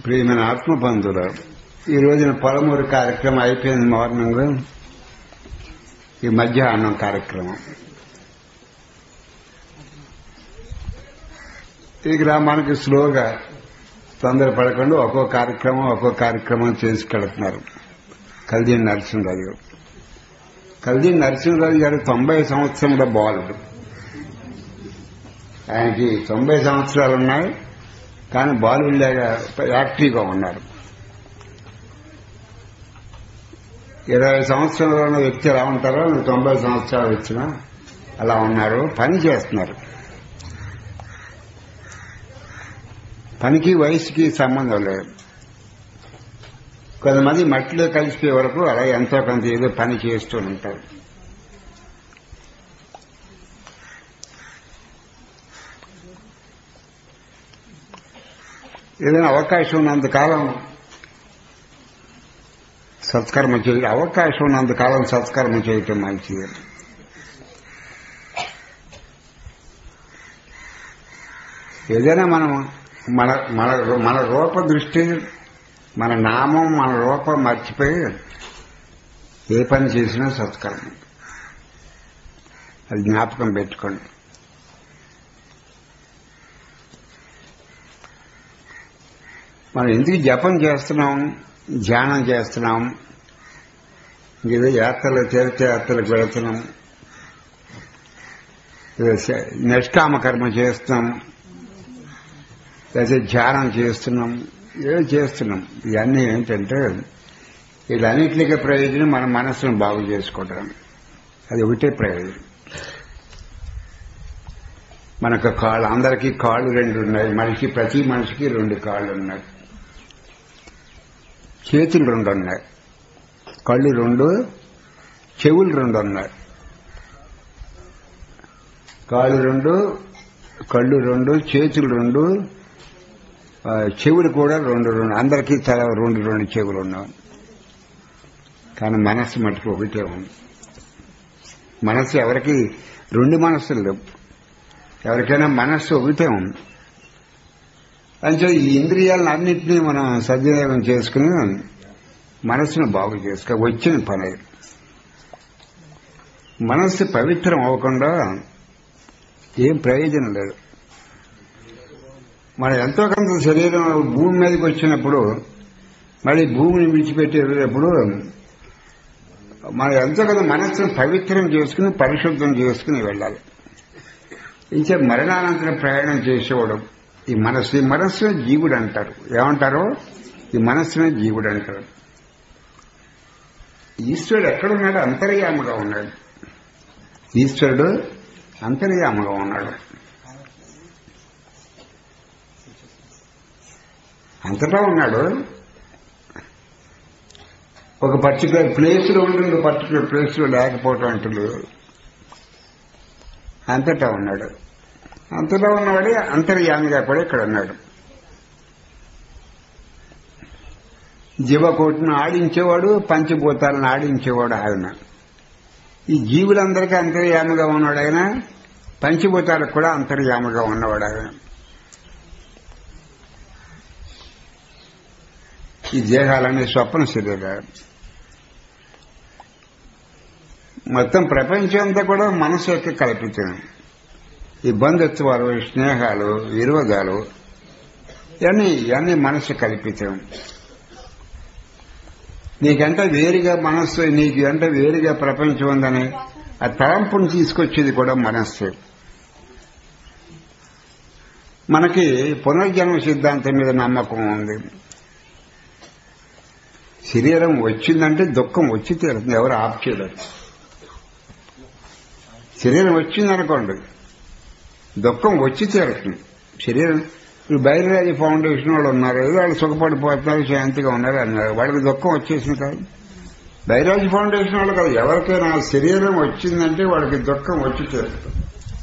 ప్రియమైన ఆత్మబంధువులు ఈ రోజున పొలమూరు కార్యక్రమం అయిపోయింది మార్నింగ్ ఈ మధ్యాహ్నం కార్యక్రమం ఈ గ్రామానికి స్లోగా తొందరపడకుండా ఒక్కో కార్యక్రమం ఒక్కో కార్యక్రమం చేసుకెళ్తున్నారు కల్దీని నరసింహరాజు గారు కల్దీని నరసింహరాజు గారు తొంభై సంవత్సరంలో బాలుడు ఆయనకి తొంభై సంవత్సరాలు ఉన్నాయి కానీ బాలుడిలాగా యాక్టివ్గా ఉన్నారు ఇరవై సంవత్సరాలు ఉన్న వ్యక్తి ఎలా ఉంటారో తొంభై సంవత్సరాలు వచ్చినా అలా ఉన్నారు పని చేస్తున్నారు పనికి వయసుకి సంబంధం లేదు కొంతమంది మట్టిలో కలిసిపోయే వరకు అలా ఎంతో కొంత ఏదో పని చేస్తూ ఉంటారు ఏదైనా అవకాశం ఉన్నంతకాలం సత్కర్మ చేయ అవకాశం ఉన్నంతకాలం సత్కర్మ చేయటం మంచిది ఏదైనా మనం మన మన మన రూప దృష్టి మన నామం మన రూపం మర్చిపోయి ఏ పని చేసినా సత్కర్మ అది జ్ఞాపకం పెట్టుకోండి మనం ఎందుకు జపం చేస్తున్నాం ధ్యానం చేస్తున్నాం ఏదో యాత్రలు తీర్థయాత్రలకు వెళుతున్నాం నిష్కామ కర్మ చేస్తున్నాం లేదా ధ్యానం చేస్తున్నాం ఏదో చేస్తున్నాం ఇవన్నీ ఏంటంటే వీటన్నిటికీ ప్రయోజనం మన మనసును బాగు చేసుకోవడం అది ఒకటే ప్రయోజనం మనకు కాళ్ళు అందరికీ కాళ్ళు రెండు ఉన్నాయి మనిషి ప్రతి మనిషికి రెండు కాళ్ళు ఉన్నాయి చేతులు రెండు ఉన్నాయి కళ్ళు రెండు చెవులు రెండు ఉన్నాయి కాళ్ళు రెండు కళ్ళు రెండు చేతులు రెండు చెవులు కూడా రెండు రెండు అందరికీ తల రెండు రెండు చెవులు ఉన్నాయి కానీ మనస్సు మటుకు ఒకటే ఉంది మనస్సు ఎవరికి రెండు మనస్సులు లేవు ఎవరికైనా మనస్సు ఒకటే ఉంది అంటే ఈ ఇంద్రియాలను అన్నింటినీ మనం సద్వినియోగం చేసుకుని మనస్సును బాగు చేసుకో వచ్చిన పని మనస్సు పవిత్రం అవ్వకుండా ఏం ప్రయోజనం లేదు మనం ఎంతో కొంత శరీరం భూమి మీదకి వచ్చినప్పుడు మళ్ళీ భూమిని విడిచిపెట్టి వెళ్ళేటప్పుడు మనం ఎంతో కొంత మనస్సును పవిత్రం చేసుకుని పరిశుద్ధం చేసుకుని వెళ్ళాలి ఇంకే మరణానంతరం ప్రయాణం చేసేవాడు ఈ మనస్సు ఈ మనస్సునే జీవుడు అంటారు ఏమంటారు ఈ మనస్సునే జీవుడు అంటారు ఈశ్వరుడు ఎక్కడున్నాడు అంతర్యాముగా ఉన్నాడు ఈశ్వరుడు అంతర్యాముగా ఉన్నాడు అంతటా ఉన్నాడు ఒక పర్టికులర్ ప్లేస్లో ఉండి పర్టికులర్ ప్లేస్లో లేకపోవటం అంటుడు అంతటా ఉన్నాడు అంతటా ఉన్నవాడే అంతర్యామిగా కూడా ఇక్కడ ఉన్నాడు జీవకోటిని ఆడించేవాడు పంచభూతాలను ఆడించేవాడు ఆయన ఈ జీవులందరికీ అంతర్యామిగా ఉన్నాడు ఆయన పంచభూతాలకు కూడా అంతర్యామిగా ఉన్నవాడు ఆయన ఈ దేహాలనే స్వప్న శరీరాలు మొత్తం ప్రపంచం అంతా కూడా మనసు యొక్క కల్పితం ఈ బంధుత్వాలు స్నేహాలు విరోధాలు ఇవన్నీ ఇవన్నీ మనసు కల్పితం నీకంటే వేరుగా మనస్సు నీకు అంటే వేరుగా ప్రపంచం ఉందని ఆ తలంపును తీసుకొచ్చేది కూడా మనస్సు మనకి పునర్జన్మ సిద్ధాంతం మీద నమ్మకం ఉంది శరీరం వచ్చిందంటే దుఃఖం వచ్చి తీరుతుంది ఎవరు ఆప్ చేయలేరు శరీరం వచ్చిందనుకోండి దుఃఖం వచ్చి తీరుతుంది శరీరం ఇప్పుడు బైరాజీ ఫౌండేషన్ వాళ్ళు ఉన్నారు ఏదో వాళ్ళు సుఖపడిపోతున్నారు శాంతిగా ఉన్నారు అన్నారు వాళ్ళకి దుఃఖం వచ్చేసింది కాదు బైరాజీ ఫౌండేషన్ వాళ్ళు కాదు ఎవరికైనా శరీరం వచ్చిందంటే వాళ్ళకి దుఃఖం వచ్చి తీరుతుంది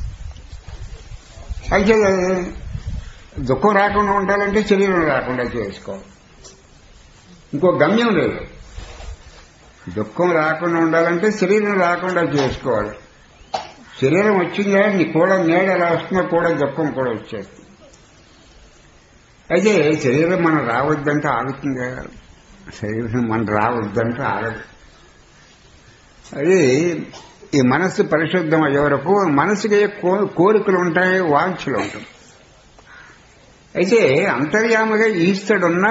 అయితే దుఃఖం రాకుండా ఉండాలంటే శరీరం రాకుండా చేసుకోవాలి ఇంకో గమ్యం లేదు దుఃఖం రాకుండా ఉండాలంటే శరీరం రాకుండా చేసుకోవాలి శరీరం వచ్చిందా నీ కూడా నీడ ఎలా వస్తుందో కూడా దుఃఖం కూడా వచ్చేస్తుంది అయితే శరీరం మనం రావద్దంటే ఆగుతుంది కదా శరీరం మనం రావద్దంటే ఆగదు అది ఈ మనస్సు పరిశుద్ధం అయ్యే వరకు మనసుకి కో- కోరికలు ఉంటాయి వాంఛలు ఉంటాయి అయితే అంతర్యామగా ఈశ్వరుడున్నా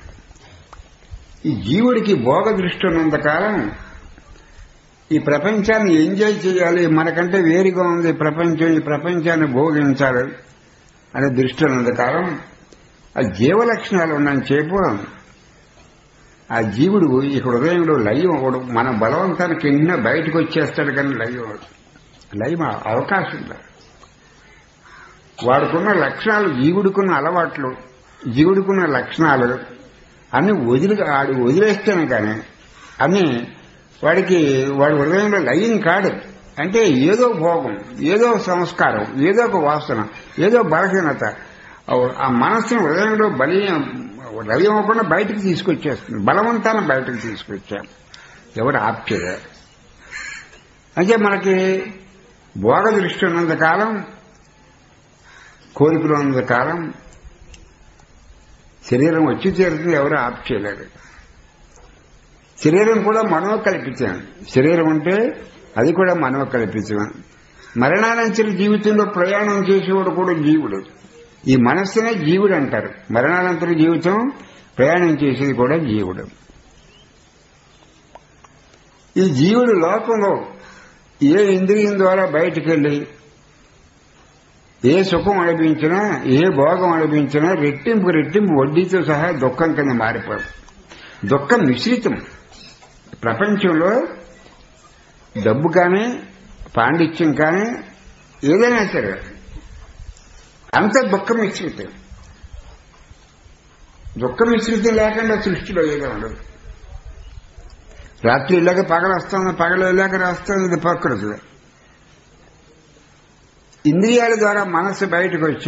ఈ జీవుడికి భోగ దృష్టి ఉన్నంతకాలం ఈ ప్రపంచాన్ని ఎంజాయ్ చేయాలి మనకంటే వేరుగా ఉంది ఈ ప్రపంచం ఈ ప్రపంచాన్ని భోగించాలి అనే దృష్టి ఉన్నంతకాలం ఆ జీవ లక్షణాలు ఉన్నని చెప్పు ఆ జీవుడు ఈ హృదయంలో లయం అవడు మన బలవంతానికి ఎన్నో బయటకు వచ్చేస్తాడు కానీ లయం అవడు లయం అవకాశం లేదు వాడుకున్న లక్షణాలు జీవుడికున్న అలవాట్లు జీవుడికున్న లక్షణాలు అన్ని వదిలి ఆడు వదిలేస్తేనే కానీ అన్ని వాడికి వాడి హృదయంలో లయం కాడు అంటే ఏదో భోగం ఏదో సంస్కారం ఏదో ఒక వాసన ఏదో బలహీనత ఆ మనస్సును హృదయంలో బలి లయం అవ్వకుండా బయటకు తీసుకొచ్చేస్తుంది బలవంతాన్ని బయటకు తీసుకొచ్చాం ఎవరు ఆప్చేయారు అంటే మనకి భోగ దృష్టి ఉన్నంత కాలం కోరికలు ఉన్నంత కాలం శరీరం వచ్చి చేరుతుంది ఎవరు ఆప్ చేయలేరు శరీరం కూడా మనవ కల్పించాం శరీరం అంటే అది కూడా మనవ కల్పించాం మరణానంతర జీవితంలో ప్రయాణం చేసేవాడు కూడా జీవుడు ఈ మనస్సునే జీవుడు అంటారు మరణానంతర జీవితం ప్రయాణం చేసేది కూడా జీవుడు ఈ జీవుడు లోకంలో ఏ ఇంద్రియం ద్వారా బయటికి వెళ్ళి ఏ సుఖం అనిపించినా ఏ భోగం అనిపించినా రెట్టింపు రెట్టింపు వడ్డీతో సహా దుఃఖం కింద మారిపోదు దుఃఖం మిశ్రితం ప్రపంచంలో డబ్బు కానీ పాండిత్యం కానీ ఏదైనా సరే అంత దుఃఖం మిశ్రితం దుఃఖం మిశ్రితం లేకుండా సృష్టిలో ఏదో ఉండదు రాత్రి ఇలాగ పగలు వస్తుంది పగలు ఇలాగ రాస్తుంది ఇది ప్రకృతిలో ఇంద్రియాల ద్వారా మనస్సు బయటకు వచ్చి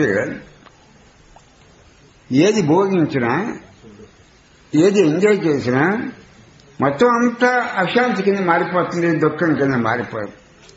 ఏది భోగించినా ఏది ఎంజాయ్ చేసినా మొత్తం అంతా అశాంతి కింద మారిపోతుంది దుఃఖం కింద మారిపోతుంది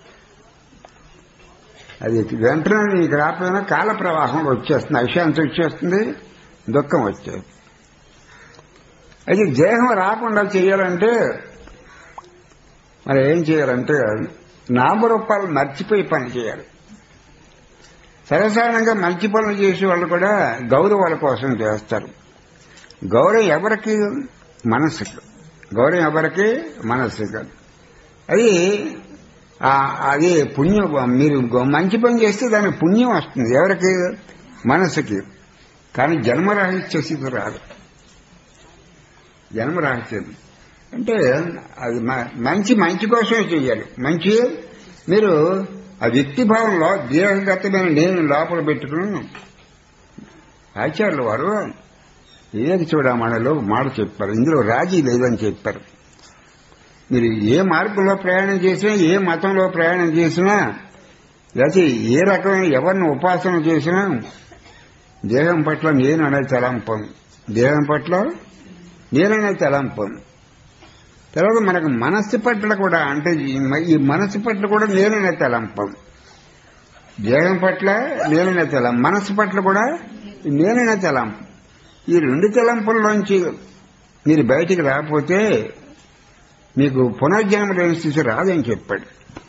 అది వెంటనే నీకు రాకపోయినా కాల ప్రవాహంలో వచ్చేస్తుంది అశాంతి వచ్చేస్తుంది దుఃఖం వచ్చేది అది దేహం రాకుండా చేయాలంటే మరి ఏం చేయాలంటే నామరూపాలు మర్చిపోయి పని చేయాలి సర్వసాధారణంగా మంచి పనులు చేసే వాళ్ళు కూడా గౌరవాల కోసం చేస్తారు గౌరవం ఎవరికి మనస్సుకు గౌరవం ఎవరికి మనస్సుకు అది అది పుణ్యం మీరు మంచి పని చేస్తే దానికి పుణ్యం వస్తుంది ఎవరికి మనస్సుకి కానీ జన్మరాహిత్య స్థితి రాదు జన్మరాహిత్యం అంటే అది మంచి మంచి కోసమే చేయాలి మంచి మీరు ఆ వ్యక్తి భావంలో దీర్ఘగతమైన నేను లోపల పెట్టుకుని ఆచార్యుల వారు వివేక చూడమణిలో మాట చెప్పారు ఇందులో రాజీ లేదని చెప్పారు మీరు ఏ మార్గంలో ప్రయాణం చేసినా ఏ మతంలో ప్రయాణం చేసినా లేకపోతే ఏ రకమైన ఎవరిని ఉపాసన చేసినా దేహం పట్ల నేను అనే తలంపం దేహం పట్ల నేననే తలంపం తర్వాత మనకు మనస్సు పట్ల కూడా అంటే ఈ మనస్సు పట్ల కూడా నేననే తలంపం దేహం పట్ల నేననే తలం మనస్సు పట్ల కూడా నేననే తలంపం ఈ రెండు తలంపుల్లోంచి మీరు బయటికి రాకపోతే మీకు పునర్జన్మ లేని స్థితి రాదని చెప్పాడు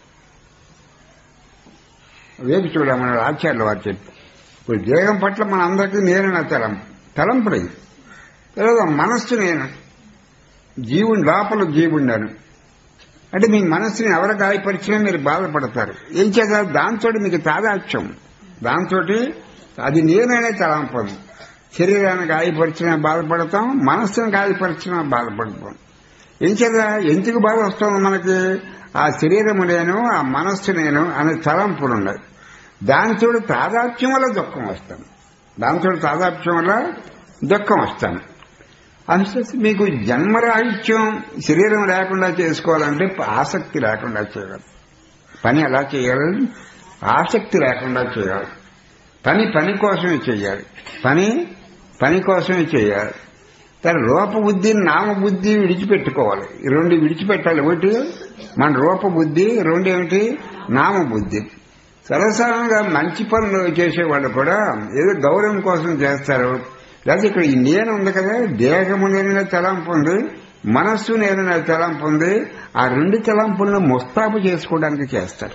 వేపు చూడమన్నాడు ఆచార్యులు వారు చెప్పి ఇప్పుడు దేహం పట్ల మన అందరికీ నేననే తలంపు తలంపులు తర్వాత మనస్సు నేను జీవుని లోపల జీవుండాను అంటే మీ మనస్సుని ఎవరు గాయపరిచినా మీరు బాధపడతారు ఏం చేత దాంతో మీకు తాదాత్యం దాంతో అది నేననే తలంపం శరీరాన్ని గాయపరిచినా బాధపడతాం మనస్సును గాయపరిచినా బాధపడతాం ఏం చేత ఎందుకు బాధ వస్తుంది మనకి ఆ శరీరము నేను ఆ మనస్సు నేను అనే తలంపులు ఉన్నాయి దానితో తాదాత్యం వల్ల దుఃఖం వస్తాను దాంతో తాదాత్యం వల్ల దుఃఖం వస్తాను అనుసరిస్తే మీకు జన్మరాహిత్యం శరీరం లేకుండా చేసుకోవాలంటే ఆసక్తి లేకుండా చేయాలి పని ఎలా చేయాలి ఆసక్తి లేకుండా చేయాలి పని పని కోసమే చేయాలి పని పని కోసమే చేయాలి తన రూపబుద్ధి నామబుద్ధి విడిచిపెట్టుకోవాలి ఈ రెండు విడిచిపెట్టాలి ఒకటి మన రూపబుద్ధి రెండు ఏమిటి నామబుద్ధి సరసంగా మంచి పనులు చేసేవాళ్ళు కూడా ఏదో గౌరవం కోసం చేస్తారు లేకపోతే ఇక్కడ ఈ నేను ఉంది కదా దేహము నేననే తలంపు ఉంది మనస్సు నేననే తలంపు ఉంది ఆ రెండు తలంపులను ముస్తాబు చేసుకోవడానికి చేస్తారు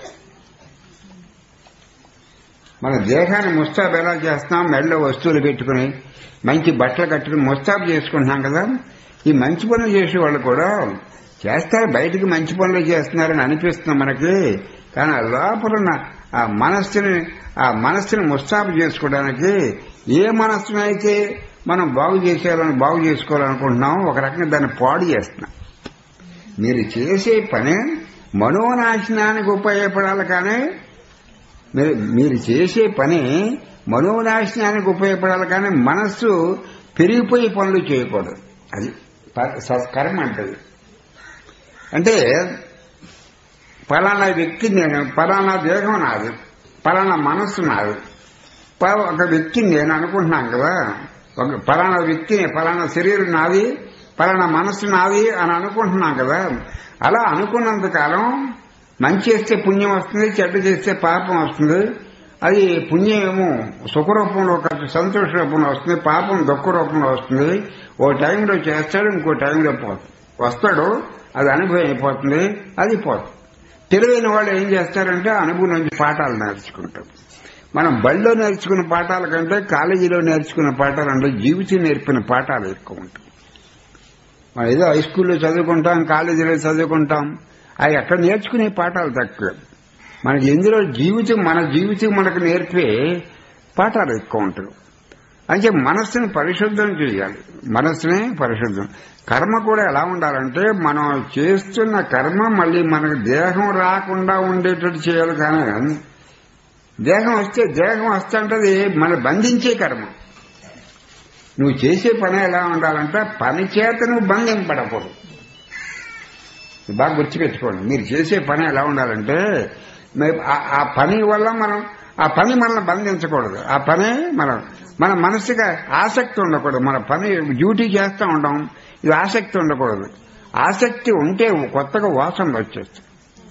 మన దేహాన్ని ముస్తాబు ఎలా చేస్తున్నాం మెడలో వస్తువులు పెట్టుకుని మంచి బట్టలు కట్టుకుని ముస్తాబు చేసుకుంటున్నాం కదా ఈ మంచి పనులు చేసే వాళ్ళు కూడా చేస్తారు బయటికి మంచి పనులు చేస్తున్నారని అనిపిస్తుంది మనకి కానీ ఆ లోపల ఉన్న ఆ మనస్సుని ఆ మనస్సుని ముస్తాబు చేసుకోవడానికి ఏ మనస్సునైతే మనం బాగు చేసేయాలని బాగు చేసుకోవాలనుకుంటున్నాం ఒక రకంగా దాన్ని పాడు చేస్తున్నాం మీరు చేసే పని మనోనాశనానికి ఉపయోగపడాలి కానీ మీరు మీరు చేసే పని మనోనాశనానికి ఉపయోగపడాలి కానీ మనస్సు పెరిగిపోయి పనులు చేయకూడదు అది ప- సత్కర్మ అంటది అంటే పలానా వ్యక్తి నేను పలానా దేహం నాది పలానా మనస్సు నాది ప- ఒక వ్యక్తిని నేను అనుకుంటున్నాను కదా ఒక పలానా వ్యక్తి పలానా శరీరం నాది పలానా మనస్సు నాది అని అనుకుంటున్నాం కదా అలా అనుకున్నంత కాలం మంచి చేస్తే పుణ్యం వస్తుంది చెడ్డ చేస్తే పాపం వస్తుంది అది పుణ్యం ఏమో సుఖ రూపంలో కాదు సంతోష రూపంలో వస్తుంది పాపం దుఃఖ రూపంలో వస్తుంది ఓ టైంలో చేస్తాడు ఇంకో టైంలో పోతుంది వస్తాడు అది అనుభవం అయిపోతుంది అది పోతుంది తెలివైన వాళ్ళు ఏం చేస్తారంటే ఆ అనుభవం నుంచి పాఠాలు నేర్చుకుంటారు మనం బడిలో నేర్చుకున్న పాఠాల కంటే కాలేజీలో నేర్చుకున్న పాఠాలు అంటే జీవితం నేర్పిన పాఠాలు ఎక్కువ ఉంటాయి మనం ఏదో హై స్కూల్లో చదువుకుంటాం కాలేజీలో చదువుకుంటాం అవి అక్కడ నేర్చుకునే పాఠాలు తక్కువ మనకి ఇందులో జీవితం మన జీవితం మనకు నేర్పే పాఠాలు ఎక్కువ ఉంటాయి అంటే మనస్సుని పరిశుద్ధం చేయాలి మనస్సుని పరిశుద్ధం కర్మ కూడా ఎలా ఉండాలంటే మనం చేస్తున్న కర్మ మళ్ళీ మనకు దేహం రాకుండా ఉండేటట్టు చేయాలి కానీ దేహం వస్తే దేహం వస్తుంటది మన బంధించే కర్మ నువ్వు చేసే పని ఎలా ఉండాలంటే పని చేత నువ్వు బంధింపడకూడదు ఇది బాగా గుర్తుపెట్టుకోండి మీరు చేసే పని ఎలా ఉండాలంటే మే- ఆ- ఆ పని వల్ల మనం ఆ పని మనల్ని బంధించకూడదు ఆ పని మనం మన మనసుగా ఆసక్తి ఉండకూడదు మన పని డ్యూటీ చేస్తూ ఉంటాం ఇది ఆసక్తి ఉండకూడదు ఆసక్తి ఉంటే కొత్తగా వాసనలు వచ్చేస్తాయి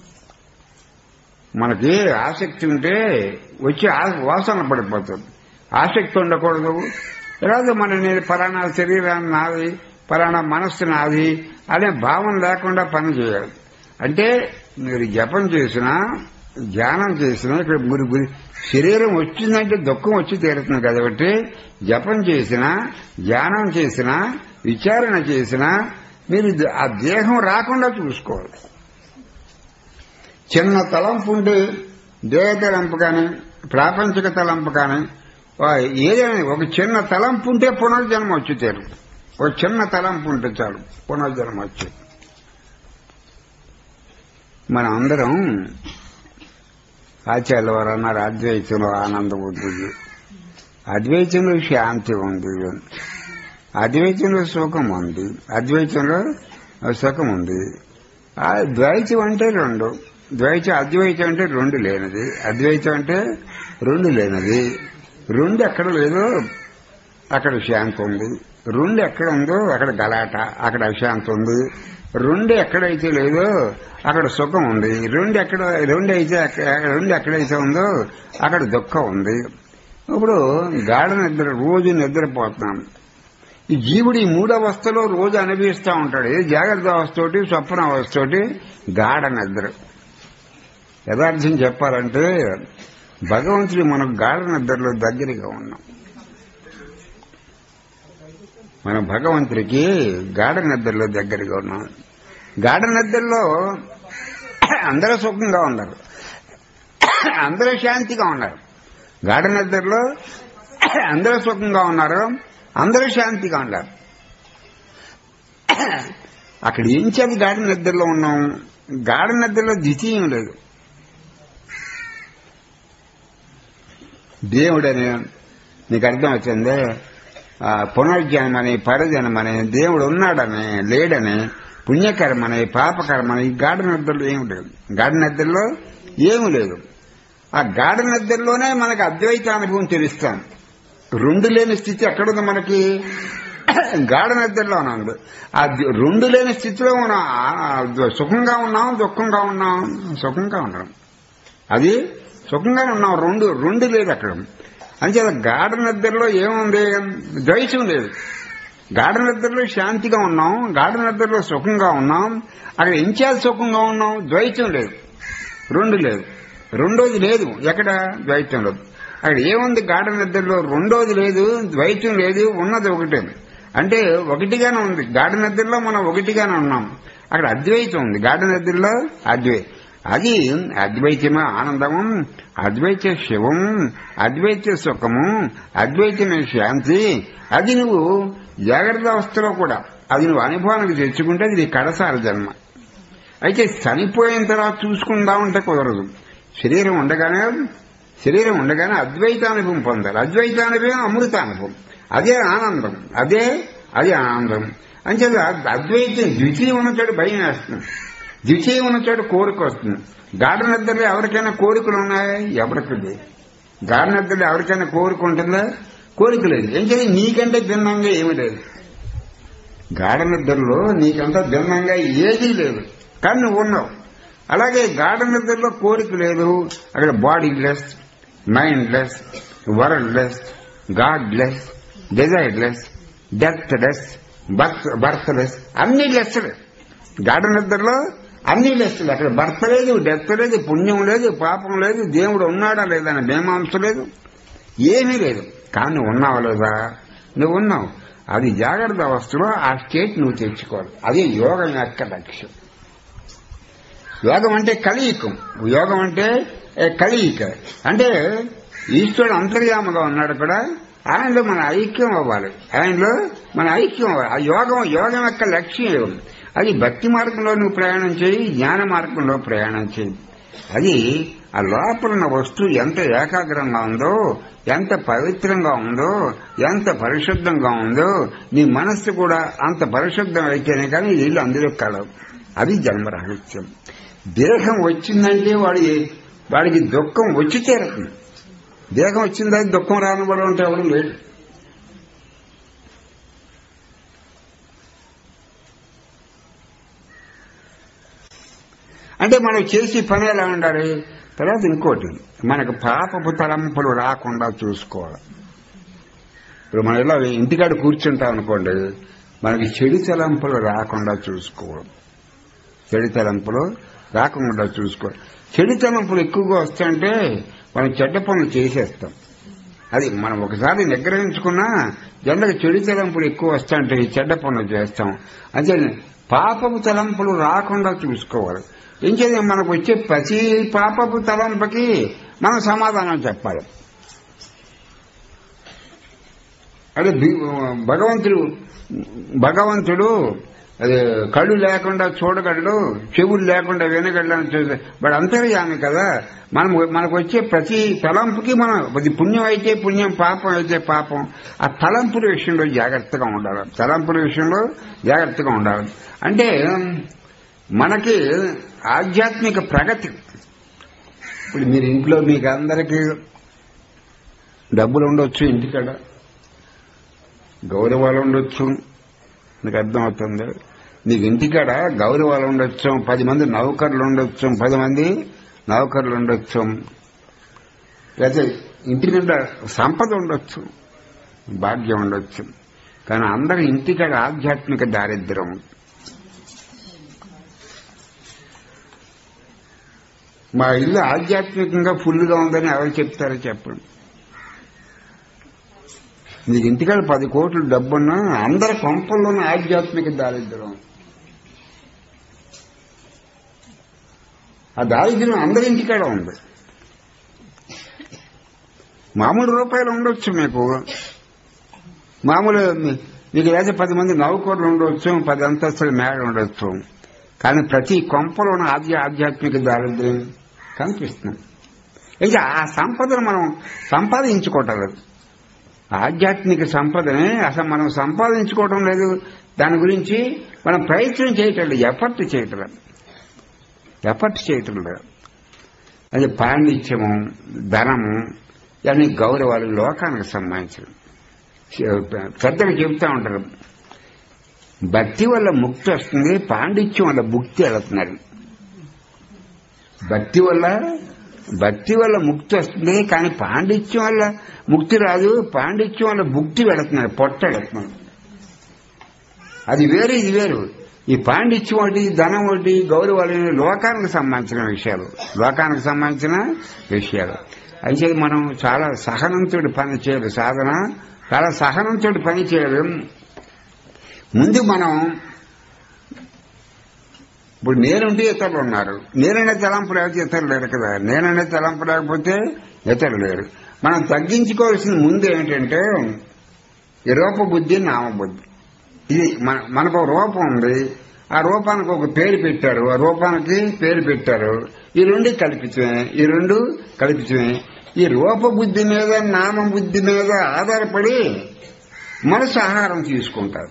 మనకి ఆసక్తి ఉంటే వచ్చి ఆ- వాసన పడిపోతుంది ఆసక్తి ఉండకూడదు లేదా మన నేను పలానా శరీరాన్ని నాది పలానా మనస్సు నాది అనే భావం లేకుండా పని చేయాలి అంటే మీరు జపం చేసినా ధ్యానం చేసినా ఇక్కడ మీరు గురి- శరీరం వచ్చిందంటే దుఃఖం వచ్చి తీరుతుంది కాబట్టి జపం చేసినా ధ్యానం చేసినా విచారణ చేసినా మీరు ద- ఆ దేహం రాకుండా చూసుకోవాలి చిన్న తలంపు ఉంటే దేహ తలంపు కానీ ప్రాపంచిక తలంపు కానీ ఆ, ఏదైనా ఒక చిన్న తలంపు ఉంటే పునర్జన్మ వచ్చి తీరు ఒక చిన్న తలంపు ఉంటే చాలు పునర్జన్మ వచ్చి మనం అందరం ఆచార్య వారు అన్నారు అద్వైతంలో ఆనందం ఉంది అద్వైతంలో శాంతి ఉంది అద్వైతంలో సుఖం ఉంది అద్వైతంలో సుఖం ఉంది ఆ ద్వైతం అంటే రెండు ద్వైతం అద్వైతం అంటే రెండు లేనిది అద్వైతం అంటే రెండు లేనిది రెండు ఎక్కడ లేదో అక్కడ శాంతి ఉంది రెండు ఎక్కడ ఉందో అక్కడ గలాట అక్కడ అశాంతి ఉంది రెండు ఎక్కడైతే లేదో అక్కడ సుఖం ఉంది రెండు ఎక్కడ రెండు అయితే అక్క- రెండు ఎక్కడైతే ఉందో అక్కడ దుఃఖం ఉంది ఇప్పుడు గాఢ నిద్ర రోజు నిద్రపోతున్నాం ఈ జీవుడు ఈ మూడవస్థలో రోజు అనుభవిస్తూ ఉంటాడు ఏ జాగ్రత్త అవస్థతోటి స్వప్న అవస్థతోటి గాఢ నిద్ర యథార్థం చెప్పాలంటే భగవంతుడి మనకు గాఢ నిద్రలో దగ్గరగా ఉన్నాం మనం భగవంతుడికి గాఢ నిద్రలో దగ్గరగా ఉన్నాం గాఢ నిద్రలో అందరూ సుఖంగా ఉన్నారు అందరూ శాంతిగా ఉన్నారు గాఢ నిద్రలో అందరూ సుఖంగా ఉన్నారు అందరూ శాంతిగా ఉన్నారు అక్కడ ఏం చేతి గాఢ నిద్రలో ఉన్నాం గాఢ నిద్రలో ద్వితీయం లేదు దేవుడని నీకు అర్థం వచ్చిందే ఆ, పునర్జన్మని పరజన్మని దేవుడు ఉన్నాడని లేడని పుణ్యకర్మని పాపకర్మని ఈ గాఢ నిద్రలో ఏమి లేదు గాఢ నిద్రలో ఏమి లేదు ఆ గాఢ నిద్రలోనే మనకు అద్వైత అనుభవం తెలుస్తాను రెండు లేని స్థితి ఎక్కడుంది మనకి గాఢ నిద్రలో ఉంది ఆ ది- రెండు లేని స్థితిలో మనం ఆ- సుఖంగా ఉన్నాం దుఃఖంగా ఉన్నాం సుఖంగా ఉన్నాం అది సుఖంగా ఉన్నాం రెండు రెండు లేదు అక్కడ అంచేత గాఢ నిద్రలో ఏముంది ద్వైతం లేదు గాఢ నిద్రలో శాంతిగా ఉన్నాం గాఢ నిద్రలో సుఖంగా ఉన్నాం అక్కడ ఇంచాల్ సుఖంగా ఉన్నాం ద్వైతం లేదు రెండు లేదు రెండోది లేదు ఎక్కడ ద్వైతం లేదు అక్కడ ఏముంది గాఢ నిద్రలో రెండోది లేదు ద్వైతం లేదు ఉన్నది ఒకటే అంటే ఒకటిగానే ఉంది గాఢ నిద్రలో మనం ఒకటిగానే ఉన్నాం అక్కడ అద్వైతం ఉంది గాఢ నిద్రలో అద్వైతం అది అద్వైతమే ఆనందము అద్వైత శివం అద్వైత సుఖము అద్వైతమే శాంతి అది నువ్వు జాగ్రత్త అవస్థలో కూడా అది నువ్వు అనుభవానికి తెచ్చుకుంటే అది నీ కడసారి జన్మ అయితే చనిపోయిన తర్వాత చూసుకుందామంటే కుదరదు శరీరం ఉండగానే శరీరం ఉండగానే అద్వైతానుభవం పొందాలి అద్వైతానుభవం అమృతానుభవం అదే ఆనందం అదే అదే ఆనందం అంచేత అద్వైతం ద్వితీయం ఉన్న చోట భయం వేస్తుంది ద్వితీయం ఉన్న చోట కోరిక వస్తుంది గాఢ నిద్రలో ఎవరికైనా కోరికలు ఉన్నాయా ఎవరికి లేదు గాఢ నిద్రలో ఎవరికైనా కోరిక ఉంటుందా కోరిక లేదు ఏం చేయాలి నీకంటే భిన్నంగా ఏమీ లేదు గాఢ నిద్రలో నీకంతా భిన్నంగా ఏదీ లేదు కానీ నువ్వు ఉన్నావు అలాగే గాఢ నిద్రలో కోరిక లేదు అక్కడ body less mind less world less god less desire less death less birth birth less అన్ని లెస్లే గాఢ నిద్రలో అన్ని లెస్సులు అక్కడ భర్త లేదు డెత్ లేదు పుణ్యం లేదు పాపం లేదు దేవుడు ఉన్నాడా లేదా అని మేమాంస లేదు ఏమీ లేదు కానీ నువ్వు ఉన్నావు లేదా నువ్వు ఉన్నావు అది జాగ్రత్త అవస్థలో ఆ స్టేట్ నువ్వు తెచ్చుకోవాలి అదే యోగం యొక్క లక్ష్యం యోగం అంటే కలియికం యోగం అంటే ఏ, కలియిక అంటే ఈశ్వరుడు అంతర్యామగా ఉన్నాడు కూడా ఆయనలో మన ఐక్యం అవ్వాలి ఆయనలో మన ఐక్యం అవ్వాలి ఆ యోగం యోగం యొక్క లక్ష్యం ఏమి? అది భక్తి మార్గంలో నువ్వు ప్రయాణం చేయి జ్ఞాన మార్గంలో ప్రయాణం చేయి అది ఆ లోపల ఉన్న వస్తువు ఎంత ఏకాగ్రంగా ఉందో ఎంత పవిత్రంగా ఉందో ఎంత పరిశుద్ధంగా ఉందో నీ మనస్సు కూడా అంత పరిశుద్ధం అయితేనే కానీ ఈ ఇల్లు అందులో కలవు అది జన్మ రహస్యం దేహం వచ్చిందంటే వాడి వాడికి దుఃఖం వచ్చి తీరుతుంది దేహం వచ్చిందా దుఃఖం రానివాడు అంటే ఎవడు లేడు అంటే మనం చేసి పని ఎలా ఉండాలి తర్వాత ఇంకోటి మనకు పాపపు తలంపులు రాకుండా చూసుకోవాలి ఇప్పుడు మనం ఇలా ఇంటికాడ కూర్చుంటాం అనుకోండి మనకి చెడు తలంపులు రాకుండా చూసుకోవాలి చెడు తలంపులు రాకుండా చూసుకోవాలి చెడు తలంపులు ఎక్కువగా వస్తాయంటే మనం చెడ్డ పనులు చేసేస్తాం అది మనం ఒకసారి నిగ్రహించుకున్నా జనరల్గా చెడు తలంపులు ఎక్కువ వస్తాయంటే ఈ చెడ్డ పనులు చేస్తాం అంటే పాపపు తలంపులు రాకుండా చూసుకోవాలి ఏం చేద్దాం మనకు వచ్చే ప్రతి పాపపు తలంపుకి మనం సమాధానం చెప్పాలి అదే బి- భగవంతుడు భగవంతుడు అదే కళ్ళు లేకుండా చూడగలడు చెవులు లేకుండా వినగలడు అని చూస్తే వాడు అంతర్యామి కదా మనం మనకు వచ్చే ప్రతి తలంపుకి మనం అది పుణ్యం అయితే పుణ్యం పాపం అయితే పాపం ఆ తలంపుల విషయంలో జాగ్రత్తగా ఉండాలి తలంపుల విషయంలో జాగ్రత్తగా ఉండాలి అంటే మనకి ఆధ్యాత్మిక ప్రగతి ఇప్పుడు మీరు ఇంట్లో మీకు అందరికీ డబ్బులు ఉండొచ్చు ఇంటికాడ గౌరవాలు ఉండొచ్చు నీకు అర్థమవుతుంది నీకు ఇంటికాడ గౌరవాలు ఉండొచ్చు పది మంది నౌకర్లు ఉండొచ్చు పది మంది నౌకర్లు ఉండొచ్చు లేకపోతే ఇంటి నిండా సంపద ఉండొచ్చు భాగ్యం ఉండొచ్చు కానీ అందరి ఇంటికాడ ఆధ్యాత్మిక దారిద్ర్యం మా ఇల్లు ఆధ్యాత్మికంగా ఫుల్గా ఉందని ఎవరు చెప్తారో చెప్పండి నీకు ఇంటికాడ పది కోట్లు డబ్బున్నా అందరి కొంపల్లోనే ఆధ్యాత్మిక దారిద్ర్యం ఆ దారిద్ర్యం అందరి ఇంటికాడ ఉంది మామూలు రూపాయలు ఉండొచ్చు మీకు మామూలు మీ- మీకు లేదా పది మంది నౌకర్లు ఉండొచ్చు పది అంతస్తుల మేడ ఉండొచ్చు కానీ ప్రతి కొంపలోన ఆధ్య ఆధ్యాత్మిక దారిద్ర్యం కనిపిస్తుంది ఇంకా ఆ సంపదను మనం సంపాదించుకోవటం లేదు ఆధ్యాత్మిక సంపదని అసలు మనం సంపాదించుకోవడం లేదు దాని గురించి మనం ప్రయత్నం చేయటం లేదు ఎఫర్ట్ చేయటం లేదు ఎఫర్ట్ చేయటం లేదు అది పాండిత్యము ధనము ఇవన్నీ గౌరవాలు లోకానికి సంబంధించినవి పెద్దలు చెబుతూ ఉంటారు భక్తి వల్ల ముక్తి వస్తుంది పాండిత్యం వల్ల భుక్తి వెళుతున్నారు భక్తి వల్ల భక్తి వల్ల ముక్తి వస్తుంది కానీ పాండిత్యం వల్ల ముక్తి రాదు పాండిత్యం వల్ల భుక్తి వెళుతున్నాడు పొట్ట వెళుతున్నాడు అది వేరు ఇది వేరు ఈ పాండిత్యం ఒకటి ధనం ఒకటి గౌరవాలు అనేవి లోకానికి సంబంధించిన విషయాలు లోకానికి సంబంధించిన విషయాలు అయితే మనం చాలా సహనంతో పని చేయాలి సాధన చాలా సహనంతో పని చేయాలి ముందు మనం ఇప్పుడు నేనుంటే ఇతరులు ఉన్నారు నేననే తలంపు లేకపోతే ఇతరులు లేరు కదా నేననే తలంపు లేకపోతే ఇతరులు లేరు మనం తగ్గించుకోవాల్సిన ముందు ఏంటంటే ఈ రూప బుద్ధి నామబుద్ధి ఇది మన మనకు ఒక రూపం ఉంది ఆ రూపానికి ఒక పేరు పెట్టారు ఆ రూపానికి పేరు పెట్టారు ఈ రెండు కల్పించమే ఈ రెండు కల్పించమే ఈ రూప బుద్ధి మీద నామ బుద్ధి మీద ఆధారపడి మనసు ఆహారం తీసుకుంటారు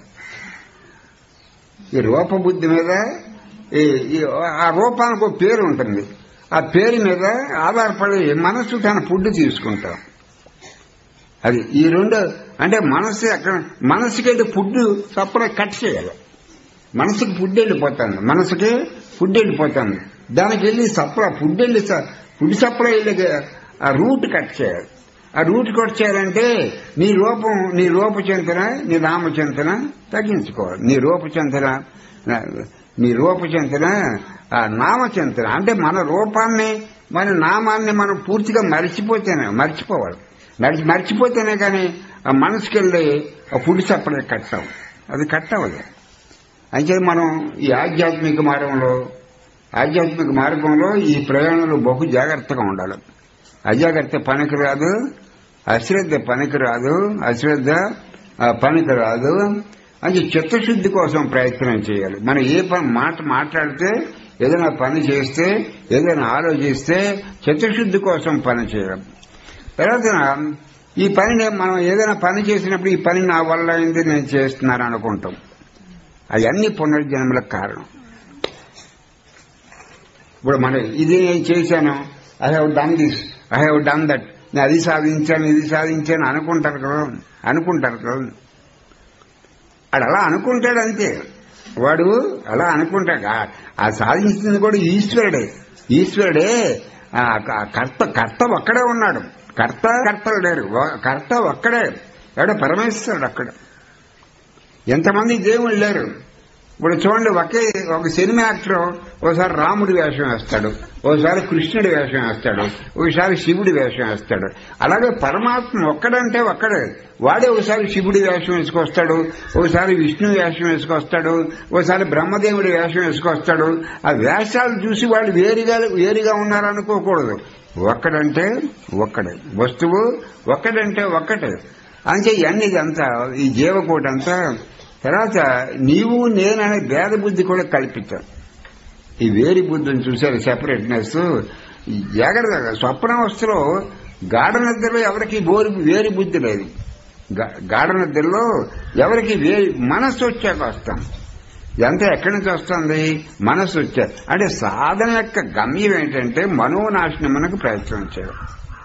ఈ రూప బుద్ధి మీద ఈ- ఈ ఆ రూపానికి ఒక పేరు ఉంటుంది ఆ పేరు మీద ఆధారపడి మనసు తన ఫుడ్ తీసుకుంటాం అది ఈ రెండు అంటే మనసు అక్కడ మనసుకి ఫుడ్ సప్లై కట్ చేయాలి మనసుకి ఫుడ్ వెళ్ళిపోతుంది మనసుకి ఫుడ్ వెళ్ళిపోతుంది దానికి వెళ్ళి సప్లై ఫుడ్ వెళ్ళి స- ఫుడ్ సప్లై వెళ్ళి ఆ రూట్ కట్ చేయాలి ఆ రూట్ కట్ చేయాలంటే నీ రూపం నీ రూప చింతన నీ నామ చింతన తగ్గించుకోవాలి నీ రూప చింతన నీ రూప చింతన ఆ నామ చింతన అంటే మన రూపాన్ని మన నామాన్ని మనం పూర్తిగా మర్చిపోతేనే మర్చిపోవాలి మర్చి మర్చిపోతేనే కానీ ఆ మనసుకి వెళ్ళి ఆ ఫుడ్ సప్లై కట్టం అది కట్టవదు అయితే మనం ఈ ఆధ్యాత్మిక మార్గంలో ఆధ్యాత్మిక మార్గంలో ఈ ప్రయాణంలో బహు జాగ్రత్తగా ఉండాలి అజాగ్రత్త పనికి రాదు అశ్రద్ధ పనికి రాదు అశ్రద్ధ ఆ, పనికి రాదు అది చిత్తశుద్ధి కోసం ప్రయత్నం చేయాలి మనం ఏ పని మాట మాట్లాడితే ఏదైనా పని చేస్తే ఏదైనా ఆలోచిస్తే చిత్తశుద్ధి కోసం పని చేయాలి తర్వాత ఈ పని మనం ఏదైనా పని చేసినప్పుడు ఈ పని నా వల్ల అయింది నేను చేస్తున్నాను అనుకుంటాం అవన్నీ పునర్జన్మలకు కారణం ఇప్పుడు మన ఇది నేను చేశాను I have done this I have done that నేను అది సాధించాను ఇది సాధించాను అనుకుంటారు కదా అనుకుంటారు కదా వాడు అలా అనుకుంటాడు అంతే వాడు అలా అనుకుంటాడు ఆ- ఆ సాధించింది కూడా ఈశ్వరుడే ఈశ్వరుడే ఆ క- కర్త కర్త ఒక్కడే ఉన్నాడు కర్త కర్తలు లేరు వ- కర్త ఒక్కడే ఎవడో పరమేశ్వరుడు అక్కడ ఎంతమంది దేవుళ్ళు లేరు ఇప్పుడు చూడండి ఒకే ఒక సినిమా యాక్టర్ ఓసారి రాముడి వేషం వేస్తాడు ఓసారి కృష్ణుడి వేషం వేస్తాడు ఒకసారి శివుడి వేషం వేస్తాడు అలాగే పరమాత్మ ఒక్కడంటే ఒక్కడే వాడే ఒకసారి శివుడి వేషం వేసుకొస్తాడు ఒకసారి విష్ణు వేషం వేసుకొస్తాడు ఒకసారి బ్రహ్మదేవుడి వేషం వేసుకొస్తాడు ఆ వేషాలు చూసి వాళ్ళు వేరుగా వేరుగా ఉన్నారనుకోకూడదు ఒక్కడంటే ఒక్కడే వస్తువు ఒక్కడంటే ఒక్కటే అంటే ఇవన్నీ ఇదంతా ఈ జీవకోటి అంతా తర్వాత నీవు నేననే భేద బుద్ధి కూడా కల్పించాం ఈ వేరి బుద్ధిని చూశారు సెపరేట్నెస్ జాగ్రత్తగా స్వప్నావస్థలో గాఢ నిద్రలో ఎవరికి బోరి వేరి బుద్ధి లేదు గా- గాఢ నిద్రలో ఎవరికి వేరి మనస్సు వచ్చాక వస్తాం ఇదంతా ఎక్కడి నుంచి వస్తుంది మనస్సు వచ్చా అంటే సాధన యొక్క గమ్యం ఏంటంటే మనోనాశనం మనకు ప్రయత్నం చేయడం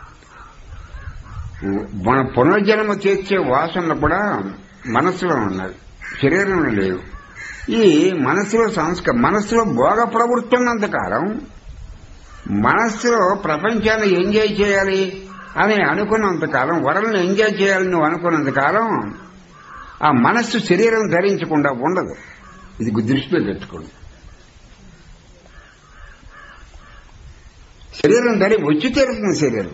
మన పునర్జన్మ చేర్చే వాసనలు కూడా మనసులో ఉన్నది శరీరంలో లేవు ఈ మనసులో సంస్క మనసులో భోగ ప్రవృత్తి ఉన్నంత కాలం మనస్సులో ప్రపంచాన్ని ఎంజాయ్ చేయాలి అని అనుకున్నంత కాలం వరల్ని ఎంజాయ్ చేయాలని నువ్వు అనుకున్నంత కాలం ఆ మనస్సు శరీరం ధరించకుండా ఉండదు ఇది దృష్టిలో పెట్టుకోండి శరీరం ధరి వచ్చి తీరుతుంది శరీరం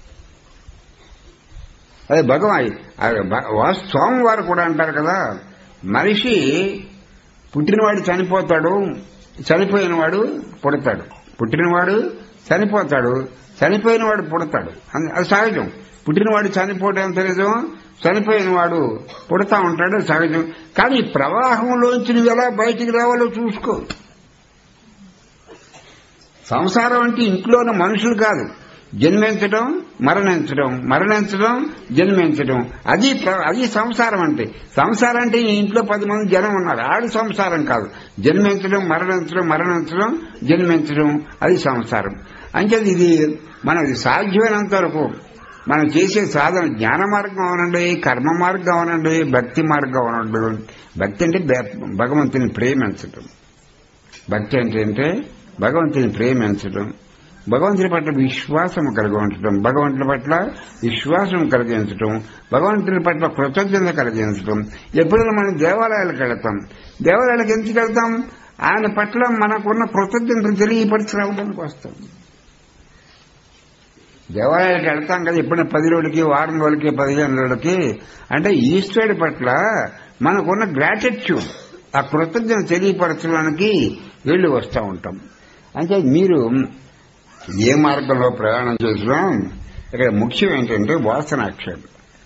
అదే భగవాన్ స్వామివారు కూడా అంటారు కదా మనిషి పుట్టినవాడు చనిపోతాడు చనిపోయినవాడు పుడతాడు పుట్టినవాడు చనిపోతాడు చనిపోయినవాడు పుడతాడు అన్- అది సహజం పుట్టినవాడు చనిపోవటం ఎంత నిజం చనిపోయినవాడు పుడతా ఉంటాడు సహజం కానీ ఈ ప్రవాహంలోంచి నువ్వు ఎలా బయటికి రావాలో చూసుకో సంసారం అంటే ఇంట్లోని మనుషులు కాదు జన్మించడం మరణించడం మరణించడం జన్మించడం అది ప్ర- అది సంసారం అంటే సంసారం అంటే ఈ ఇంట్లో పది మంది జనం ఉన్నారు ఆడు సంసారం కాదు జన్మించడం మరణించడం మరణించడం జన్మించడం అది సంసారం అంటే ఇది మనది సాధ్యమైనంత వరకు మనం చేసే సాధన జ్ఞాన మార్గం అవనండి కర్మ మార్గం అవనండి భక్తి మార్గం అవనండి భక్తి అంటే బె- భగవంతుని ప్రేమించటం భక్తి అంటే అంటే భగవంతుని ప్రేమించడం భగవంతుడి పట్ల విశ్వాసం కలిగి ఉండటం భగవంతుడి పట్ల విశ్వాసం కలిగించటం భగవంతుడి పట్ల కృతజ్ఞత కలిగించటం ఎప్పుడైనా మనం దేవాలయాలకు వెళతాం దేవాలయాలకు ఎందుకు వెళ్తాం ఆయన పట్ల మనకున్న కృతజ్ఞతను తెలియపరిచి రావడానికి వస్తాం దేవాలయాలకు వెళ్తాం కదా ఎప్పుడైనా పది రోజులకి వారం రోజులకి పదిహేను రోజులకి అంటే ఈశ్వరుడి పట్ల మనకున్న గ్రాటిట్యూడ్ ఆ కృతజ్ఞత తెలియపరచడానికి వెళ్ళి వస్తూ ఉంటాం అంటే మీరు ఏ మార్గంలో ప్రయాణం చేసినా ఇక్కడ ముఖ్యం ఏంటంటే వాసనాక్షరం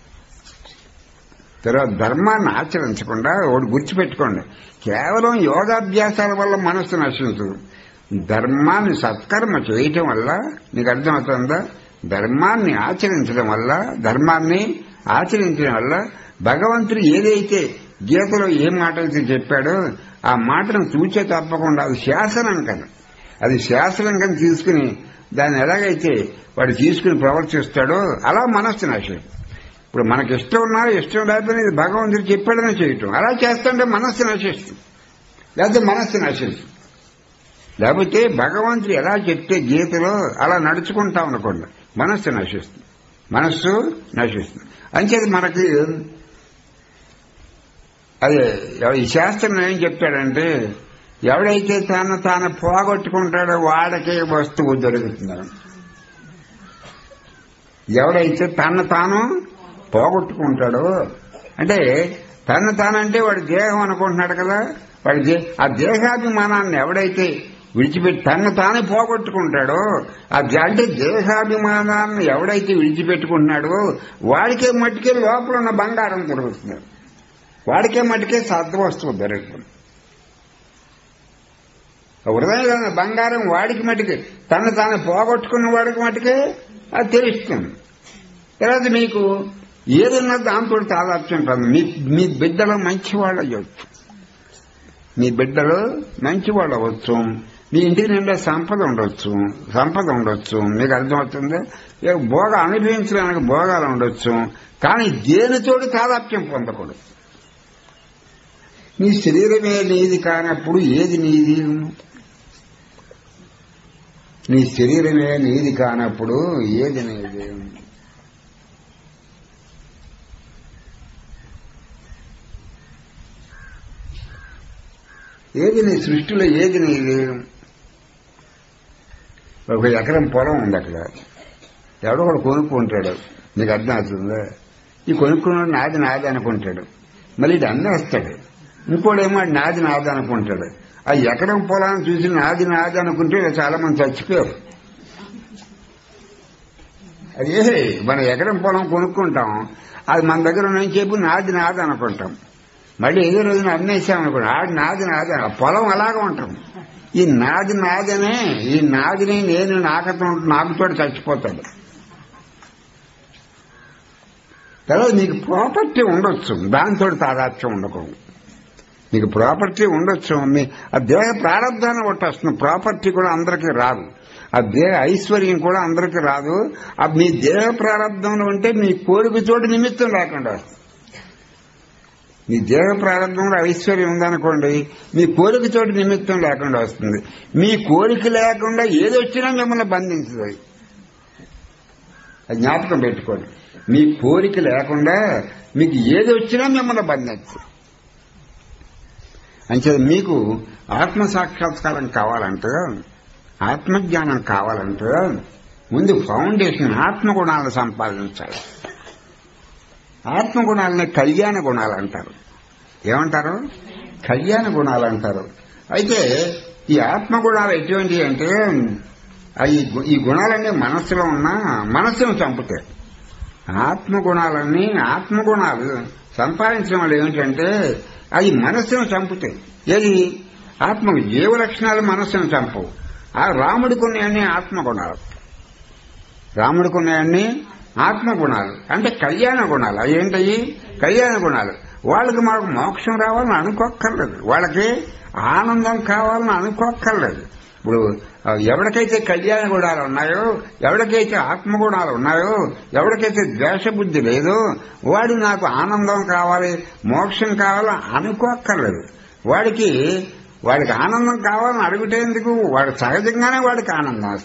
తర్వాత ధర్మాన్ని ఆచరించకుండా ఒకటి గుర్తుపెట్టుకోండి కేవలం యోగాభ్యాసాల వల్ల మనస్సు నశించదు ధర్మాన్ని సత్కర్మ చేయటం వల్ల నీకు అర్థమవుతుందా ధర్మాన్ని ఆచరించడం వల్ల ధర్మాన్ని ఆచరించడం వల్ల భగవంతుడు ఏదైతే గీతలో ఏ మాట అయితే చెప్పాడో ఆ మాటను తూచే తప్పకుండా అది శాసనం కదా అది శాసనం కానీ తీసుకుని దాన్ని ఎలాగైతే వాడు తీసుకుని ప్రవర్తిస్తాడో అలా మనస్సు నశం ఇప్పుడు మనకి ఇష్టం ఉన్నా ఇష్టం లేకపోయినా ఇది భగవంతుడు చెప్పాడని చేయటం అలా చేస్తుంటే మనస్సు నశిస్తుంది లేకపోతే మనస్సు నశిస్తుంది లేకపోతే భగవంతుడు ఎలా చెప్తే గీతలో అలా నడుచుకుంటాం అనుకోండి మనస్సు నశిస్తుంది మనస్సు నశిస్తుంది అంచేది మనకి అదే ఈ శాస్త్రం ఏం చెప్తాడంటే ఎవడైతే తాను తాను పోగొట్టుకుంటాడో వాడికే వస్తువు దొరుకుతున్నాడు ఎవడైతే తను తాను పోగొట్టుకుంటాడో అంటే తను తానంటే వాడి దేహం అనుకుంటున్నాడు కదా వాడి దే ఆ దేహాభిమానాన్ని ఎవడైతే విడిచిపెట్టి తను తాను పోగొట్టుకుంటాడో ఆ దే- అంటే దేహాభిమానాన్ని ఎవడైతే విడిచిపెట్టుకుంటున్నాడో వాడికే మట్టుకే లోపల ఉన్న బంగారం దొరుకుతున్నాడు వాడికే మట్టుకే సద్వస్తువు దొరుకుతుంది హృదయంలో ఉన్న బంగారం వాడికి మటుకే తను తాను పోగొట్టుకున్న వాడికి మటుకే అది తెలుస్తుంది తర్వాత మీకు ఏదన్నా దాంతో తాదాత్యం కాదు మీ మీ బిడ్డలు మంచి వాళ్ళు అయ్యొచ్చు మీ బిడ్డలు మంచి వాళ్ళు అవ్వచ్చు మీ ఇంటి నిండా సంపద ఉండొచ్చు సంపద ఉండొచ్చు మీకు అర్థమవుతుంది ఏ భోగ అనుభవించడానికి భోగాలు ఉండొచ్చు కానీ దేనితోటి తాదాప్యం పొందకూడదు నీ శరీరమే నీది కానప్పుడు ఏది నీది నీ శరీరమే నీది కానప్పుడు ఏది నీది ఏది నీ సృష్టిలో ఏది నీది ఒక ఎకరం పొలం ఉంది అక్కడ ఎవడో ఒకడు కొనుక్కుంటాడు నీకు అర్థం అవుతుందా ఈ కొనుక్కున్నాడు నాది నాది అనుకుంటాడు మళ్ళీ ఇది అమ్మేస్తాడు ఇంకోడేమో అది నాది నాది అనుకుంటాడు ఆ ఎకరం పొలాన్ని చూసి నాది నాది అనుకుంటే చాలా మంది చచ్చిపోయారు అదే మన ఎకరం పొలం కొనుక్కుంటాం అది మన దగ్గర నేను చెప్పి నాది నాది అనుకుంటాం మళ్ళీ ఏదో రోజున అమ్మేసాం అనుకోండి ఆడి నాది నాది ఆ పొలం అలాగే ఉంటాం ఈ నాది నాదనే ఈ నాదిని నేను నాకతో నాకుతో చచ్చిపోతాడు తర్వాత నీకు ప్రాపర్టీ ఉండొచ్చు దాంతో తాదాత్యం ఉండకూడదు నీకు ప్రాపర్టీ ఉండొచ్చు మీ ఆ దేహ ప్రారంధాన్ని కొట్టేస్తుంది ప్రాపర్టీ కూడా అందరికీ రాదు ఆ దేహ ఐశ్వర్యం కూడా అందరికీ రాదు ఆ మీ దేహ ప్రారంభంలో ఉంటే మీ కోరిక చోటు నిమిత్తం లేకుండా వస్తుంది మీ దేహ ప్రారంభంలో ఐశ్వర్యం ఉందనుకోండి మీ కోరిక చోటు నిమిత్తం లేకుండా వస్తుంది మీ కోరిక లేకుండా ఏది వచ్చినా మిమ్మల్ని బంధించదు అది జ్ఞాపకం పెట్టుకోండి మీ కోరిక లేకుండా మీకు ఏది వచ్చినా మిమ్మల్ని బంధించదు అంటే మీకు ఆత్మ సాక్షాత్కారం కావాలంటే ఆత్మజ్ఞానం కావాలంటే ముందు ఫౌండేషన్ ఆత్మగుణాలను సంపాదించాలి ఆత్మగుణాలని కళ్యాణ గుణాలు అంటారు ఏమంటారు కళ్యాణ గుణాలు అంటారు అయితే ఈ ఆత్మగుణాలు ఎటువంటివి అంటే ఆ ఈ గు- ఈ గుణాలన్నీ మనస్సులో ఉన్నా మనస్సును చంపుతాయి ఆత్మగుణాలన్నీ ఆత్మగుణాలు సంపాదించడం వల్ల ఏమిటంటే అవి మనస్సును చంపుతాయి ఏది ఆత్మ జీవ లక్షణాలు మనస్సును చంపవు ఆ రాముడికి ఉన్నాయన్నీ ఆత్మగుణాలు రాముడికి ఉన్నాయన్నీ ఆత్మగుణాలు అంటే కళ్యాణ గుణాలు అవి ఏంటవి కళ్యాణ గుణాలు వాళ్ళకి మాకు మోక్షం రావాలని అనుకోక్కర్లేదు వాళ్ళకి ఆనందం కావాలని అనుకోక్కర్లేదు ఇప్పుడు ఆ, ఎవరికైతే కళ్యాణ గుణాలు ఉన్నాయో ఎవరికైతే ఆత్మగుణాలు ఉన్నాయో ఎవరికైతే ద్వేషబుద్ధి లేదో వాడు నాకు ఆనందం కావాలి మోక్షం కావాలని అనుకోక్కర్లేదు వాడికి వాడికి ఆనందం కావాలని అడుగుటేందుకు వాడు సహజంగానే వాడికి ఆనందం వస్తుంది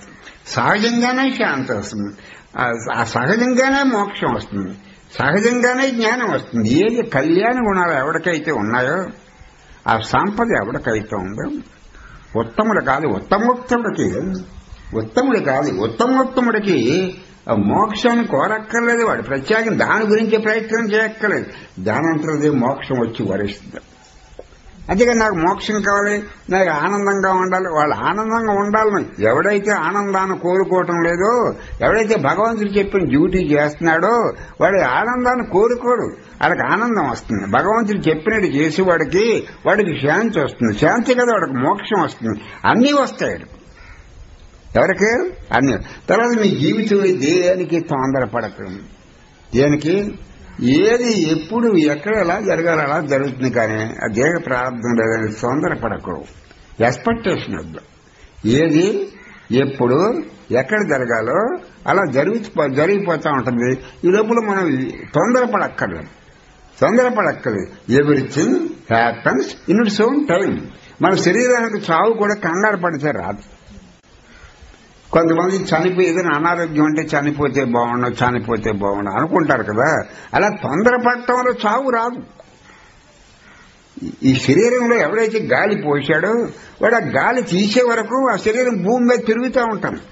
సహజంగానే శాంతి వస్తుంది ఆ- ఆ సహజంగానే మోక్షం వస్తుంది సహజంగానే జ్ఞానం వస్తుంది ఏది కళ్యాణ గుణాలు ఎవరికైతే ఉన్నాయో ఆ సంపద ఎవరికైతే ఉందో ఉత్తముడు కాదు ఉత్తమోత్తముడికి ఉత్తముడు కాదు ఉత్తమోత్తముడికి ఆ మోక్షాన్ని కోరక్కర్లేదు వాడు ప్రత్యేకం దాని గురించి ప్రయత్నం చేయక్కర్లేదు దానంతరదే మోక్షం వచ్చి వరిస్తుంది అందుకని నాకు మోక్షం కావాలి నాకు ఆనందంగా ఉండాలి వాళ్ళు ఆనందంగా ఉండాలని ఎవడైతే ఆనందాన్ని కోరుకోవటం లేదో ఎవడైతే భగవంతుడు చెప్పిన డ్యూటీ చేస్తున్నాడో వాడి ఆనందాన్ని కోరుకోడు వాడికి ఆనందం వస్తుంది భగవంతుడు చెప్పినట్టు చేసేవాడికి వాడికి శాంతి వస్తుంది శాంతి కదా వాడికి మోక్షం వస్తుంది అన్నీ వస్తాయి వాడికి. ఎవరికి అన్ని తర్వాత మీ జీవితం దేనికి తొందరపడకండి దేనికి ఏది ఎప్పుడు ఎక్కడ ఎలా జరగాలి అలా జరుగుతుంది కానీ ఆ దేహ ప్రారంభం లేదని తొందరపడకూడదు ఎక్స్పెక్టేషన్ వద్దు ఏది ఎప్పుడు ఎక్కడ జరగాలో అలా జరుగు జరిగిపోతూ ఉంటుంది ఈ లోపల మనం తొందరపడక్కర్లేదు తొందరపడక్కర్లేదు everything happens in its own time మన శరీరానికి చావు కూడా కంగారు పడితే రాదు కొంతమంది చనిపోయి ఏదైనా అనారోగ్యం అంటే చనిపోతే బాగుండు చనిపోతే బాగుండు అనుకుంటారు కదా అలా తొందరపడటంలో చావు రాదు ఈ- ఈ శరీరంలో ఎవడైతే గాలి పోశాడో వాడు ఆ గాలి తీసే వరకు ఆ శరీరం భూమి మీద తిరుగుతూ ఉంటాను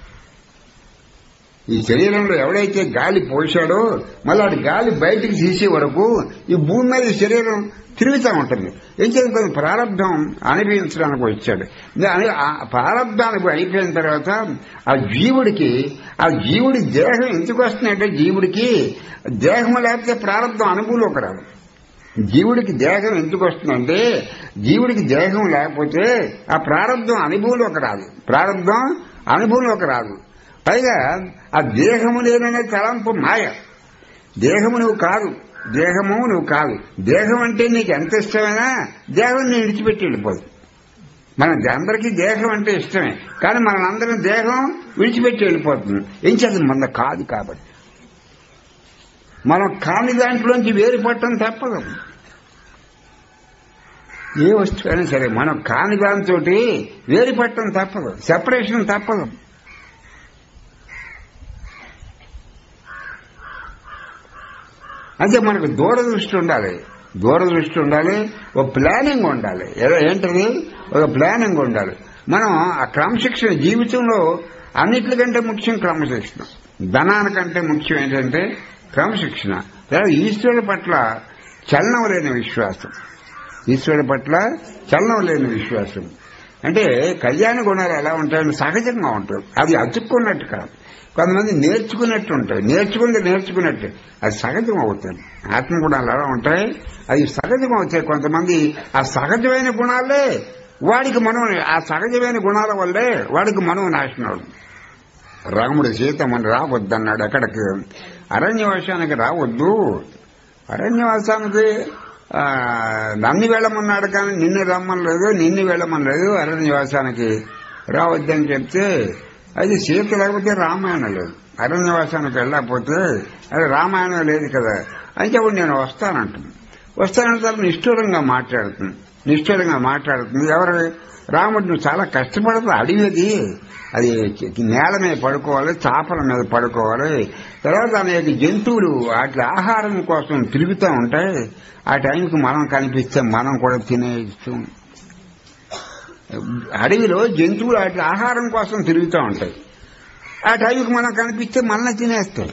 ఈ శరీరంలో ఎవడైతే గాలి పోశాడో మళ్ళీ ఆ గాలి బయటికి తీసే వరకు ఈ భూమి మీద ఈ శరీరం తిరుగుతూ ఉంటుంది ఏం చేయాలి కొంచెం ప్రారంభం అనుభవించడానికి వచ్చాడు దాని- ఆ ప్రారంభానికి అయిపోయిన తర్వాత ఆ జీవుడికి ఆ జీవుడి దేహం ఎందుకు వస్తుందంటే జీవుడికి దేహం లేకపోతే ప్రారంభం అనుభవంలోకి రాదు జీవుడికి దేహం ఎందుకు వస్తుందంటే జీవుడికి దేహం లేకపోతే ఆ ప్రారంభం అనుభవంలోకి రాదు ప్రారంభం అనుభవంలోకి రాదు పైగా ఆ దేహము లేననే తలంపు మాయ దేహము నువ్వు కాదు దేహము నువ్వు కాదు దేహం అంటే నీకు ఎంత ఇష్టమైనా దేహం నేను విడిచిపెట్టి వెళ్ళిపోదు మన అందరికీ దేహం అంటే ఇష్టమే కానీ మనందరం దేహం విడిచిపెట్టి వెళ్ళిపోతుంది ఏం చేద్దాం మన కాదు కాబట్టి మనం కాని దాంట్లోంచి వేరుపడటం తప్పదు ఏ వస్తువైనా సరే మనం కాని దాంతో వేరుపడటం తప్పదు సెపరేషన్ తప్పదు అంటే మనకు దూరదృష్టి ఉండాలి దూరదృష్టి ఉండాలి ఒక ప్లానింగ్ ఉండాలి ఏ- ఏంటది ఒక ప్లానింగ్ ఉండాలి మనం ఆ క్రమశిక్షణ జీవితంలో అన్నిటికంటే ముఖ్యం క్రమశిక్షణ ధనానికంటే ముఖ్యం ఏంటంటే క్రమశిక్షణ లేదా ఈశ్వరుడి పట్ల చలనం లేని విశ్వాసం ఈశ్వరుడి పట్ల చలనం లేని విశ్వాసం అంటే కళ్యాణ గుణాలు ఎలా ఉంటాయని సహజంగా ఉంటాయి అది అతుక్కున్నట్టు కాదు కొంతమంది నేర్చుకున్నట్టు ఉంటాయి నేర్చుకుంటే నేర్చుకున్నట్టు అది సహజం అవుతుంది ఆత్మ గుణాలు ఎలా ఉంటాయి అది సహజం అవుతాయి కొంతమంది ఆ సహజమైన గుణాలే వాడికి మనం ఆ సహజమైన గుణాల వల్లే వాడికి మనం నాశనం అవుతుంది రాముడు సీతమ్మని రావద్దన్నాడు ఎక్కడికి అరణ్యవాసానికి రావద్దు అరణ్యవాసానికి ఆ, నన్ను వెళ్ళమన్నాడు కానీ నిన్ను రమ్మనలేదు నిన్ను వెళ్ళమనలేదు అరణ్యవాసానికి రావద్దని చెప్తే అది సీత లేకపోతే రామాయణం లేదు అరణ్యవాసానికి వెళ్ళకపోతే అది రామాయణం లేదు కదా అయితే అప్పుడు నేను వస్తానంటుంది వస్తానంటే నిష్ఠూరంగా మాట్లాడుతుంది నిష్ఠూరంగా మాట్లాడుతుంది ఎవరు రాముడు నువ్వు చాలా కష్టపడుతుంది అడవి అది అది నేల మీద పడుకోవాలి చాపల మీద పడుకోవాలి తర్వాత అనేక జంతువులు వాటి ఆహారం కోసం తిరుగుతూ ఉంటాయి ఆ టైంకి మనం కనిపిస్తే మనం కూడా తినేస్తూ అడవిలో జంతువులు వాటి ఆహారం కోసం తిరుగుతూ ఉంటాయి ఆ టైంకి మనం కనిపిస్తే మనల్ని తినేస్తాయి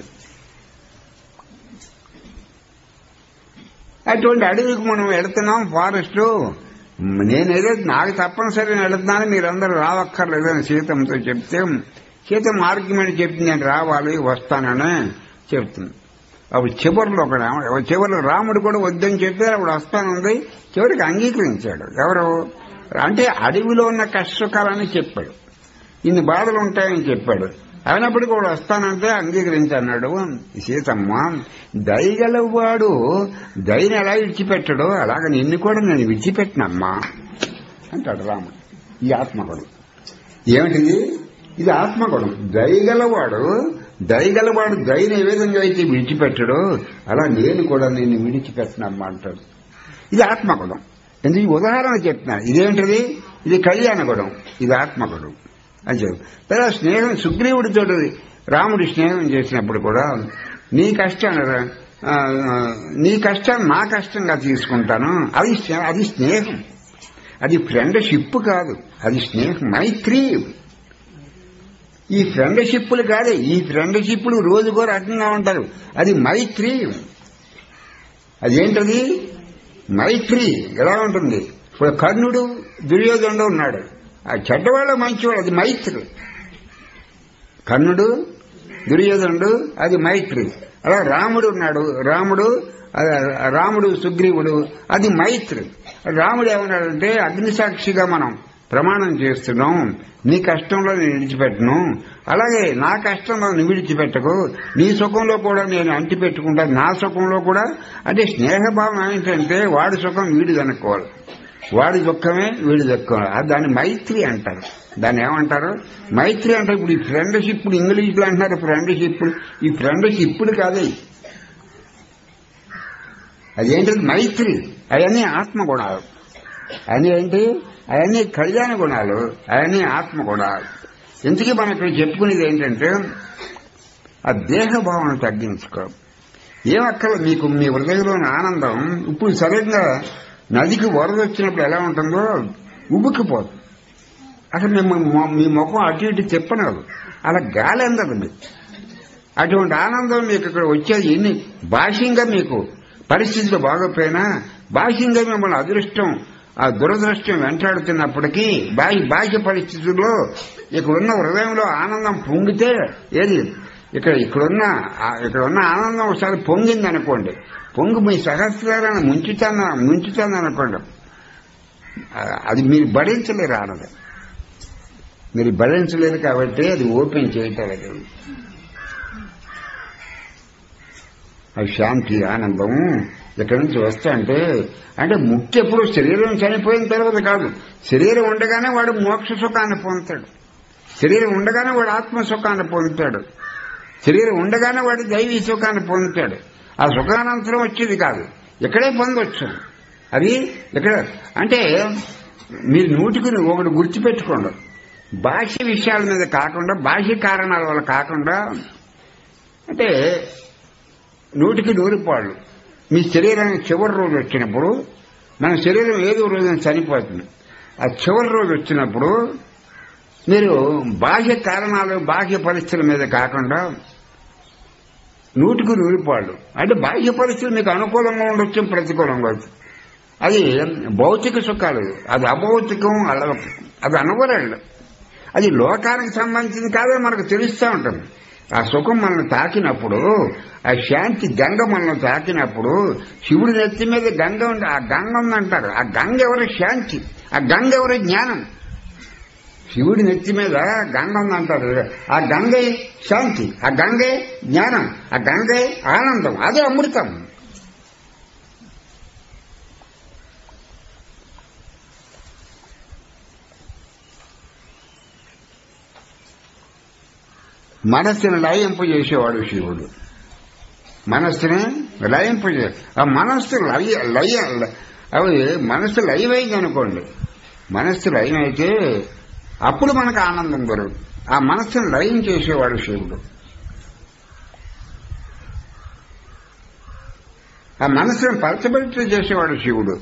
అటువంటి అడవికి మనం వెళుతున్నాం ఫారెస్ట్ నేనేదో నాకు తప్పనిసరి వెళుతున్నాను మీరందరూ రావక్కర్లేదని సీతమ్మతో చెప్తే సీతమ్మ ఆర్గ్యుమెంట్ చెప్పింది నేను రావాలి వస్తానని చెప్తుంది అప్పుడు చివరిలో ఒక రాముడు చివరిలో రాముడు కూడా వద్దని చెప్పారు అప్పుడు వస్తానుంది చివరికి అంగీకరించాడు ఎవరు అంటే అడవిలో ఉన్న కష్టసుఖాలని చెప్పాడు ఇన్ని బాధలు ఉంటాయని చెప్పాడు అయినప్పటికీ కూడా వస్తానంటే అంగీకరించన్నాడు సీతమ్మ దయగలవాడు దయని ఎలా విడిచిపెట్టడో అలాగ నిన్ను కూడా నేను విడిచిపెట్టినమ్మా అంటాడు రాముడు ఈ ఆత్మగుణం ఏమిటిది ఇది ఆత్మగుణం దయగలవాడు దయగలవాడు దయని ఏ విధంగా అయితే విడిచిపెట్టడో అలా నేను కూడా నిన్ను విడిచిపెట్టినమ్మా అంటాడు ఇది ఆత్మగుణం ఎందుకు ఈ ఉదాహరణ చెప్తున్నాను ఇదేంటిది ఇది కళ్యాణ గుణం ఇది ఆత్మగుణం అని చెప్పి తర్వాత స్నేహం సుగ్రీవుడితో రాముడి స్నేహం చేసినప్పుడు కూడా నీ కష్టాన్ని రా- ఆ, ఆ, నీ కష్టాన్ని నా కష్టంగా తీసుకుంటాను అది స్నే- అది స్నేహం అది ఫ్రెండ్షిప్ కాదు అది స్నేహం మైత్రి ఈ ఫ్రెండ్షిప్లు కాదే ఈ ఫ్రెండ్షిప్లు రోజుకో రకంగా ఉంటారు అది మైత్రి అదేంటది మైత్రి ఎలా ఉంటుంది ఇప్పుడు కర్ణుడు దుర్యోధనుడు ఉన్నాడు ఆ చెడ్డవాళ్ళు మంచివాడు అది మైత్రి కర్ణుడు దుర్యోధనుడు అది మైత్రి అలా రాముడు ఉన్నాడు రాముడు ఆ, రాముడు సుగ్రీవుడు అది మైత్రి రాముడు ఏమన్నాడంటే అగ్నిసాక్షిగా మనం ప్రమాణం చేస్తున్నాం నీ కష్టంలో నేను విడిచిపెట్టను అలాగే నా కష్టంలో నువ్వు విడిచిపెట్టకు నీ సుఖంలో కూడా నేను అంటి పెట్టుకుంటా నా సుఖంలో కూడా అంటే స్నేహభావం ఏంటంటే వాడి సుఖం వీడు కనుక్కోవాలి వాడి దుఃఖమే వీడి దుఃఖం అది దాన్ని మైత్రి అంటారు దాన్ని ఏమంటారు మైత్రి అంటే ఇప్పుడు ఈ ఫ్రెండ్షిప్ ఇంగ్లీష్లో అంటున్నారు ఫ్రెండ్షిప్ ఈ ఫ్రెండ్షిప్ కాదే అదేంటది మైత్రి అవన్నీ ఆత్మ గుణాలు అవన్నీ ఏంటి అవన్నీ కళ్యాణ గుణాలు అవన్నీ ఆత్మ గుణాలు ఇంతకీ మనం ఇక్కడ చెప్పుకునేది ఏంటంటే ఆ దేహ భావన తగ్గించుకో ఏమక్కల మీకు మీ హృదయంలోని ఆనందం ఇప్పుడు సరిగ్గా నదికి వరద వచ్చినప్పుడు ఎలా ఉంటుందో ఉబుకిపోతుంది అసలు మేము మొ- మీ ముఖం అటు ఇటు తిప్పనదు అలా గాలి అందదు మీకు అటువంటి ఆనందం మీకు ఇక్కడ వచ్చేది ఎన్ని బాహ్యంగా మీకు పరిస్థితులు బాగోపోయినా బాహ్యంగా మిమ్మల్ని అదృష్టం ఆ దురదృష్టం వెంటాడుతున్నప్పటికీ బాహ్య బాహ్య పరిస్థితుల్లో ఇక్కడున్న హృదయంలో ఆనందం పొంగితే ఏది ఇక్కడ ఇక్కడున్న ఆ- ఇక్కడున్న ఆనందం ఒకసారి పొంగింది అనుకోండి పొంగి మీ సహస్రాలను ముంచుతాను ముంచుతాను అనుకోండి ఆ, అది మీరు భరించలేరు ఆనందం మీరు భరించలేరు కాబట్టి అది ఓపెన్ చేయటలేదు ఆ శాంతి ఆనందం ఇక్కడి నుంచి వస్తా అంటే అంటే ముక్తి ఎప్పుడు శరీరం చనిపోయిన తర్వాత కాదు శరీరం ఉండగానే వాడు మోక్ష సుఖాన్ని పొందుతాడు శరీరం ఉండగానే వాడు ఆత్మ సుఖాన్ని పొందుతాడు శరీరం ఉండగానే వాడు దైవీ సుఖాన్ని పొందుతాడు ఆ సుఖానంతరం వచ్చేది కాదు ఇక్కడే పొందొచ్చు అది ఇక్కడ అంటే మీరు నూటికి ఒకటి గుర్తుపెట్టుకోండి బాహ్య విషయాల మీద కాకుండా బాహ్య కారణాల వల్ల కాకుండా అంటే నూటికి నూరు పాళ్ళు మీ శరీరానికి చివరి రోజు వచ్చినప్పుడు మన శరీరం ఏదో రోజున చనిపోతుంది ఆ చివరి రోజు వచ్చినప్పుడు మీరు బాహ్య కారణాలు బాహ్య పరిస్థితుల మీద కాకుండా నూటికి నూరు పాళ్ళు అంటే బాహ్య పరిస్థితులు మీకు అనుకూలంగా ఉండొచ్చు ప్రతికూలంగా ఉండొచ్చు అది భౌతిక సుఖాలు అది అభౌతికం అలవకం అది అనువరాళ్ళు అది లోకానికి సంబంధించింది కాదని మనకు తెలుస్తూ ఉంటుంది ఆ సుఖం మనల్ని తాకినప్పుడు ఆ శాంతి గంగ మనల్ని తాకినప్పుడు శివుడి నెత్తి మీద గంగ ఉంది ఆ గంగ ఉందంటారు ఆ గంగ ఎవరి శాంతి ఆ గంగ ఎవరి జ్ఞానం శివుడి నెత్తి మీద గంగ ఉందంటారు ఆ గంగే శాంతి ఆ గంగే జ్ఞానం ఆ గంగే ఆనందం అదే అమృతం మనస్సును లయింపు చేసేవాడు శివుడు మనస్సుని లయింపు చే ఆ మనస్సు లయ లయ అవి మనస్సు లయమైంది అనుకోండి మనస్సు లయమైతే అప్పుడు మనకు ఆనందం దొరుకుతుంది ఆ మనస్సును లయం చేసేవాడు శివుడు ఆ మనస్సును పలచబెట్టి చేసేవాడు శివుడు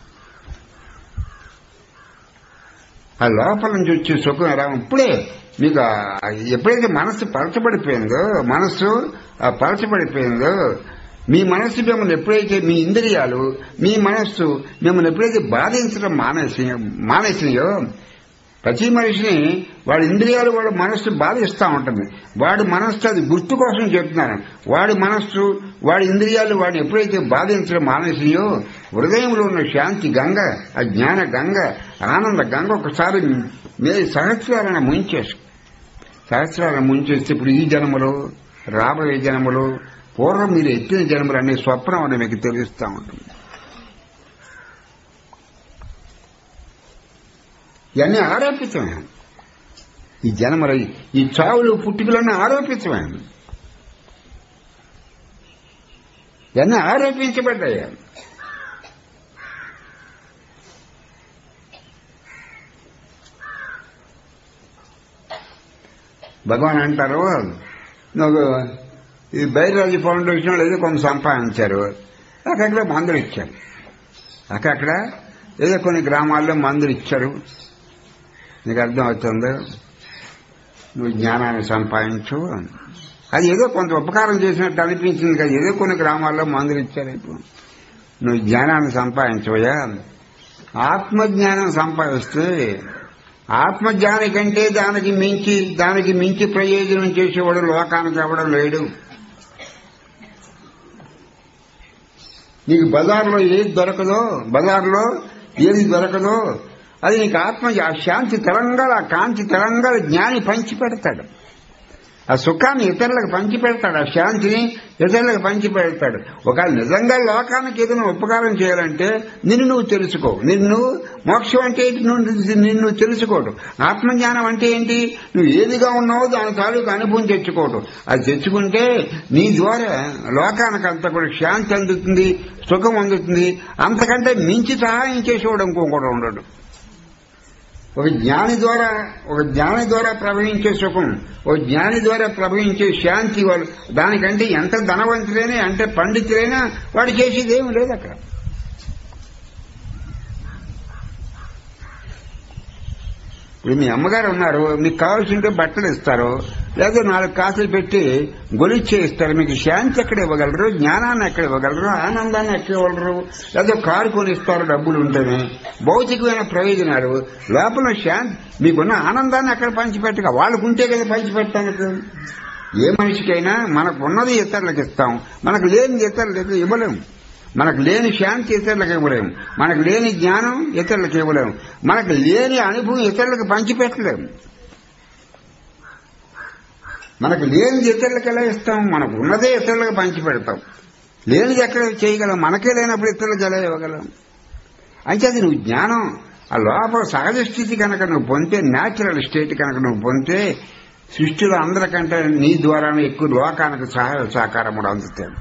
ఆ లోపల నుంచి వచ్చే సుఖం ఎలా ఇప్పుడే మీకు ఆ- ఎప్పుడైతే మనస్సు పలచబడిపోయిందో మనస్సు ఆ పలచబడిపోయిందో మీ మనస్సు మిమ్మల్ని ఎప్పుడైతే మీ ఇంద్రియాలు మీ మనస్సు మిమ్మల్ని ఎప్పుడైతే బాధించడం మానేసి మానేసినాయో ప్రతి మనిషిని వాడి ఇంద్రియాలు వాడి మనస్సు బాధిస్తూ ఉంటుంది వాడి మనస్సు అది గుర్తు కోసం చెప్తున్నాను వాడి మనస్సు వాడి ఇంద్రియాలు వాడిని ఎప్పుడైతే బాధించడం మానేసినాయో హృదయంలో ఉన్న శాంతి గంగ ఆ జ్ఞాన గంగ ఆనంద గంగ ఒకసారి మీ సహస్రాలను ముంచేసు సహస్రాలను ముంచేస్తే ఇప్పుడు ఈ జన్మలో రాబోయే జన్మలో పూర్వం మీరు ఎత్తిన జన్మలు అనే స్వప్నం అని మీకు తెలుస్తూ ఉంటుంది ఇవన్నీ ఆరోపితమే ఈ జన్మల ఈ చావులు పుట్టుకలన్నీ ఆరోపితమే ఇవన్నీ ఆరోపించబడ్డాయి భగవాన్ అంటారు నువ్వు ఈ బైరాజు ఫౌండేషన్ వాళ్ళు ఏదో కొంత సంపాదించారు అక్కడక్కడ మందులు ఇచ్చారు అక్కడక్కడ ఏదో కొన్ని గ్రామాల్లో మందులు ఇచ్చారు నీకు అర్థం అవుతుంది నువ్వు జ్ఞానాన్ని సంపాదించు అది ఏదో కొంత ఉపకారం చేసినట్టు అనిపించింది కదా ఏదో కొన్ని గ్రామాల్లో మందులు ఇచ్చారు ఇప్పుడు నువ్వు జ్ఞానాన్ని సంపాదించవయ్యా ఆత్మజ్ఞానం సంపాదిస్తే ఆత్మజ్ఞాని కంటే దానికి మించి దానికి మించి ప్రయోజనం చేసేవాడు లోకానికి ఎవడం లేడు నీకు బజార్లో ఏది దొరకదో బజార్లో ఏది దొరకదో అది నీకు ఆత్మ ఆ శాంతి తెలంగాణ ఆ కాంతి తెలంగాణ జ్ఞాని పంచి పెడతాడు ఆ సుఖాన్ని ఇతరులకు పంచి పెడతాడు ఆ శాంతిని ఇతరులకు పంచి పెడతాడు ఒకవేళ నిజంగా లోకానికి ఏదైనా ఉపకారం చేయాలంటే నిన్ను నువ్వు తెలుసుకో నిన్ను మోక్షం అంటే ఏంటి నువ్వు నిన్ను తెలుసుకోవడం ఆత్మజ్ఞానం అంటే ఏంటి నువ్వు ఏదిగా ఉన్నావో దాని తాలూకు అనుభవం తెచ్చుకోవడం అది తెచ్చుకుంటే నీ ద్వారా లోకానికి అంత కూడా శాంతి అందుతుంది సుఖం అందుతుంది అంతకంటే మించి సహాయం చేసేవాడు ఇంకొకటి ఉండడు ఒక జ్ఞాని ద్వారా ఒక జ్ఞాని ద్వారా ప్రవహించే సుఖం ఒక జ్ఞాని ద్వారా ప్రవహించే శాంతి వాళ్ళు దానికంటే ఎంత ధనవంతులైనా అంటే పండితులైనా వాడు చేసేది ఏమి లేదు అక్కడ ఇప్పుడు మీ అమ్మగారు ఉన్నారు మీకు కావాల్సింటే బట్టలు ఇస్తారు లేదా నాలుగు కాసులు పెట్టి గొలిచ్చే ఇస్తారు మీకు శాంతి ఎక్కడ ఇవ్వగలరు జ్ఞానాన్ని ఎక్కడ ఇవ్వగలరు ఆనందాన్ని ఎక్కడ ఇవ్వగలరు లేదా కారు కొని ఇస్తారు డబ్బులు ఉంటేనే భౌతికమైన ప్రయోజనాలు లోపల శాంతి మీకున్న ఆనందాన్ని ఎక్కడ పంచిపెట్టగా వాళ్ళకుంటే కదా పంచిపెట్టానికి ఏ మనిషికైనా మనకు ఉన్నది ఇతరులకు ఇస్తాం మనకు లేని ఇతరులకు ఇవ్వలేము మనకు లేని శాంతి ఇతరులకు ఇవ్వలేము మనకు లేని జ్ఞానం ఇతరులకు ఇవ్వలేము మనకు లేని అనుభవం ఇతరులకు పంచిపెట్టలేము మనకు లేనిది ఇతరులకు ఎలా ఇస్తాం మనకు ఉన్నదే ఇతరులకు పంచిపెడతాం లేనిది ఎక్కడ చేయగలం మనకే లేనప్పుడు ఇతరులకు ఎలా ఇవ్వగలం అంటే అది నువ్వు జ్ఞానం ఆ లోపల సహజ స్థితి కనుక నువ్వు పొందితే న్యాచురల్ స్టేట్ కనుక నువ్వు పొందితే సృష్టిలో అందరికంటే నీ ద్వారానే ఎక్కువ లోకానికి సహాయ సహకారముడు అందుతాడు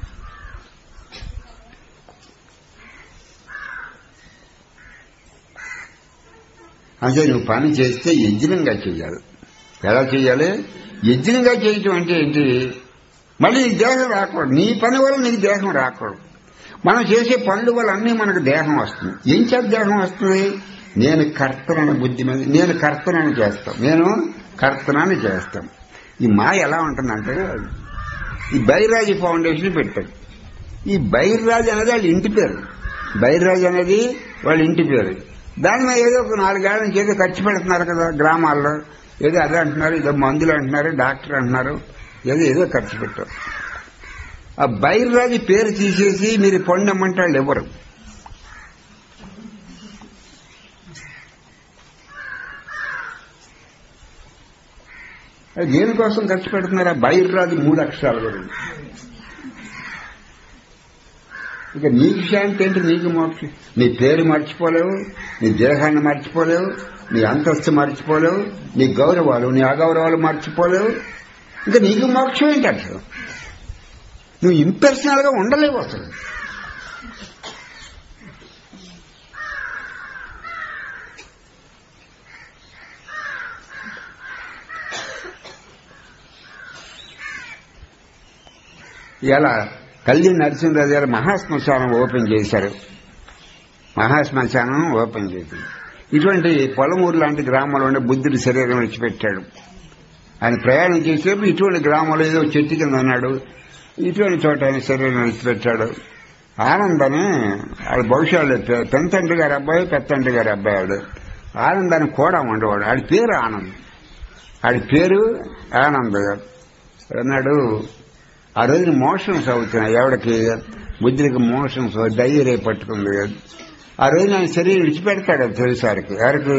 అంటే నువ్వు పని చేస్తే యజ్ఞంగా చేయాలి ఎలా చేయాలి యజ్ఞంగా చేయటం అంటే ఏంటి మళ్ళీ నీకు దేహం రాకూడదు నీ పని వల్ల నీకు దేహం రాకూడదు మనం చేసే పనుల వల్ల అన్నీ మనకు దేహం వస్తుంది ఏం చేత దేహం వస్తుంది నేను కర్తనని బుద్ధి మీద నేను కర్తనని చేస్తాం నేను కర్తనాన్ని చేస్తాం ఈ మాయ ఎలా ఉంటుందంటే ఈ బైరాజు ఫౌండేషన్ పెట్టాడు ఈ బైర్రాజు అనేది వాళ్ళ ఇంటి పేరు బైర్రాజు అనేది వాళ్ళ ఇంటి పేరు దాని మీద ఏదో ఒక నాలుగేళ్ల నుంచి ఏదో ఖర్చు పెడుతున్నారు కదా గ్రామాల్లో ఏదో అదే అంటున్నారు ఏదో మందులు అంటున్నారు డాక్టర్ అంటున్నారు ఏదో ఏదో ఖర్చు పెట్టారు ఆ బైర్రాజు పేరు తీసేసి మీరు పొందమ్మంటే వాళ్ళు ఎవరు అది దేనికోసం ఖర్చు పెడుతున్నారు ఆ బైర్రాజు మూడు అక్షరాల గురించి ఇక నీకు శాంతి ఏంటి నీకు మోక్షం నీ పేరు మర్చిపోలేవు నీ దేహాన్ని మర్చిపోలేవు నీ అంతస్తు మర్చిపోలేవు నీ గౌరవాలు నీ అగౌరవాలు మర్చిపోలేవు ఇంకా నీకు మోక్షం ఏంటి అసలు నువ్వు ఇంపర్సనల్ గా ఉండలేవు అసలు ఇలా కల్లి నరసింహరాజు గారు మహాశ్మశానం ఓపెన్ చేశారు మహాశ్మశానం ఓపెన్ చేసింది ఇటువంటి పొలమూరు లాంటి గ్రామంలో ఉండే బుద్ధుడి శరీరం విడిచిపెట్టాడు ఆయన ప్రయాణం చేసేప్పుడు ఇటువంటి గ్రామంలో ఏదో చెట్టు కింద ఉన్నాడు ఇటువంటి చోట ఆయన శరీరం విడిచిపెట్టాడు ఆనందని ఆడు బహుశా పెంతండ్రి గారి అబ్బాయి పెత్తండ్రి గారి అబ్బాయి ఆడు ఆనందాన్ని కూడా ఉండేవాడు ఆడి పేరు ఆనంద్ ఆడి పేరు ఆనంద్ గారు అన్నాడు ఆ రోజున మోషన్స్ అవుతున్నాయి ఎవడికి బుద్ధుడికి మోషన్స్ డైరీ పట్టుకుంది ఆ రోజు ఆయన శరీరం విడిచిపెడతాడు తొలిసారికి ఎవరికి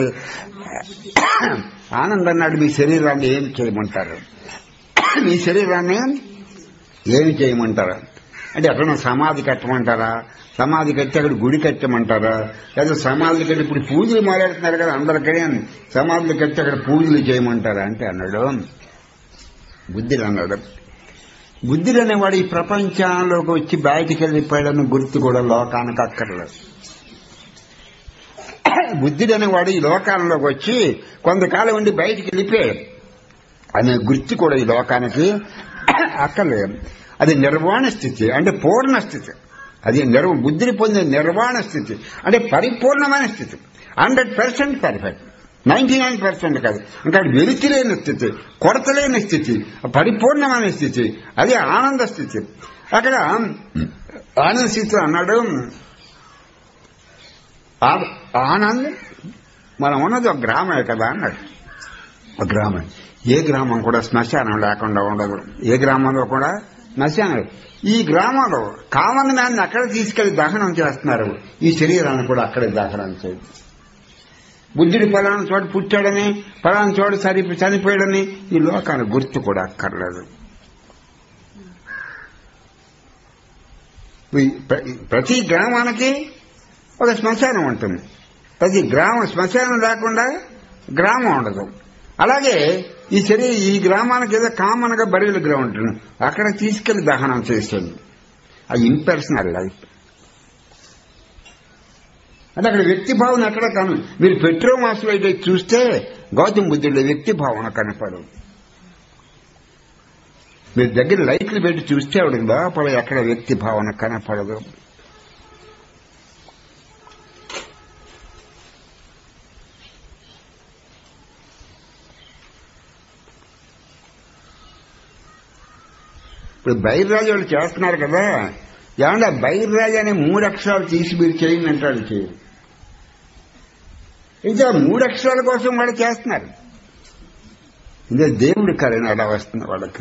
ఆనంద్ అన్నాడు మీ శరీరాన్ని ఏం చేయమంటారు మీ శరీరాన్ని ఏమి చేయమంటారా అంటే ఎక్కడ సమాధి కట్టమంటారా సమాధి కట్టి అక్కడ గుడి కట్టమంటారా లేదా సమాధులు కట్టి ఇప్పుడు పూజలు మొదలెడుతున్నారు కదా అందరికీ సమాధులు కట్టి అక్కడ పూజలు చేయమంటారా అంటే అన్నాడు బుద్ధుడు అన్నాడు బుద్ధుడు అనేవాడు ఈ ప్రపంచంలోకి వచ్చి బయటికి వెళ్ళిపోయాడని గుర్తు కూడా లోకానికి అక్కర్లేదు బుద్ధుడు అనేవాడు ఈ లోకాలంలోకి వచ్చి కొంతకాలం ఉండి బయటికి వెళ్ళిపోయాడు అనే గుర్తు కూడా ఈ లోకానికి అక్కర్లేదు అది నిర్వాణ స్థితి అంటే పూర్ణ స్థితి అది నిర్వ బుద్ధిని పొందిన నిర్వాణ స్థితి అంటే పరిపూర్ణమైన స్థితి hundred percent perfect ninety nine percent కాదు ఇంకా వెలితి లేని స్థితి కొరత లేని స్థితి పరిపూర్ణమైన స్థితి అది ఆనంద స్థితి అక్కడ ఆనంద స్థితి అన్నాడు ఆ- ఆనందం మనం ఉన్నది ఒక గ్రామమే కదా అన్నాడు ఒక గ్రామం ఏ గ్రామం కూడా శ్మశానం లేకుండా ఉండదు ఏ గ్రామంలో కూడా శ్మశానం ఈ గ్రామంలో కామన్ మ్యాన్ అక్కడ తీసుకెళ్లి దహనం చేస్తున్నారు ఈ శరీరాన్ని కూడా అక్కడే దహనం చేయదు బుద్ధుడు పలానా చోట పుట్టాడని పలానా చోట సరి చనిపోయాడని ఈ లోకానికి గుర్తు కూడా అక్కర్లేదు ఈ ప్ర- ప్రతి గ్రామానికి ఒక శ్మశానం ఉంటుంది ప్రతి గ్రామం శ్మశానం లేకుండా గ్రామం ఉండదు అలాగే ఈ శరీర ఈ గ్రామానికి ఏదో కామన్ గా బరియల్ గ్రౌండ్ ఉంటుంది అక్కడ తీసుకెళ్లి దహనం చేసేది అది ఇంపర్సనల్ లైఫ్ అంటే అక్కడ వ్యక్తి భావన ఎక్కడ కను మీరు పెట్రో మాసులు అయితే చూస్తే గౌతమ బుద్ధుడిలో వ్యక్తి భావన కనపడదు మీరు దగ్గర లైట్లు పెట్టి చూస్తే ఆవిడ లోపల ఎక్కడ వ్యక్తి భావన కనపడదు ఇప్పుడు బైర్రాజు వాళ్ళు చేస్తున్నారు కదా ఏమంటే ఆ బైర్రాజు అనే మూడు అక్షరాలు తీసి మీరు చేయండి అంటాడు చేయండి ఇంకా ఆ మూడు అక్షరాల కోసం వాళ్ళు చేస్తున్నారు ఇదే దేవుడి కరెన అలా వస్తుంది వాళ్ళకి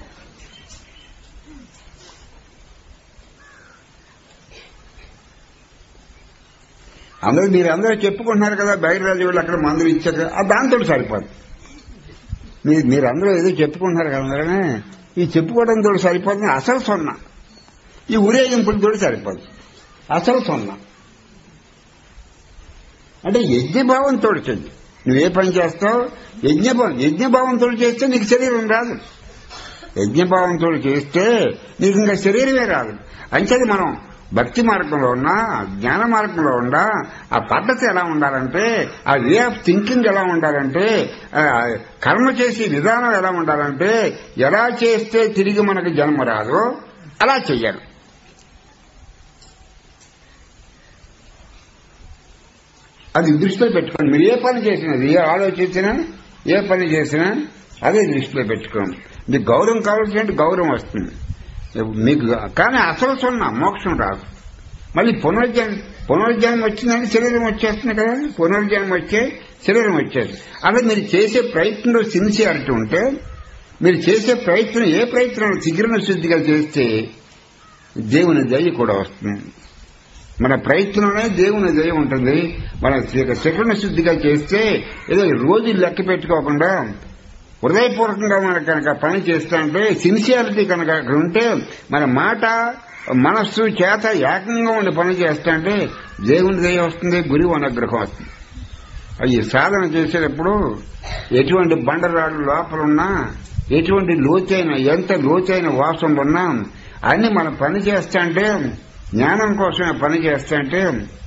అందరూ మీరు అందరూ చెప్పుకుంటున్నారు కదా బైర్రాజు వాళ్ళు అక్కడ మందులు ఇచ్చారు ఆ దాంతో సరిపోదు మీరు మీరందరూ ఏదో చెప్పుకుంటున్నారు కదా అందరనే ఈ చెప్పుకోవడంతో సరిపోతుంది అసలు సున్నా ఈ ఊరేగింపులతో సరిపోదు అసలు సున్నా అంటే యజ్ఞభావంతో చెయ్యి నువ్వే పని చేస్తావు యజ్ఞభావం యజ్ఞభావంతో చేస్తే నీకు శరీరం రాదు యజ్ఞభావంతో చేస్తే నీకు ఇంకా శరీరమే రాదు అంచేది మనం భక్తి మార్గంలో ఉన్నా జ్ఞాన మార్గంలో ఉన్నా ఆ పద్ధతి ఎలా ఉండాలంటే ఆ వే ఆఫ్ థింకింగ్ ఎలా ఉండాలంటే ఆ కర్మ చేసే విధానం ఎలా ఉండాలంటే ఎలా చేస్తే తిరిగి మనకు జన్మ రాదో అలా చెయ్యాలి అది దృష్టిలో పెట్టుకోండి మీరు ఏ పని చేసినా ఏ ఆలోచించినా ఏ పని చేసినా అదే దృష్టిలో పెట్టుకోండి మీకు గౌరవం కావాల్సినట్టు గౌరవం వస్తుంది మీకు కానీ అసలు సున్నా మోక్షం రాదు మళ్ళీ పునర్జన్మ పునర్జన్మ వచ్చిందంటే శరీరం వచ్చేస్తుంది కదా పునర్జన్మ వచ్చే శరీరం వచ్చేది అలా మీరు చేసే ప్రయత్నంలో సిన్సియారిటీ ఉంటే మీరు చేసే ప్రయత్నం ఏ ప్రయత్నం శిఖరణ శుద్ధిగా చేస్తే దేవుని దయ కూడా వస్తుంది మన ప్రయత్నంలోనే దేవుని దయ ఉంటుంది మన శిఖరణ శుద్ధిగా చేస్తే ఏదో రోజు లెక్క పెట్టుకోకుండా హృదయపూర్వకంగా మన కనుక పని చేస్తా అంటే సిన్సియారిటీ కనుక అక్కడ ఉంటే మన మాట మనస్సు చేత ఏకంగా ఉండి పని చేస్తా అంటే దేవుని దయ వస్తుంది గురువు అనుగ్రహం వస్తుంది అవి సాధన చేసేటప్పుడు ఎటువంటి బండరాళ్ళు లోపల ఉన్నా ఎటువంటి లోతైన ఎంత లోతైన వాసనలు ఉన్నా అన్ని మనం పని చేస్తా అంటే జ్ఞానం కోసమే పని చేస్తా అంటే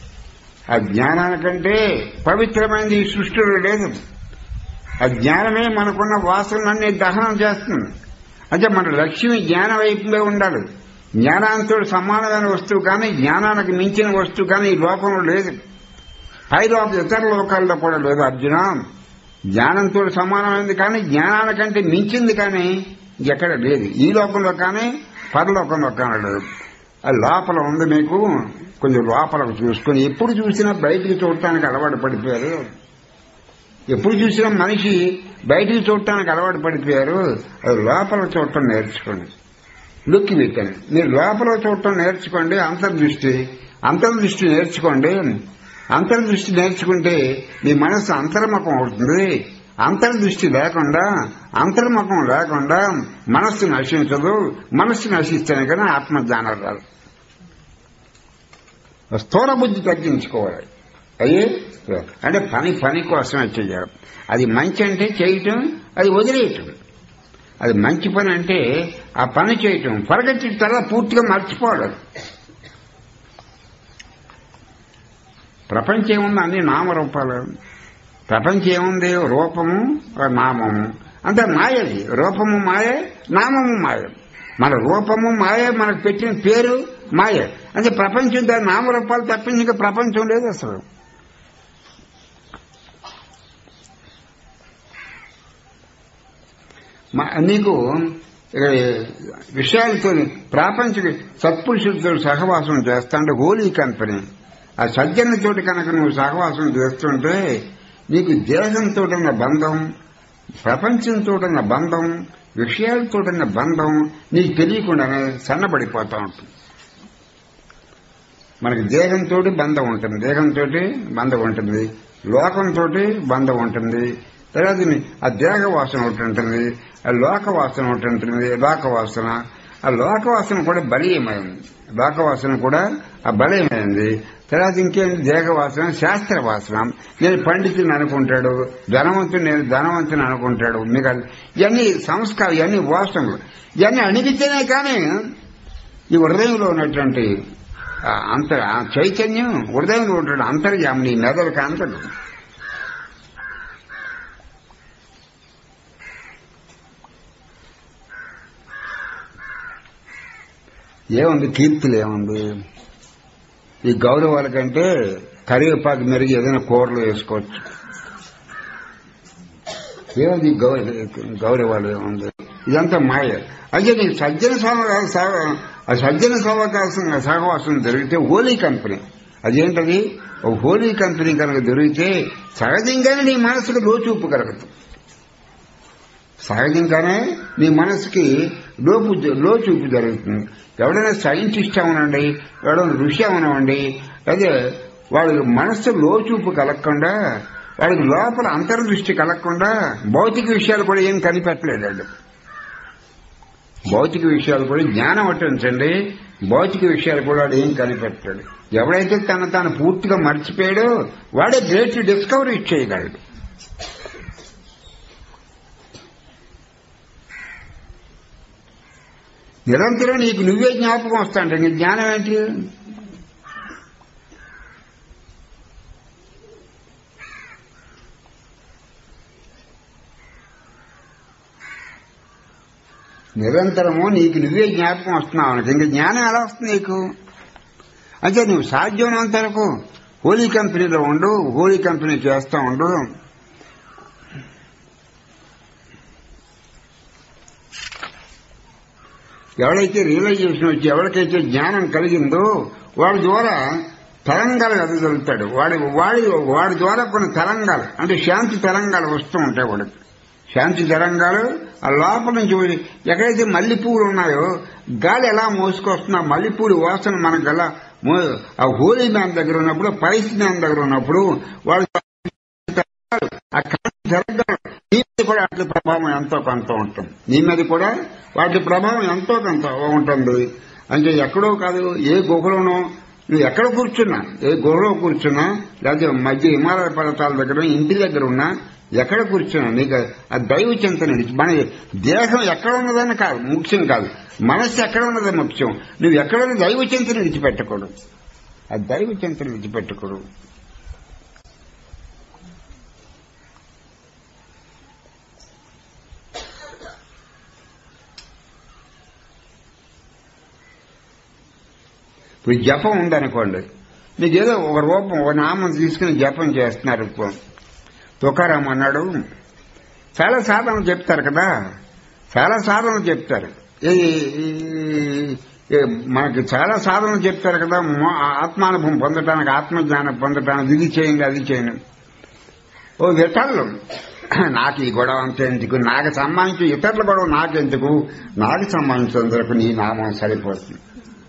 ఆ జ్ఞానానికంటే పవిత్రమైనది ఈ సృష్టిలో లేదు ఆ జ్ఞానమే మనకున్న వాసనలన్నీ దహనం చేస్తుంది అంటే మన లక్ష్యం జ్ఞానం వైపుగా ఉండాలి జ్ఞానాంతో సమానమైన వస్తువు కానీ జ్ఞానానికి మించిన వస్తువు కానీ ఈ లోకంలో లేదు పై లోక ఇతర లోకాల్లో కూడా లేదు అర్జున జ్ఞానంతో సమానమైనది కానీ జ్ఞానానికంటే మించింది కానీ ఎక్కడ లేదు ఈ లోకంలో కానీ పరలోకంలో కానీ లేదు అది లోపల ఉంది మీకు కొంచెం లోపలకు చూసుకొని ఎప్పుడు చూసినా బయటికి చూడటానికి అలవాటు పడిపోయారు ఎప్పుడు చూసినా మనిషి బయటికి చూడటానికి అలవాటు పడిపోయారు అది లోపల చూడటం నేర్చుకోండి లుక్ వీటని మీరు లోపల చూడటం నేర్చుకోండి అంతర్దృష్టి అంతర్దృష్టి నేర్చుకోండి అంతర్దృష్టి నేర్చుకుంటే మీ మనసు అంతర్ముఖం అవుతుంది అంతర్దృష్టి లేకుండా అంతర్ముఖం లేకుండా మనస్సు నశించదు మనస్సు నశిస్తేనే కానీ ఆత్మజ్ఞానం రాదు స్థూల బుద్ధి తగ్గించుకోవాలి అయ్యే అంటే పని పని కోసమే చేయాలి అది మంచి అంటే చేయటం అది వదిలేయటం అది మంచి పని అంటే ఆ పని చేయటం పరగతి తర్వాత పూర్తిగా మర్చిపోవాలి ప్రపంచం ఏముంది అన్ని నామరూపాలు ప్రపంచం ఏముంది రూపము నామము అంత మాయది రూపము మాయ నామము మాయ మన రూపము మాయ మనకు పెట్టిన పేరు మాయ అంటే ప్రపంచం దాని నామరూపాలు తప్పించి ఇంకా ప్రపంచం లేదు అసలు మా- నీకు ఇక్కడ విషయాలతో ప్రాపంచిక సత్పురుషులతో సహవాసం చేస్తాంటే హోలీ కంపెనీ ఆ సజ్జనులతోటి కనుక నువ్వు సహవాసం చేస్తుంటే నీకు దేహంతో ఉన్న బంధం ప్రపంచంతో ఉన్న బంధం విషయాలతో ఉన్న బంధం నీకు తెలియకుండానే సన్నబడిపోతా ఉంటుంది మనకి దేహంతో బంధం ఉంటుంది దేహంతో బంధం ఉంటుంది లోకంతో బంధం ఉంటుంది తర్వాత నీ- ఆ దేహ వాసన ఒకటి ఉంటుంది ఆ లోక వాసన ఒకటి ఉంటుంది లోకవాసన ఆ లోకవాసన కూడా బలీయమైంది లోకవాసన కూడా ఆ బలీయమైంది తర్వాత ఇంకేం దేహ వాసన శాస్త్ర వాసన నేను పండితుని అనుకుంటాడు ధనవంతుని నేను ధనవంతుని అనుకుంటాడు మీకు అది- ఇవన్నీ సంస్కారం ఇవన్నీ వాసనలు ఇవన్నీ అణిగితేనే కానీ ఈ హృదయంలో ఉన్నటువంటి ఆ అంత ఆ చైతన్యం హృదయంలో ఉంటాడు అంతర్యామి నీ మెదడుకి అంతడు ఏముంది కీర్తులు ఏముంది ఈ గౌరవాల కంటే కరివేపాకు మెరుగు ఏదైనా కూరలు వేసుకోవచ్చు ఏముంది ఈ గౌ- గౌరవాలు ఏముంది ఇదంతా మాయ అయితే నీకు సజ్జన సహ- సహ- ఆ సజ్జన సహవాసం సహవాసం దొరికితే హోలీ కంపెనీ అదేంటది ఒక హోలీ కంపెనీ కనుక దొరికితే సహజంగానే నీ మనసుకు లోచూపు కలుగుతుంది సహజంగానే నీ మనసుకి లోపు లోచూపు జరుగుతుంది ఎవడైనా సైంటిస్ట్ అవనండి ఎవడైనా ఋషి అవనవండి అదే వాడి మనసు లోచూపు కలగకుండా వాడికి లోపల అంతర్దృష్టి కలగకుండా భౌతిక విషయాలు కూడా ఏం కనిపెట్టలేదండి భౌతిక విషయాలు కూడా జ్ఞానం అట్టించండి భౌతిక విషయాలు కూడా వాడు ఏం కనిపెట్టాడు ఎవడైతే తన తాను పూర్తిగా మర్చిపోయాడో వాడే గ్రేట్ డిస్కవరీ చేయగలడు నిరంతరం నీకు నువ్వే జ్ఞాపకం వస్తాంటే నీ జ్ఞానం ఏంటి నిరంతరము నీకు నువ్వే జ్ఞాపకం వస్తున్నావు అనుకో ఇంక జ్ఞానం ఎలా వస్తుంది నీకు అంటే నువ్వు సాధ్యమైనంత వరకు హోలీ కంపెనీలో ఉండు హోలీ కంపెనీ చేస్తా ఉండు ఎవడైతే రియలైజేషన్ వచ్చి ఎవరికైతే జ్ఞానం కలిగిందో వాడి ద్వారా తరంగాలు వెదజల్లుతాడు వాడి వాడి వాడి ద్వారా కొన్ని తరంగాలు అంటే శాంతి తరంగాలు వస్తూ ఉంటాయి వాడికి శాంతి తరంగాలు ఆ లోపల నుంచి వచ్చి- ఎక్కడైతే మల్లెపూలు ఉన్నాయో గాలి ఎలా మోసుకొస్తున్నా మల్లెపూలు వాసన మనకు ఎలా మో- ఆ హోలీ మ్యాన్ దగ్గర ఉన్నప్పుడు పైస్ మ్యాన్ దగ్గర ఉన్నప్పుడు వాడు ఆ కాంతి తరంగాలు నీ మీద కూడా వాటి ప్రభావం ఎంతో కొంత ఉంటుంది నీ మీద కూడా వాటి ప్రభావం ఎంతో కొంత ఉంటుంది అంటే ఎక్కడో కాదు ఏ గుహలోనో నువ్వు ఎక్కడ కూర్చున్నా ఏ గుహలో కూర్చున్నా లేకపోతే మధ్య హిమాలయ పర్వతాల దగ్గర ఇంటి దగ్గర ఉన్నా ఎక్కడ కూర్చున్నా నీకు ఆ దైవ చింతన మన దేహం ఎక్కడ ఉన్నదని కాదు ముఖ్యం కాదు మనస్సు ఎక్కడ ఉన్నది ముఖ్యం నువ్వు ఎక్కడ ఉన్న దైవ చింతన విడిచిపెట్టకూడదు ఆ దైవ చింతన విడిచిపెట్టకూడదు ఇప్పుడు జపం ఉందనుకోండి మీకు ఏదో ఒక రూపం ఒక నామం తీసుకుని జపం చేస్తున్నారు అనుకో. తుకారాం అన్నాడు చాలా సాధనలు చెప్తారు కదా చాలా సాధనలు చెప్తారు ఈ- ఈ- ఈ మనకి చాలా సాధనలు చెప్తారు కదా మో- ఆత్మానుభవం పొందటానికి ఆత్మజ్ఞానం పొందటానికి ఇది చేయండి అది చేయండి ఓ విఠాలు నాకు ఈ గొడవ అంత ఎందుకు నాకు సంబంధించి ఇతరుల గొడవ నాకెందుకు నాకు సంబంధించినందుకు నీ నామం సరిపోతుంది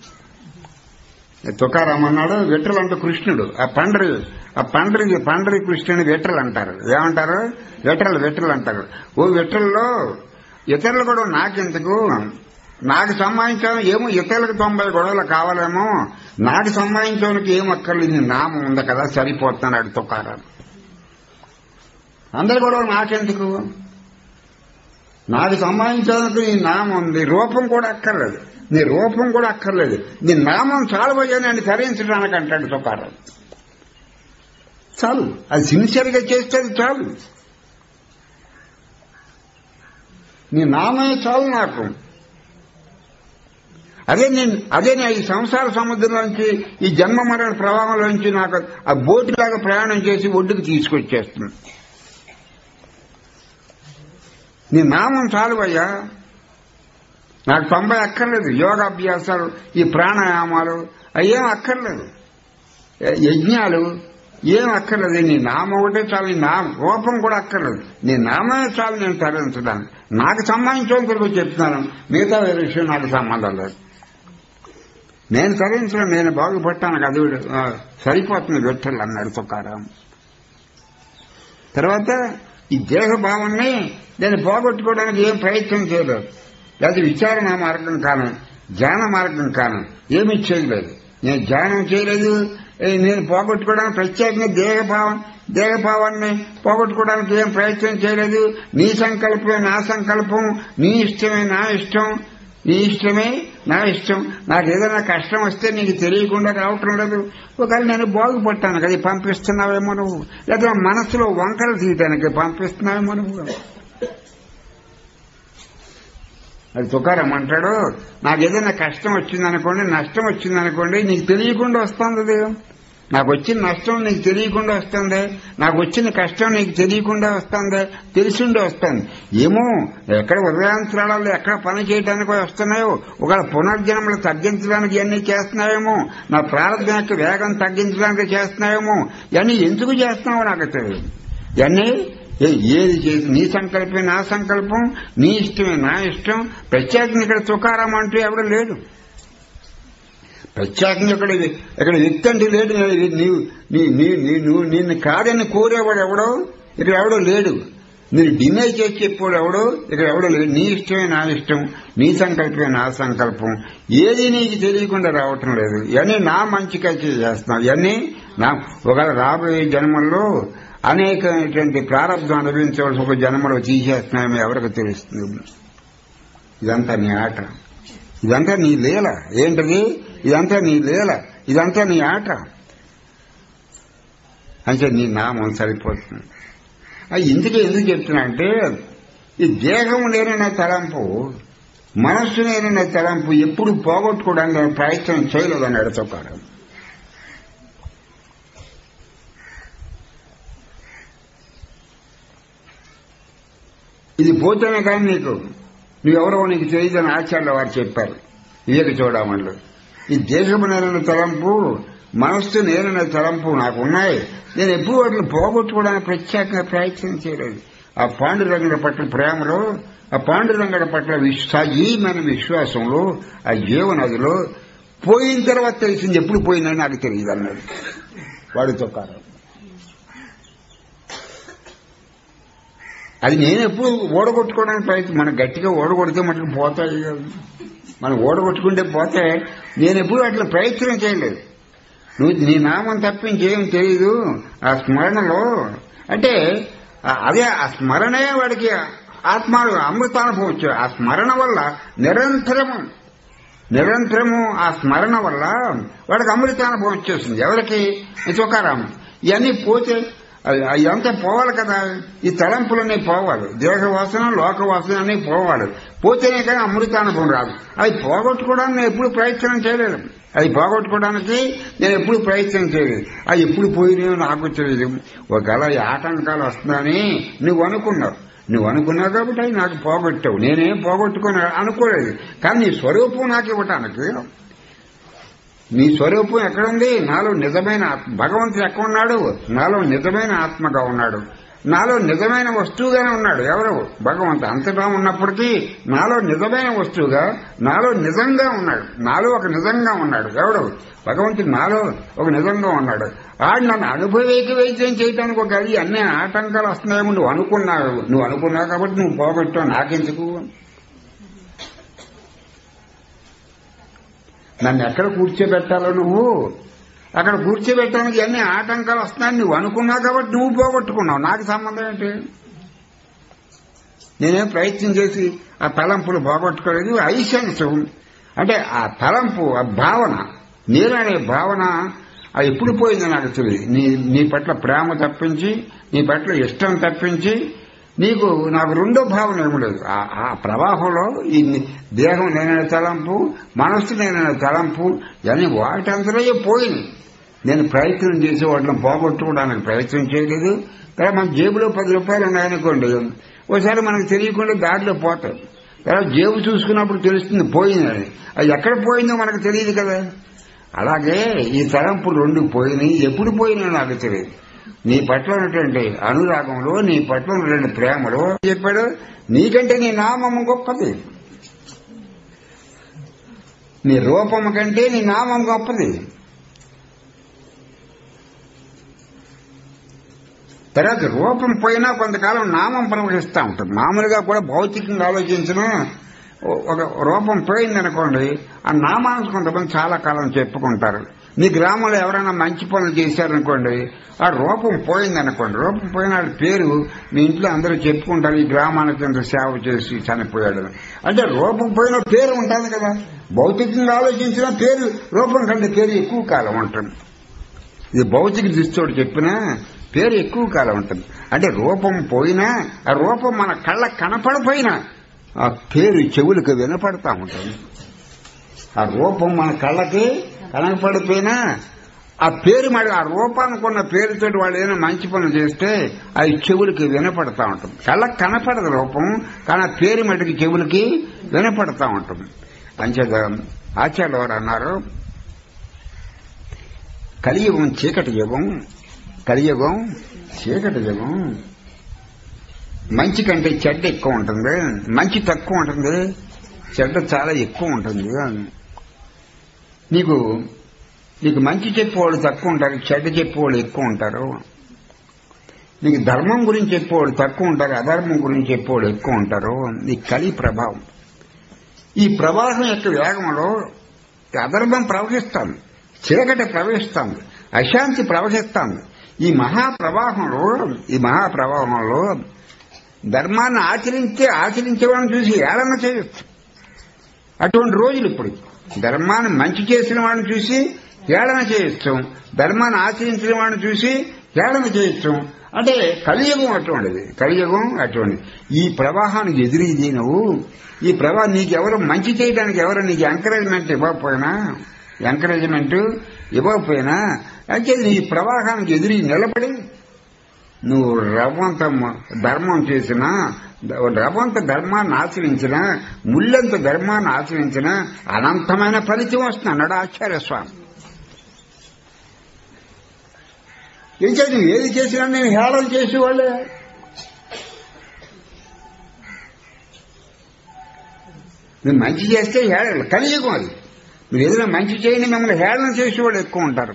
తుకారాం అన్నాడు విఠలు అంటే కృష్ణుడు ఆ పండ్రి ఆ పండ్రి పండ్రి కృష్ణుని విఠలు అంటారు ఏమంటారు విఠలు విఠలు అంటారు ఓ విఠల్లో ఇతరులు కూడా నాకెందుకు నాకు సంబంధించిన ఏమో ఇతరులకు తొంభై గొడవలు కావాలేమో నాకు సంబంధించడానికి ఏం అక్కర్లేదు నీ నామం ఉంది కదా సరిపోతున్నాడు తుకారాం అందరి గొడవలు నాకెందుకు నాకు సంబంధించినందుకు నీ నామం ఉంది రూపం కూడా అక్కర్లేదు నీ రూపం కూడా అక్కర్లేదు నీ నామం చాలు అని తరించడానికి అంటాడు తుకారాం చాలు అది సిన్సియర్ గా చేస్తే అది చాలు నీ నామే చాలు నాకు అదే నేను అదే నేను ఈ సంసార సముద్రంలోంచి ఈ జన్మ మరణ ప్రవాహంలోంచి నాకు ఆ బోటులాగా ప్రయాణం చేసి ఒడ్డుకు తీసుకొచ్చేస్తుంది నీ నామం చాలు అయ్యా నాకు తొంభై అక్కర్లేదు యోగాభ్యాసాలు ఈ ప్రాణాయామాలు అయ్యేం అక్కర్లేదు యజ్ఞాలు ఏం అక్కర్లేదు నీ నామం ఒకటే చాలు నీ నా రూపం కూడా అక్కర్లేదు నీ నామే చాలు నేను తరలించడానికి నాకు సంబంధించినంతవరకు చెప్తున్నాను మిగతా వేరే విషయం నాకు సంబంధం లేదు నేను తరించడం నేను బాగుపట్టాను అది సరిపోతుంది వ్యక్తులు అన్నాడు తుకారాం తర్వాత ఈ దేహ భావాన్ని నేను పోగొట్టుకోవడానికి ఏం ప్రయత్నం చేయలేదు లేదా విచారణ మార్గం కాను ధ్యాన మార్గం కాను ఏమీ చేయలేదు నేను ధ్యానం చేయలేదు నేను పోగొట్టుకోవడానికి ప్రత్యేకంగా దేహభావం దేహభావాన్ని పోగొట్టుకోవడానికి ఏం ప్రయత్నం చేయలేదు నీ సంకల్పమే నా సంకల్పం నీ ఇష్టమే నా ఇష్టం నీ ఇష్టమే నా ఇష్టం నాకు ఏదైనా కష్టం వస్తే నీకు తెలియకుండా రావటం లేదు ఒకవేళ నేను బాగుపట్టాను కదా పంపిస్తున్నావేమో నువ్వు లేదా మనసులో వంకలు తీయటానికి పంపిస్తున్నావేమో నువ్వు అది తుకారం అంటాడు నాకు ఏదైనా కష్టం వచ్చిందనుకోండి నష్టం వచ్చిందనుకోండి నీకు తెలియకుండా వస్తుంది అది నాకు వచ్చిన నష్టం నీకు తెలియకుండా వస్తుంది నాకు వచ్చిన కష్టం నీకు తెలియకుండా వస్తుంది తెలిసిండే వస్తుంది ఏమో ఎక్కడ ఉదయాంతరాలలో ఎక్కడ పని చేయడానికి వస్తున్నాయో ఒకవేళ పునర్జన్మలు తగ్గించడానికి ఇవన్నీ చేస్తున్నాయేమో నా ప్రారంభం యొక్క వేగం తగ్గించడానికి చేస్తున్నాయేమో ఇవన్నీ ఎందుకు చేస్తున్నావో నాకు తెలియదు ఇవన్నీ ఏది చేసి నీ సంకల్పమే నా సంకల్పం నీ ఇష్టమే నా ఇష్టం ప్రత్యేకంగా ఇక్కడ తుకారం అంటూ ఎవడు లేడు ప్రత్యేకంగా ఇక్కడ ఇక్కడ వ్యక్తి అంటే లేడు నీవు నువ్వు నిన్ను కాదని కోరేవాడు ఎవడో ఇక్కడ ఎవడో లేడు నేను డినై చేసి చెప్పాడు ఎవడో ఇక్కడ ఎవడో లేడు నీ ఇష్టమే నా ఇష్టం నీ సంకల్పమే నా సంకల్పం ఏది నీకు తెలియకుండా రావటం లేదు ఇవన్నీ నా మంచిగా చేస్తున్నావు ఇవన్నీ నా ఒకవేళ రాబోయే జన్మల్లో అనేకమైనటువంటి ప్రారంభం అనుభవించవలసిన ఒక జన్మలో తీసేస్తున్నామో ఎవరికి తెలుస్తుంది ఇదంతా నీ ఆట ఇదంతా నీ లీల ఏంటది ఇదంతా నీ లీల ఇదంతా నీ ఆట అంటే నీ నామం సరిపోతుంది ఇందుకే ఎందుకు చెప్తున్నా అంటే ఈ దేహం లేనన్న తలంపు మనస్సు లేనన్న తలంపు ఎప్పుడు పోగొట్టుకోవడానికి ప్రయత్నం చేయలేదని ఎడతొక్కారు ఇది పోతేనే కానీ నీకు నువ్వెవరో నీకు తెలియదని ఆచార్యుల వారు చెప్పారు వివేక చూడమని ఈ దేశము నేనన్న తలంపు మనస్సు నేనన్న తలంపు నాకు ఉన్నాయి నేను ఎప్పుడు వాటిని పోగొట్టుకోవడానికి ప్రత్యేకంగా ప్రయత్నం చేయలేదు ఆ పాండురంగుల పట్ల ప్రేమలో ఆ పాండురంగుల పట్ల సజీవమైన విశ్వాసంలో ఆ జీవనదిలో పోయిన తర్వాత తెలిసింది ఎప్పుడు పోయిందని నాకు తెలియదు అన్నాడు వాడితో కారం అది నేను ఎప్పుడు ఓడగొట్టుకోవడానికి ప్రయత్నం మనం గట్టిగా ఓడగొడితే మటుకు పోతాయి మనం ఓడగొట్టుకుంటే పోతే నేను ఎప్పుడు అట్లా ప్రయత్నం చేయలేదు నువ్వు నీ నామం తప్పించేం తెలియదు ఆ స్మరణలో అంటే అదే ఆ స్మరణే వాడికి ఆత్మాలు అమృతానుభవం వచ్చాయి ఆ స్మరణ వల్ల నిరంతరము నిరంతరము ఆ స్మరణ వల్ల వాడికి అమృతానుభవం వచ్చేసింది ఎవరికి తుకారాం ఇవన్నీ పోతే అదంతా పోవాలి కదా ఈ తలంపులన్నీ పోవాలి దేహవాసన లోకవాసన అన్నీ పోవాలి పోతేనే కానీ అమృతానుభవం రాదు అది పోగొట్టుకోవడానికి నేను ఎప్పుడు ప్రయత్నం చేయలేదు అది పోగొట్టుకోవడానికి నేను ఎప్పుడు ప్రయత్నం చేయలేదు అది ఎప్పుడు పోయినాయో నాకు తెలియదు ఒకవేళ ఈ ఆటంకాలు వస్తుందని నువ్వు అనుకున్నావు నువ్వు అనుకున్నావు కాబట్టి అవి నాకు పోగొట్టావు నేనేం పోగొట్టుకుని అనుకోలేదు కానీ నీ స్వరూపం నాకు ఇవ్వటానికి నీ స్వరూపం ఎక్కడుంది నాలో నిజమైన భగవంతుడు ఎక్కడున్నాడు నాలో నిజమైన ఆత్మగా ఉన్నాడు నాలో నిజమైన వస్తువుగానే ఉన్నాడు ఎవరు భగవంతు అంతటా ఉన్నప్పటికీ నాలో నిజమైన వస్తువుగా నాలో నిజంగా ఉన్నాడు నాలో ఒక నిజంగా ఉన్నాడు ఎవడు భగవంతుడు నాలో ఒక నిజంగా ఉన్నాడు ఆడు నన్ను అనుభవేకి వైద్యం చేయడానికి ఒక అది అన్ని ఆటంకాలు వస్తున్నాయేమో నువ్వు అనుకున్నావు నువ్వు అనుకున్నావు కాబట్టి నువ్వు పోగొట్టావు నాకెందుకు నన్ను ఎక్కడ కూర్చోబెట్టాలో నువ్వు అక్కడ కూర్చోబెట్టడానికి అన్ని ఆటంకాలు వస్తున్నాయని నువ్వు అనుకున్నావు కాబట్టి నువ్వు పోగొట్టుకున్నావు నాకు సంబంధం ఏంటి నేనేం ప్రయత్నం చేసి ఆ తలంపులు పోగొట్టుకోలేదు ఐసెన్స్ అంటే ఆ తలంపు ఆ భావన నేననే భావన అది ఎప్పుడు పోయిందో నాకు తెలియదు నీ నీ పట్ల ప్రేమ తప్పించి నీ పట్ల ఇష్టం తప్పించి నీకు నాకు రెండో భావన ఏమి లేదు ఆ- ఆ ప్రవాహంలో ఈ ని- దేహం నేనైన తలంపు మనస్సు నేనైన తలంపు ఇవన్నీ వాటంతలో పోయినాయి నేను ప్రయత్నం చేసి వాటిని పోగొట్టుకోవడానికి ప్రయత్నం చేయలేదు తర్వాత మన జేబులో పది రూపాయలు ఉన్నాయనుకోండి ఒకసారి మనకు తెలియకుండా దారిలో పోతాయి తర్వాత జేబు చూసుకున్నప్పుడు తెలుస్తుంది పోయిందని అది ఎక్కడ పోయిందో మనకు తెలియదు కదా అలాగే ఈ తలంపులు రెండు పోయినాయి ఎప్పుడు పోయినాయో నాకు తెలియదు నీ పట్ల ఉన్నటువంటి అనురాగంలో నీ పట్ల ఉన్నటువంటి ప్రేమలో చెప్పాడు నీకంటే నీ నామం గొప్పది నీ రూపం కంటే నీ నామం గొప్పది తర్వాత రూపం పోయినా కొంతకాలం నామం ప్రవహిస్తూ ఉంటుంది మామూలుగా కూడా భౌతికంగా ఆలోచించిన ఒక రూపం పోయిందనుకోండి ఆ నామానికి కొంతమంది చాలా కాలం చెప్పుకుంటారు మీ గ్రామంలో ఎవరైనా మంచి పనులు చేశారనుకోండి ఆ రూపం పోయిందనుకోండి రూపం పోయిన వాడి పేరు మీ ఇంట్లో అందరూ చెప్పుకుంటారు ఈ గ్రామానికి ఇంత సేవ చేసి చనిపోయాడు అని. అంటే రూపం పోయిన పేరు ఉంటుంది కదా భౌతికంగా ఆలోచించిన పేరు రూపం కంటే పేరు ఎక్కువ కాలం ఉంటుంది ఇది భౌతిక దృష్టితోటి చెప్పినా పేరు ఎక్కువ కాలం ఉంటుంది అంటే రూపం పోయినా ఆ రూపం మన కళ్ళ కనపడపోయినా ఆ పేరు చెవులకు వినపడతా ఉంటుంది ఆ రూపం మన కళ్ళకి కనపడిపోయినా ఆ పేరు మరి ఆ రూపానికి ఉన్న పేరుతో వాళ్ళు ఏదైనా మంచి పనులు చేస్తే అది చెవులకి వినపడతా ఉంటుంది కళ్ళకి కనపడదు రూపం కానీ ఆ పేరు మటుకు చెవులకి వినపడతా ఉంటుంది అంచేత ఆచార్య వారు అన్నారు కలియుగం చీకటి యుగం కలియుగం చీకటి యుగం మంచి కంటే చెడ్డ ఎక్కువ ఉంటుంది మంచి తక్కువ ఉంటుంది చెడ్డ చాలా ఎక్కువ ఉంటుంది నీకు నీకు మంచి చెప్పేవాళ్ళు తక్కువ ఉంటారు చెడ్డ చెప్పేవాళ్ళు ఎక్కువ ఉంటారు నీకు ధర్మం గురించి చెప్పేవాళ్ళు తక్కువ ఉంటారు అధర్మం గురించి చెప్పేవాళ్ళు ఎక్కువ ఉంటారు ఈ కలి ప్రభావం ఈ ప్రవాహం యొక్క వేగంలో అధర్మం ప్రవహిస్తాను చీకటి ప్రవహిస్తాను అశాంతి ప్రవహిస్తాను ఈ మహాప్రవాహంలో ఈ మహాప్రవాహంలో ధర్మాన్ని ఆచరించే ఆచరించేవాడిని చూసి ఏళన చేయొచ్చు అటువంటి రోజులు ఇప్పుడు ధర్మాన్ని మంచి చేసిన వాడిని చూసి ఏళన చేయొచ్చు ధర్మాన్ని ఆచరించిన వాడిని చూసి ఏళన చేయొచ్చు అంటే కలియుగం అటువంటిది కలియుగం అటువంటిది ఈ ప్రవాహానికి ఎదురీది నువ్వు ఈ ప్రవాహం నీకు ఎవరు మంచి చేయడానికి ఎవరు నీకు ఎంకరేజ్మెంట్ ఇవ్వకపోయినా ఎంకరేజ్మెంట్ ఇవ్వకపోయినా అయితే నీ ప్రవాహానికి ఎదురు నిలబడి నువ్వు రవ్వంత ధర్మం చేసినా రవ్వంత ధర్మాన్ని ఆచరించినా ముళ్ళంత ధర్మాన్ని ఆచరించినా అనంతమైన ఫలితం వస్తుంది అన్నాడు ఆచార్య స్వామి ఏం చేసి నువ్వు ఏది చేసినా నేను హేళన చేసేవాళ్ళే మీరు మంచి చేస్తే హేళన కలియుగం అది మీరు ఏదైనా మంచి చేయండి మిమ్మల్ని హేళన చేసేవాళ్ళు ఎక్కువ ఉంటారు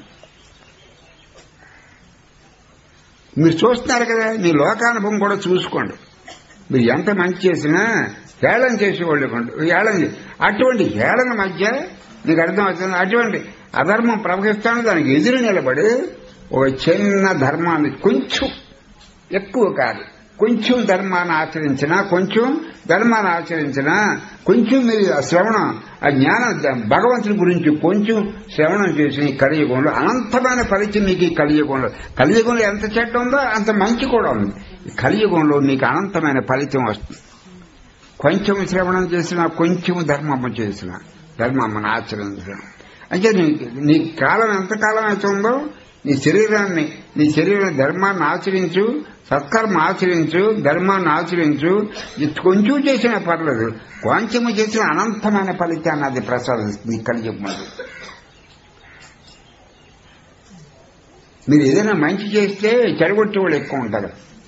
మీరు చూస్తున్నారు కదా మీ లోకానుభవం కూడా చూసుకోండి మీరు ఎంత మంచి చేసినా హేళన చేసేవాళ్ళు ఎక్కువ హేళన చే- అటువంటి హేళన మధ్య మీకు అర్థం అవుతుంది అటువంటి అధర్మం ప్రవహిస్తాను దానికి ఎదురు నిలబడి ఒక చిన్న ధర్మాన్ని కొంచెం ఎక్కువ కాదు కొంచెం ధర్మాన్ని ఆచరించినా కొంచెం ధర్మాన్ని ఆచరించినా కొంచెం మీరు ఆ శ్రవణం ఆ జ్ఞానం భగవంతుని గురించి కొంచెం శ్రవణం చేసి ఈ కలియుగంలో అనంతమైన ఫలితం మీకు ఈ కలియుగంలో కలియుగంలో ఎంత చెడ్డ ఉందో అంత మంచి కూడా ఉంది ఈ కలియుగంలో మీకు అనంతమైన ఫలితం వస్తుంది కొంచెం శ్రవణం చేసినా కొంచెం ధర్మము చేసిన ధర్మమ్మను ఆచరించడం అంటే నీ నీ కాలం ఎంతకాలం అయితే ఉందో నీ శరీరాన్ని నీ శరీరం ధర్మాన్ని ఆచరించు సత్కర్మ ఆచరించు ధర్మాన్ని ఆచరించు ఇది కొంచెం చేసినా పర్లేదు కొంచెము చేసిన అనంతమైన ఫలితాన్ని అది ప్రసాదిస్తుంది కలియుగంలో మీరు ఏదైనా మంచి చేస్తే చెడగొట్టే వాళ్ళు ఎక్కువ ఉంటారు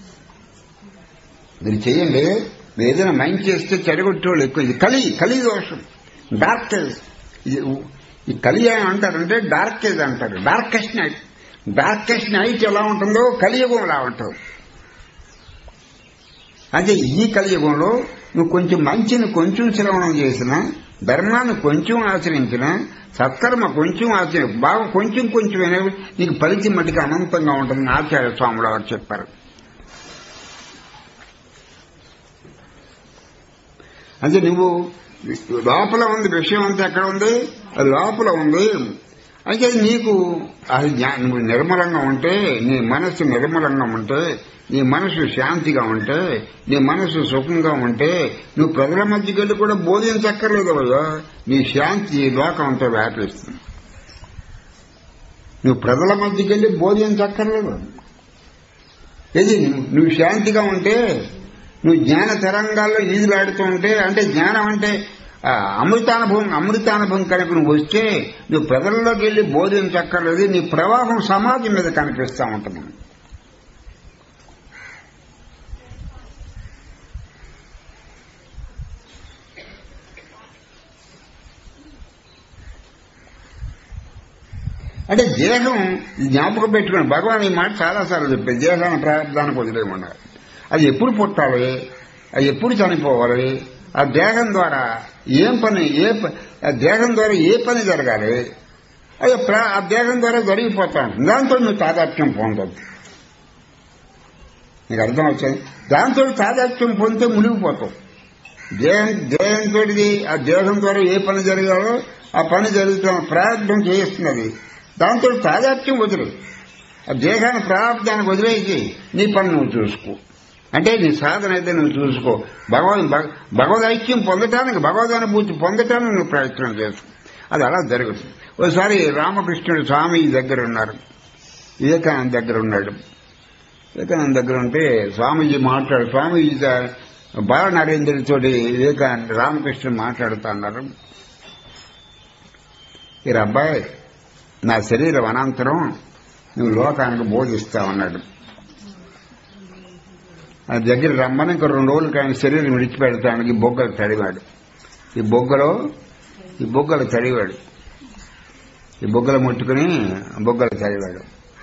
మీరు చేయండి మీరు ఏదైనా మంచి చేస్తే చెడగొట్టే వాళ్ళు ఎక్కువ ఇది కలి కలి దోషం డార్క్ ఏజ్ ఇది ఈ కలి ఏం అంటారంటే డార్క్ ఏజ్ అంటారు డార్కెస్ట్ నైట్ డార్కెస్ట్ నైట్ ఎలా ఉంటుందో కలియుగం ఎలా ఉంటుంది అంటే ఈ కలియుగంలో నువ్వు కొంచెం మంచిని కొంచెం శ్రవణం చేసినా ధర్మాన్ని కొంచెం ఆచరించినా సత్కర్మ కొంచెం ఆచరి బాగా కొంచెం కొంచెం అయినా నీకు ఫలితం మటుకు అనంతంగా ఉంటుందని ఆచార్య స్వాములు వారు చెప్పారు అంటే నువ్వు లోపల ఉంది విషయం అంతా ఎక్కడ ఉంది అది లోపల ఉంది అయితే నీకు అది జ్ఞా- నువ్వు నిర్మలంగా ఉంటే నీ మనస్సు నిర్మలంగా ఉంటే నీ మనసు శాంతిగా ఉంటే నీ మనసు సుఖంగా ఉంటే నువ్వు ప్రజల మధ్యకి వెళ్ళి కూడా బోధించక్కర్లేదు అయ్యా నీ శాంతి ఈ లోకం అంతా వ్యాపిస్తుంది నువ్వు ప్రజల మధ్యకి వెళ్ళి బోధించక్కర్లేదు ఇది నువ్వు శాంతిగా ఉంటే నువ్వు జ్ఞాన తరంగాల్లో ఈదులాడుతూ ఉంటే అంటే జ్ఞానం అంటే ఆ, అమృతానుభవం అమృతానుభవం కనుక నువ్వు వస్తే నువ్వు ప్రజల్లోకి వెళ్ళి బోధించక్కర్లేదు నీ ప్రవాహం సమాజం మీద కనిపిస్తూ ఉంటుంది అంటే దేహం జ్ఞాపకం పెట్టుకుని భగవాన్ ఈ మాట చాలాసార్లు చెప్పారు దేహాన్ని ప్రారంభానికి వదిలేయమన్నారు అది ఎప్పుడు పుట్టాలి అది ఎప్పుడు చనిపోవాలి ఆ దేహం ద్వారా ఏం పని ఏ ప- ఆ దేహం ద్వారా ఏ పని జరగాలి అది ప్రా- ఆ దేహం ద్వారా జరిగిపోతాను దాంతో నువ్వు తాదాత్మ్యం పొందొద్దు నీకు అర్థం వచ్చింది దాంతో తాదాత్మ్యం పొందితే మునిగిపోతావు దేహం దేహంతో ఆ దేహం ద్వారా ఏ పని జరగాలో ఆ పని జరుగుతున్న ప్రారంభం చేస్తున్నది దాంతో తాదాత్మ్యం వదిలే ఆ దేహాన్ని ప్రారంభానికి వదిలేసి నీ పని నువ్వు చూసుకో అంటే నీ సాధన అయితే నువ్వు చూసుకో భగవద్ భగ- భగవద్ ఐక్యం పొందటానికి భగవదనుభూతి పొందటానికి నువ్వు ప్రయత్నం చేసుకో అది అలా జరుగుతుంది ఒకసారి రామకృష్ణుడు స్వామి దగ్గర ఉన్నారు వివేకానంద దగ్గర ఉన్నాడు వివేకానంద దగ్గర ఉంటే స్వామీజీ మాట్లాడు స్వామీజీ ద- బాల నరేంద్రుడితోటి వివేకానంద రామకృష్ణుడు మాట్లాడుతూ అన్నారు ఈ అబ్బాయి నా శరీరం అనంతరం నువ్వు లోకానికి బోధిస్తా ఉన్నాడు ఆ దగ్గర రమ్మని ఇంకో రెండు రోజులకి ఆయన శరీరం విడిచిపెడతానికి ఈ బొగ్గలు తడివాడు ఈ బొగ్గలో ఈ బొగ్గలు తడివాడు ఈ బొగ్గలు ముట్టుకుని బొగ్గలు తడివాడు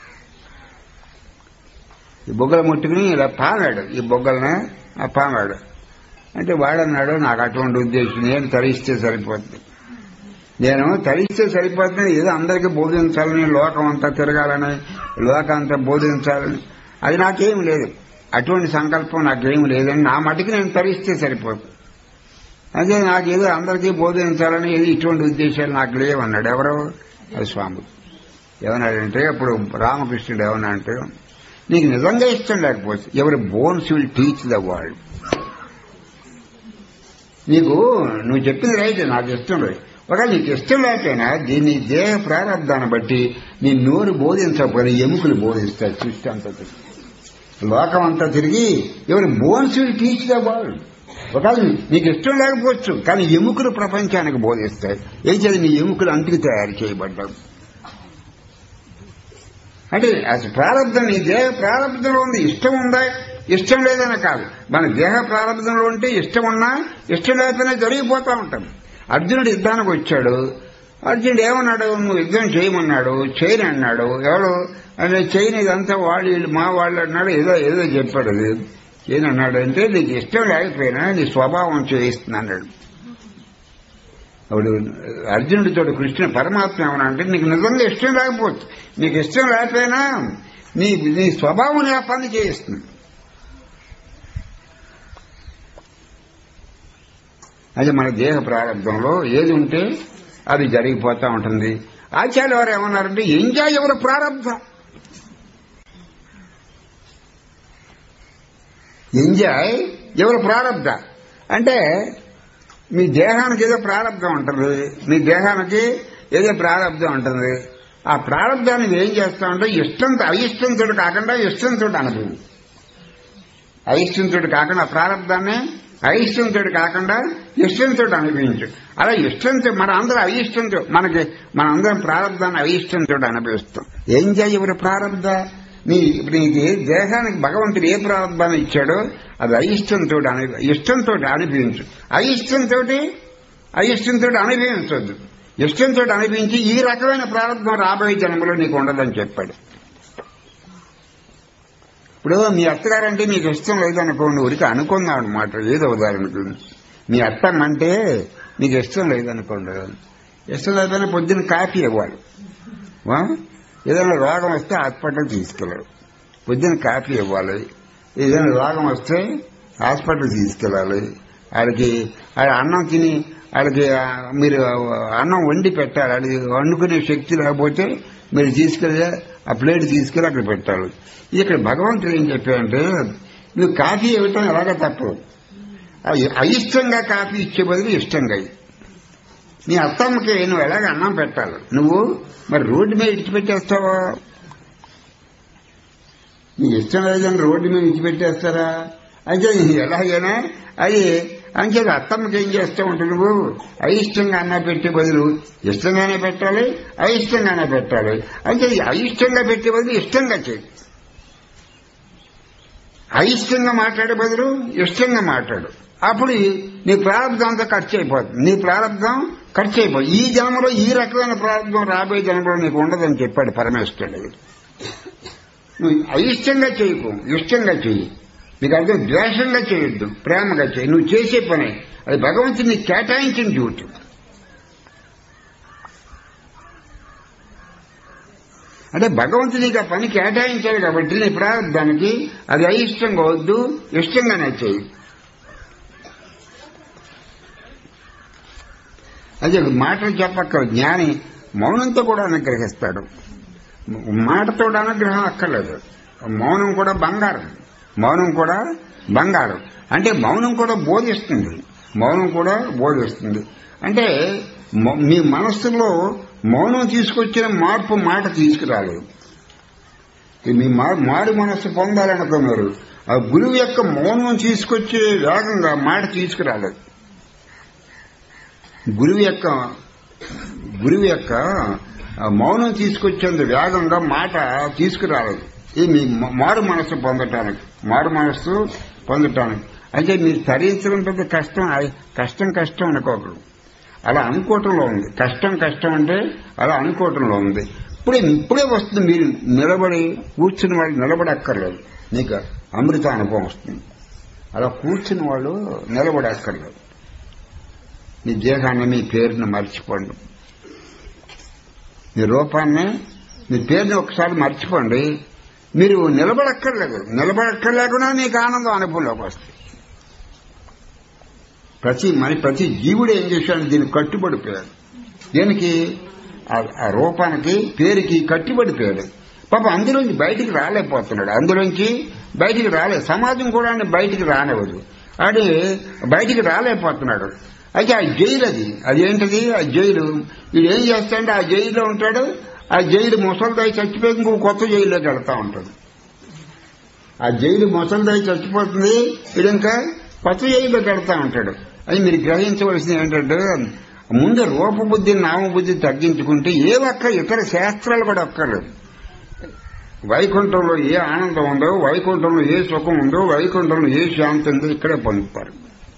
ఈ బొగ్గలు ముట్టుకుని ఇలా పామాడు ఈ బొగ్గలనే ఆ పామాడు అంటే వాడన్నాడు నాకు అటువంటి ఉద్దేశం నేను తరిస్తే సరిపోతుంది నేను తరిస్తే సరిపోతుంది ఏదో అందరికీ బోధించాలని లోకం అంతా తిరగాలని లోకం అంతా బోధించాలని అది నాకేం లేదు అటువంటి సంకల్పం నాకేం లేదని నా మటుకు నేను తరిస్తే సరిపోతుంది అదే నాకేదో అందరికీ బోధించాలని ఏది ఇటువంటి ఉద్దేశాలు నాకు లేవన్నాడు ఎవరు అది స్వామి ఏమన్నాడంటే అప్పుడు రామకృష్ణుడు ఏమన్నాడంటే నీకు నిజంగా ఇష్టం లేకపోతే every bones will teach the world నీకు నువ్వు చెప్పింది రైట్ నాకు ఇష్టం లేదు ఒకవేళ నీకు ఇష్టం లేకపోయినా దీన్ని దేహ ప్రారంధాన్ని బట్టి నీ నోరు బోధించకపోయినా ఎముకలు బోధిస్తాయి సృష్టి అంతా తిరిగి. లోకం అంతా తిరిగి every bones will teach the world ఒకవేళ నీకు ఇష్టం లేకపోవచ్చు కానీ ఎముకలు ప్రపంచానికి బోధిస్తాయి ఏం చేయాలి నీ ఎముకలు అంటికి తయారు చేయబడ్డావు అంటే అసలు ప్రారంభం నీ దేహ ప్రారంభంలో ఉంది ఇష్టం ఉందా ఇష్టం లేదని కాదు మన దేహ ప్రారంభంలో ఉంటే ఇష్టం ఉన్నా ఇష్టం లేకపోయినా జరిగిపోతా ఉంటాం అర్జునుడు యుద్ధానికి వచ్చాడు అర్జునుడు ఏమన్నాడు నువ్వు యుద్ధం చేయమన్నాడు చేయని అన్నాడు ఎవడు అంటే చేయని ఇదంతా వాళ్ళు వీళ్ళు మా వాళ్ళు అన్నాడు ఏదో ఏదో చెప్పాడు అది చేయని అన్నాడు అంటే నీకు ఇష్టం లేకపోయినా నీ స్వభావం చేయిస్తుంది అన్నాడు అప్పుడు అర్జునుడితో కృష్ణ పరమాత్మ ఏమన్నా అంటే నీకు నిజంగా ఇష్టం లేకపోవచ్చు నీకు ఇష్టం లేకపోయినా నీ నీ స్వభావం ఆ పని చేయిస్తుంది అది మన దేహ ప్రారంభంలో ఏది ఉంటే అది జరిగిపోతా ఉంటుంది ఆచార్య వారు ఏమన్నారంటే ఎంజాయ్ ఎవరు ప్రారంభం ఎంజాయ్ ఎవరు ప్రారంభ అంటే మీ దేహానికి ఏదో ప్రారంభం ఉంటుంది మీ దేహానికి ఏదో ప్రారంభం ఉంటుంది ఆ ప్రారంభాన్ని ఏం చేస్తామంటే ఇష్టంతో అయిష్టంతో కాకుండా ఇష్టంతో అనుభవం అయిష్టంతో కాకుండా ఆ ప్రారంభాన్ని అయిష్టంతో కాకుండా ఇష్టంతో అనుభవించు అలా ఇష్టంతో మన అందరూ అయిష్టంతో మనకి మన అందరం ప్రారంభాన్ని అయిష్టంతో అనుభవిస్తాం ఏం చేయ ఎవరు ప్రారంభ నీ ఇప్పుడు నీకు ఏ దేహానికి భగవంతుడు ఏ ప్రారంభాన్ని ఇచ్చాడో అది అయిష్టంతో అను ఇష్టంతో అనుభవించు అయిష్టంతో అయిష్టంతో అనుభవించవద్దు ఇష్టంతో అనుభవించి ఈ రకమైన ప్రారంభం రాబోయే జన్మలో నీకు ఉండదని చెప్పాడు ఇప్పుడు మీ అత్తగారంటే మీకు ఇష్టం లేదనుకోండి ఊరికి అనుకుందాం అనమాట ఏదో ఉదాహరణకు మీ అత్తమ్మంటే మీకు ఇష్టం లేదనుకోండి ఇష్టం లేకపోయినా పొద్దున్న కాఫీ ఇవ్వాలి వా? ఏదైనా రోగం వస్తే హాస్పిటల్ తీసుకెళ్ళాలి పొద్దున్న కాఫీ ఇవ్వాలి ఏదైనా రోగం వస్తే హాస్పిటల్ తీసుకెళ్ళాలి వాళ్ళకి వాళ్ళ అన్నం తిని వాళ్ళకి ఆ, మీరు అన్నం వండి పెట్టాలి వాళ్ళకి వండుకునే శక్తి లేకపోతే మీరు తీసుకెళ్ళి ఆ ప్లేట్ తీసుకెళ్ళి అక్కడ పెట్టాలి ఇక్కడ భగవంతుడు ఏం చెప్పాడంటే నువ్వు కాఫీ ఇవ్వటం ఎలాగ తప్పదు అయి- అయిష్టంగా కాఫీ ఇచ్చే బదులు ఇష్టంగా ఇయ్యి. నీ అత్తమ్మకి నువ్వు ఎలాగ అన్నం పెట్టాలి నువ్వు మరి రోడ్డు మీద ఇడిచిపెట్టేస్తావా నీకు ఇష్టం లేదని రోడ్డు మీద ఇడిచిపెట్టేస్తారా అయితే నీకు ఎలాగైనా అది అంచేది అత్తమ్మకి ఏం చేస్తూ ఉంటావు నువ్వు అయిష్టంగా అన్న పెట్టే బదులు ఇష్టంగానే పెట్టాలి అయిష్టంగానే పెట్టాలి అంటే ఈ అయిష్టంగా పెట్టే బదులు ఇష్టంగా చేయి అయిష్టంగా మాట్లాడే బదులు ఇష్టంగా మాట్లాడు అప్పుడు నీ ప్రారంభం అంతా ఖర్చు అయిపోతుంది నీ ప్రారంభం ఖర్చు అయిపోతుంది ఈ జన్మలో ఈ రకమైన ప్రారంభం రాబోయే జన్మలో నీకు ఉండదని చెప్పాడు పరమేశ్వరుడు నువ్వు అయిష్టంగా చేయకు ఇష్టంగా చెయ్యి నీకు అర్థం ద్వేషంగా చేయొద్దు ప్రేమగా చేయి నువ్వు చేసే పని అది భగవంతుని నీకు కేటాయించిన డ్యూటీ అంటే భగవంతుడు నీకు ఆ పని కేటాయించాడు కాబట్టి నీ ప్రారంభానికి అది అయిష్టంగా వద్దు ఇష్టంగానే చేయి అదే మాటలు చెప్పక్క జ్ఞాని మౌనంతో కూడా అనుగ్రహిస్తాడు మాటతో అనుగ్రహం అక్కర్లేదు మౌనం కూడా బంగారం మౌనం కూడా బంగారం అంటే మౌనం కూడా బోధిస్తుంది మౌనం కూడా బోధిస్తుంది అంటే మ- మీ మనస్సులో మౌనం తీసుకొచ్చిన మార్పు మాట తీసుకురాలేదు ఇది మీ మా- మారు మనస్సు పొందాలనుకున్నారు ఆ గురువు యొక్క మౌనం తీసుకొచ్చే వేగంగా మాట తీసుకురాలేదు గురువు యొక్క గురువు యొక్క ఆ మౌనం తీసుకొచ్చేంత వేగంగా మాట తీసుకురాలేదు ఇది మీ మ- మారు మనస్సు పొందటానికి మారు మనస్సు పొందటానికి అయితే మీరు తరించడం పెద్ద కష్టం అయ్- కష్టం కష్టం అనుకోకూడదు అలా అనుకోవటంలో ఉంది కష్టం కష్టం అంటే అలా అనుకోవటంలో ఉంది ఇప్పుడే ఇప్పుడే వస్తుంది మీరు నిలబడి కూర్చుని వాళ్ళు నిలబడక్కర్లేదు నీకు అమృత అనుభవం వస్తుంది అలా కూర్చుని వాళ్ళు నిలబడక్కర్లేదు మీ దేహాన్ని మీ పేరుని మర్చిపోండి మీ రూపాన్ని మీ పేరుని ఒకసారి మర్చిపోండి మీరు నిలబడక్కర్లేదు నిలబడక్కర్లేకుండా నీకు ఆనందం అనుభవంలోకి వస్తుంది ప్రతి మరి ప్రతి జీవుడు ఏం చేశాడు దీనికి కట్టుబడిపోయాడు దీనికి ఆ- ఆ రూపానికి పేరుకి కట్టుబడిపోయాడు పాప అందులోంచి బయటికి రాలేకపోతున్నాడు అందులోంచి బయటికి రాలే సమాజం కూడా ఆయన బయటికి రానివ్వదు అది బయటికి రాలేకపోతున్నాడు అయితే ఆ జైలు అది అదేంటిది ఆ జైలు వీడు ఏం చేస్తాడంటే ఆ జైల్లో ఉంటాడు ఆ జైలు ముసలిదాయి చచ్చిపోయి ఇంకో కొత్త జైల్లోకి వెళ్తా ఉంటాడు ఆ జైలు ముసలిదాయి చచ్చిపోతుంది వీడు ఇంకా కొత్త జైల్లోకి వెళ్తా ఉంటాడు అది మీరు గ్రహించవలసింది ఏంటంటే ముందు రూపబుద్ధి నామబుద్ధి తగ్గించుకుంటే ఏ ఒక్క ఇతర శాస్త్రాలు కూడా ఒక్కర్లేదు వైకుంఠంలో ఏ ఆనందం ఉందో వైకుంఠంలో ఏ సుఖం ఉందో వైకుంఠంలో ఏ శాంతి ఉందో ఇక్కడే పొందుతారు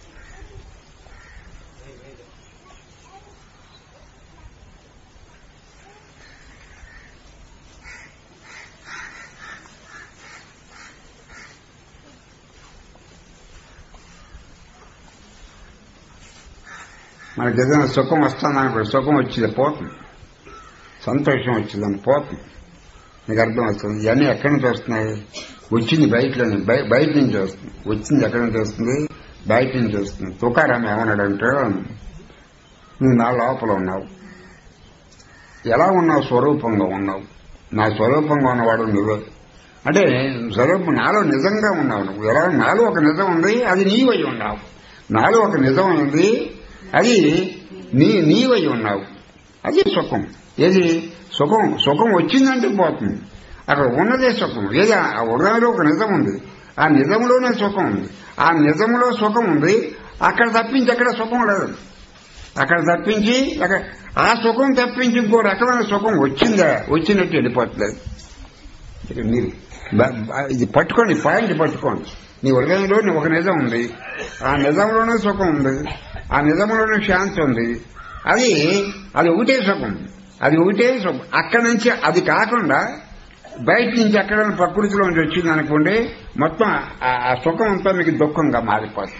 మనకి ఏదైనా సుఖం వస్తుంది అనుకో సుఖం వచ్చింది పోతుంది సంతోషం వచ్చిందని పోతుంది నీకు అర్థం వస్తుంది ఇవన్నీ ఎక్కడి నుంచి వస్తున్నాయి వచ్చింది బయటలోనే బయ- బయట నుంచి వస్తుంది వచ్చింది ఎక్కడి నుంచి వస్తుంది బయట నుంచి వస్తుంది తుకారాం ఏమన్నాడంటే నువ్వు నా లోపల ఉన్నావు ఎలా ఉన్నావు స్వరూపంగా ఉన్నావు నా స్వరూపంగా ఉన్నవాడు నువ్వే అంటే స్వరూపం నాలో నిజంగా ఉన్నావు నువ్వు ఎలా నాలో ఒక నిజం ఉంది అది నీవై ఉన్నావు నాలో ఒక నిజం ఉంది అది నీ నీవై ఉన్నావు అది సుఖం ఏది సుఖం సుఖం వచ్చిందంటే పోతుంది అక్కడ ఉన్నదే సుఖం ఏది ఆ హృదయంలో ఒక నిజం ఉంది ఆ నిజంలోనే సుఖం ఉంది ఆ నిజంలో సుఖం ఉంది అక్కడ తప్పించి అక్కడ సుఖం లేదు అక్కడ తప్పించి అక్కడ ఆ సుఖం తప్పించి ఇంకో రకమైన సుఖం వచ్చిందా వచ్చినట్టు వెళ్ళిపోతుంది ఇక మీరు బ- బ- ఇది పట్టుకోండి పాయింట్ పట్టుకోండి నీ హృదయంలో నీ ఒక నిజం ఉంది ఆ నిజంలోనే సుఖం ఉంది ఆ నిజంలోనే శాంతి ఉంది అది అది ఒకటే సుఖం అది ఒకటే సుఖం అక్కడి నుంచి అది కాకుండా బయట నుంచి ఎక్కడ ప్రకృతిలో నుంచి వచ్చింది అనుకోండి మొత్తం ఆ- ఆ సుఖం అంతా మీకు దుఃఖంగా మారిపోతుంది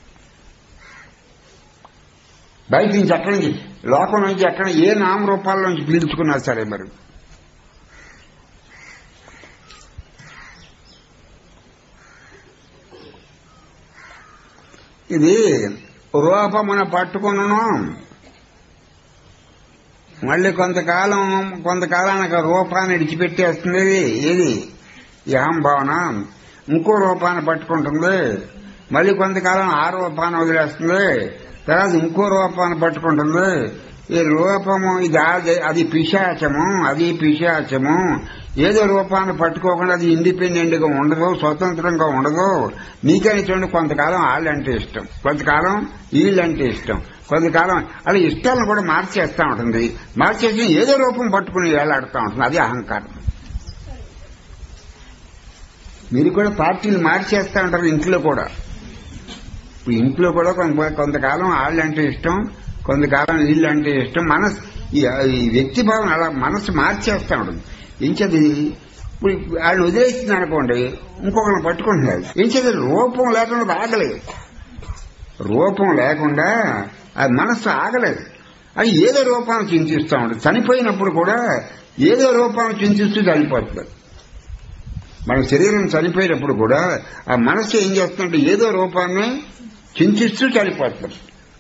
బయట నుంచి ఎక్కడి నుంచి లోకం నుంచి ఎక్కడ ఏ నామరూపాల నుంచి పీల్చుకున్నా సరే మరి ఇది రూపమున పట్టుకును మళ్ళీ కొంతకాలం కొంతకాలానికి ఆ రూపాన్ని విడిచిపెట్టేస్తుంది ఇది ఏది ఈ అహంభావన ఇంకో రూపాన్ని పట్టుకుంటుంది మళ్ళీ కొంతకాలం ఆ రూపాన్ని వదిలేస్తుంది తర్వాత ఇంకో రూపాన్ని పట్టుకుంటుంది ఈ రూపము ఇది అది- అది పిశాచము అది పిశాచము ఏదో రూపాన్ని పట్టుకోకుండా అది ఇండిపెండెంట్ గా ఉండదు స్వతంత్రంగా ఉండదు నీకని చూడండి కొంతకాలం వాళ్ళంటే ఇష్టం కొంతకాలం వీళ్ళంటే ఇష్టం కొంతకాలం అలా ఇష్టాలను కూడా మార్చేస్తా ఉంటుంది మార్చేసి ఏదో రూపం పట్టుకుని వేలాడుతూ ఉంటుంది అది అహంకారం మీరు కూడా పార్టీలు మార్చేస్తా ఉంటారు ఇంట్లో కూడా ఇప్పుడు ఇంట్లో కూడా కొంత కొంతకాలం వాళ్ళంటే ఇష్టం కొంతకాలం వీళ్ళు అంటే ఇష్టం మనసు ఈ- ఈ వ్యక్తి భావన అలా మనసు మార్చేస్తా ఉంటుంది ఇంచది ఇప్పుడు వాళ్ళు వదిలేస్తుంది అనుకోండి ఇంకొకరిని పట్టుకుంటున్నారు ఇంచది రూపం లేకుండా ఆగలేదు రూపం లేకుండా ఆ మనస్సు ఆగలేదు అది ఏదో రూపాన్ని చింతిస్తూ ఉంటుంది చనిపోయినప్పుడు కూడా ఏదో రూపాన్ని చింతిస్తూ చనిపోతుంది మన శరీరం చనిపోయినప్పుడు కూడా ఆ మనస్సు ఏం చేస్తుందంటే ఏదో రూపాన్ని చింతిస్తూ చనిపోతుంది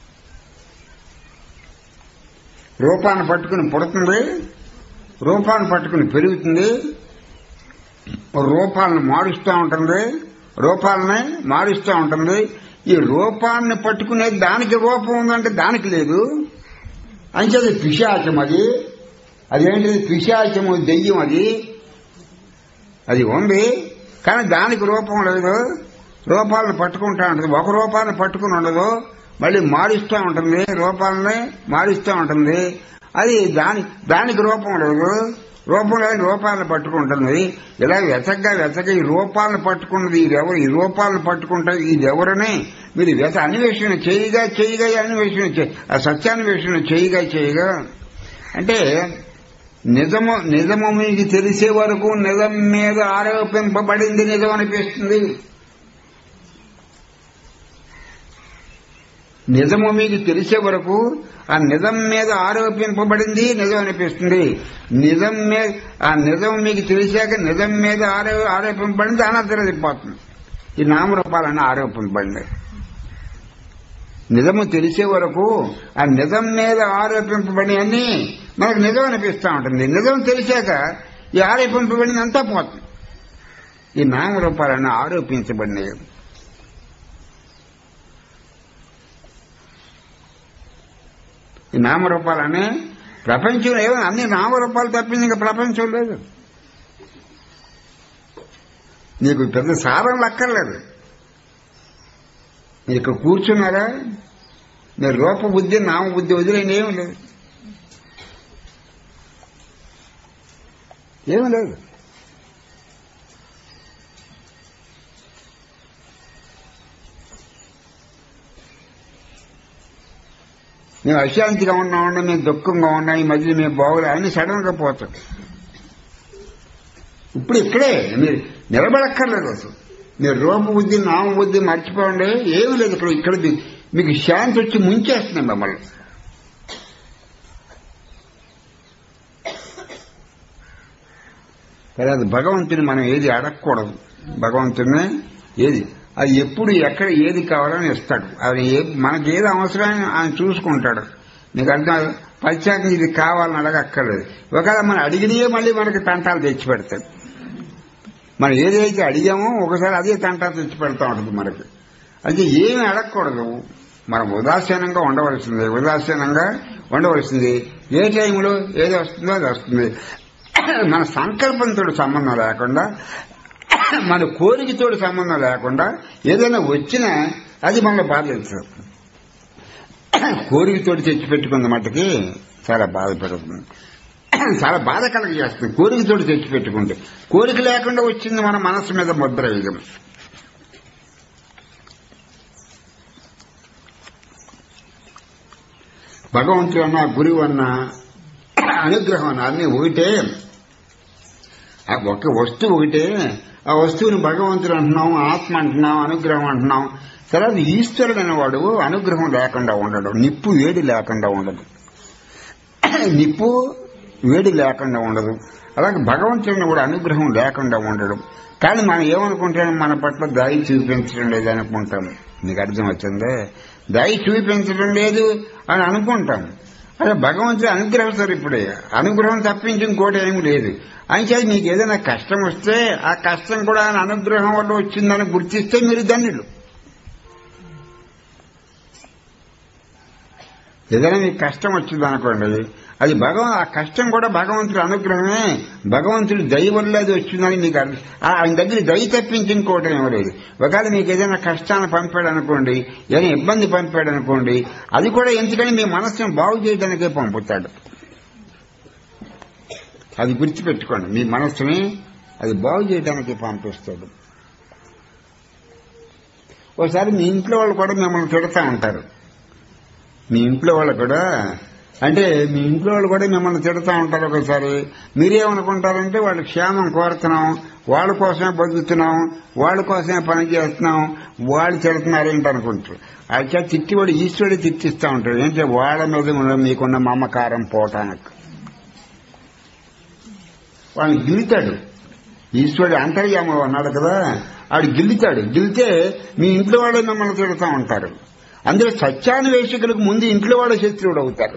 రూపాన్ని పట్టుకుని పుడుతుంది రూపాన్ని పట్టుకుని పెరుగుతుంది రూపాలను మారుస్తూ ఉంటుంది రూపాలని మారుస్తూ ఉంటుంది ఈ రూపాన్ని పట్టుకునే దానికి రూపం ఉందంటే దానికి లేదు అంచేది పిశాచం అది అదేంటిది పిశాచము దెయ్యం అది అది ఉంది కానీ దానికి రూపం లేదు రూపాలను పట్టుకుంటా ఉంటుంది ఒక రూపాన్ని పట్టుకుని ఉండదు మళ్ళీ మారుస్తూ ఉంటుంది రూపాలని మారుస్తూ ఉంటుంది అది దాని దానికి రూపం లేదు రూపం లేని రూపాలను పట్టుకుంటుంది ఇలా వెతగ్గా వెతక ఈ రూపాలను పట్టుకున్నది ఇదెవరు ఈ రూపాలను పట్టుకుంటే ఇదెవరని మీరు వెత అన్వేషణ చేయగా చేయగా అన్వేషణ చే ఆ సత్యాన్వేషణ చేయగా చేయగా అంటే నిజము నిజము మీకు తెలిసే వరకు నిజం మీద ఆరోపింపబడింది నిజం అనిపిస్తుంది నిజము మీకు తెలిసే వరకు ఆ నిజం మీద ఆరోపింపబడింది నిజం అనిపిస్తుంది నిజం మీద ఆ నిజం మీకు తెలిసాక నిజం మీద ఆరో ఆరోపింపబడింది అనర్థరైపోతుంది ఈ నామరూపాలన్నీ ఆరోపింపబడింది నిజము తెలిసే వరకు ఆ నిజం మీద ఆరోపింపబడి అన్ని మనకు నిజం అనిపిస్తూ ఉంటుంది నిజం తెలిసాక ఈ ఆరోపింపబడింది అంతా పోతుంది ఈ నామరూపాలన్నీ ఆరోపించబడినాయి ఈ నామరూపాలనే ప్రపంచం ఏమో అన్ని నామరూపాలు తప్పింది ఇంకా ప్రపంచం లేదు నీకు పెద్ద సారం లక్కర్లేదు మీరు ఇక్కడ కూర్చున్నారా మీరు రూప బుద్ధి నామ బుద్ధి వదిలేని ఏమి లేదు ఏమి లేదు మేము అశాంతిగా ఉన్నామండి మేము దుఃఖంగా ఉన్నాం ఈ మధ్య మేము బాగులే అని సడన్ గా పోతాం ఇప్పుడు ఇక్కడే మీరు నిలబడక్కర్లేదు అసలు మీరు రూప బుద్ధి నామ బుద్ధి మర్చిపోండి ఏమీ లేదు ఇక్కడ ఇక్కడ మీ- మీకు శాంతి వచ్చి ముంచేస్తుంది మిమ్మల్ని తర్వాత భగవంతుని మనం ఏది అడగకూడదు భగవంతుని ఏది అది ఎప్పుడు ఎక్కడ ఏది కావాలని ఇస్తాడు అది ఏ మనకి ఏది అవసరమని ఆయన చూసుకుంటాడు నీకు అర్థం ప్రత్యేకంగా ఇది కావాలని అడగక్కర్లేదు ఒకవేళ మనం అడిగినయే మళ్ళీ మనకి తంటాలు తెచ్చి పెడతాడు మనం ఏదైతే అడిగామో ఒకసారి అదే తంటాలు తెచ్చి పెడతా ఉంటుంది మనకి అయితే ఏమి అడగకూడదు మనం ఉదాసీనంగా ఉండవలసింది ఉదాసీనంగా ఉండవలసింది ఏ టైంలో ఏది వస్తుందో అది వస్తుంది మన సంకల్పంతో సంబంధం లేకుండా మన కోరికతో సంబంధం లేకుండా ఏదైనా వచ్చినా అది మనల్ని బాధించదు కోరికతోటి తెచ్చిపెట్టుకున్న మట్టుకి చాలా బాధ పెడుతుంది చాలా బాధ కలగజేస్తుంది కోరికతోటి తెచ్చిపెట్టుకుంటే కోరిక లేకుండా వచ్చింది మన మనస్సు మీద ముద్ర వేయడం భగవంతుడు అన్న గురువు అన్న అనుగ్రహం అన్న అన్ని ఒకటే ఆ ఒక వస్తువు ఒకటే ఆ వస్తువుని భగవంతుడు అంటున్నాం ఆత్మ అంటున్నాం అనుగ్రహం అంటున్నాం తర్వాత ఈశ్వరుడు అనేవాడు అనుగ్రహం లేకుండా ఉండడు నిప్పు వేడి లేకుండా ఉండదు నిప్పు వేడి లేకుండా ఉండదు అలాగే భగవంతుడిని కూడా అనుగ్రహం లేకుండా ఉండడు కానీ మనం ఏమనుకుంటాం మన పట్ల దయ చూపించడం లేదు అనుకుంటాం మీకు అర్థం వచ్చిందే దయ చూపించడం లేదు అని అనుకుంటాం అదే భగవంతుడు అనుగ్రహిస్తారు ఇప్పుడే అనుగ్రహం తప్పించి ఇంకోటి ఏమి లేదు అంచేది మీకు ఏదైనా కష్టం వస్తే ఆ కష్టం కూడా ఆయన అనుగ్రహం వల్ల వచ్చిందని గుర్తిస్తే మీరు ధన్యులు ఏదైనా మీకు కష్టం వచ్చింది అనుకోండి అది భగవ ఆ కష్టం కూడా భగవంతుడి అనుగ్రహమే భగవంతుడి దయ వల్ల అది వచ్చిందని మీకు అర్థం- ఆ ఆయన దగ్గర దయ తప్పించి ఇంకోటి ఏమీ లేదు ఒకవేళ మీకు ఏదైనా కష్టాన్ని పంపాడు అనుకోండి ఏదైనా ఇబ్బంది పంపాడు అనుకోండి అది కూడా ఎందుకని మీ మనస్సును బాగు చేయడానికే పంపుతాడు అది గుర్తుపెట్టుకోండి మీ మనస్సుని అది బాగు చేయడానికి పంపిస్తాడు ఒకసారి మీ ఇంట్లో వాళ్ళు కూడా మిమ్మల్ని తిడతా ఉంటారు మీ ఇంట్లో వాళ్ళు కూడా అంటే మీ ఇంట్లో వాళ్ళు కూడా మిమ్మల్ని తిడతా ఉంటారు ఒకసారి మీరేమనుకుంటారంటే వాళ్ళ క్షేమం కోరుతున్నాం వాళ్ళ కోసమే బతుకుతున్నాం వాళ్ళ కోసమే పని చేస్తున్నాం వాళ్ళు తిడుతున్నారు ఏంటి అనుకుంటారు అయితే తిట్టివాడు ఈశ్వరుడు తిట్టిస్తా ఉంటాడు ఏంటంటే వాళ్ళ మీద ఉన్న మీకున్న మమకారం పోవటానికి వాళ్ళని గిలుతాడు ఈశ్వరుడు అంతర్యామ అన్నాడు కదా ఆడు గిల్లుతాడు గిల్లితే మీ ఇంట్లో వాళ్ళే మిమ్మల్ని తిడుతూ ఉంటారు అందులో సత్యాన్వేషకులకు ముందు ఇంట్లో వాళ్ళ శత్రువుడు అవుతారు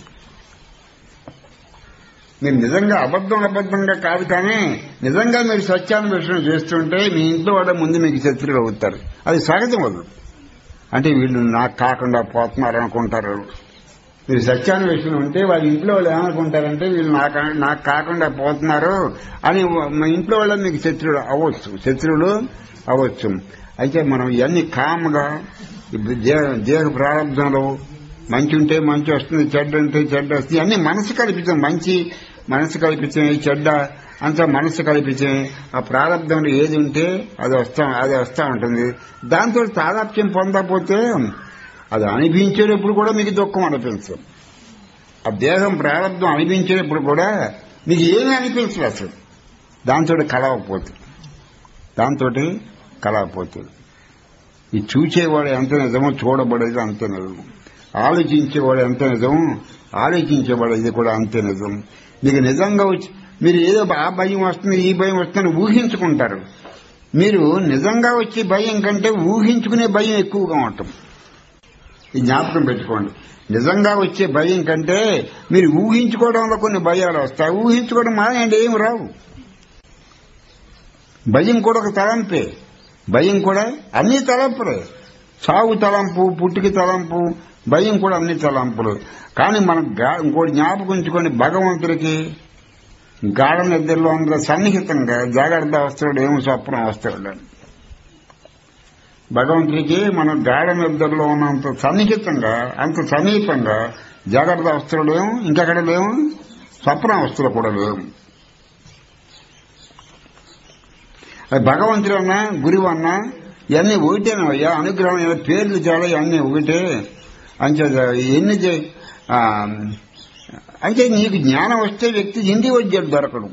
మీరు నిజంగా అబద్ధం అబద్ధంగా కాదు కానీ నిజంగా మీరు సత్యాన్వేషణ చేస్తుంటే మీ ఇంట్లో వాళ్ళ ముందు మీకు శత్రువులు అవుతారు అది సహజం అది అంటే వీళ్ళు నాకు కాకుండా పోతున్నారు అనుకుంటారు మీరు సత్యాన్వేషణ ఉంటే వాళ్ళ ఇంట్లో వాళ్ళు ఏమనుకుంటారంటే వీళ్ళు నాకు నాకు కాకుండా పోతున్నారు అని మా ఇంట్లో వాళ్ళ మీకు శత్రువులు అవ్వచ్చు శత్రువులు అవ్వచ్చు అయితే మనం ఇవన్నీ కామ్గా ఇప్పుడు దేహ దేహ ప్రారంభంలో మంచి ఉంటే మంచి వస్తుంది చెడ్డ ఉంటే చెడ్డ వస్తుంది అన్ని మనసు కల్పించాం మంచి మనసు కల్పించే చెడ్డ అంతా మనసు కల్పించే ఆ ప్రారంభంలో ఏది ఉంటే అది వస్తా అది వస్తా ఉంటుంది దాంతో తాదాప్యం పొందకపోతే అది అనిపించేటప్పుడు కూడా మీకు దుఃఖం అనిపించదు ఆ దేహం ప్రారంభం అనిపించేటప్పుడు కూడా మీకు ఏమీ అనిపించదు అసలు దాంతో కలవకపోతుంది దాంతో కలవకపోతుంది ఈ చూచేవాడు ఎంత నిజమో చూడబడేది అంతే నిజం ఆలోచించేవాడు ఎంత నిజం ఆలోచించేవాడు ఇది కూడా అంతే నిజం మీకు నిజంగా వచ్చి మీరు ఏదో ఆ భయం వస్తుంది ఈ భయం వస్తుందని ఊహించుకుంటారు మీరు నిజంగా వచ్చే భయం కంటే ఊహించుకునే భయం ఎక్కువగా ఉంటుంది ఈ జ్ఞాపకం పెట్టుకోండి నిజంగా వచ్చే భయం కంటే మీరు ఊహించుకోవడంలో కొన్ని భయాలు వస్తాయి ఊహించుకోవడం మానేయండి ఏమి రావు భయం కూడా ఒక తలంపే భయం కూడా అన్ని తలంపులే చావు తలంపు పుట్టుకి తలంపు భయం కూడా అన్ని తలంపులు కానీ మనం గా- ఇంకోటి జ్ఞాపకం ఉంచుకొని భగవంతుడికి గాఢ నిద్రలో అందరూ సన్నిహితంగా జాగ్రత్త వస్తాడు ఏమో స్వప్నం వస్తాడు భగవంతుడికి మనం గాఢ నిద్రలో ఉన్నంత సన్నిహితంగా అంత సమీపంగా జాగ్రత్త అవస్థలు లేవు ఇంకెక్కడ లేవు స్వప్న అవస్థలు కూడా లేవు అది భగవంతుడు అన్నా గురువు అన్నా ఇవన్నీ ఒకటేనయ్యా అనుగ్రహం ఏదో పేర్లు చాలా ఇవన్నీ ఒకటే అంచే ఎన్ని చే- ఆ, అంటే నీకు జ్ఞానం వస్తే వ్యక్తి ఇంటి వైద్యుడు దొరకడు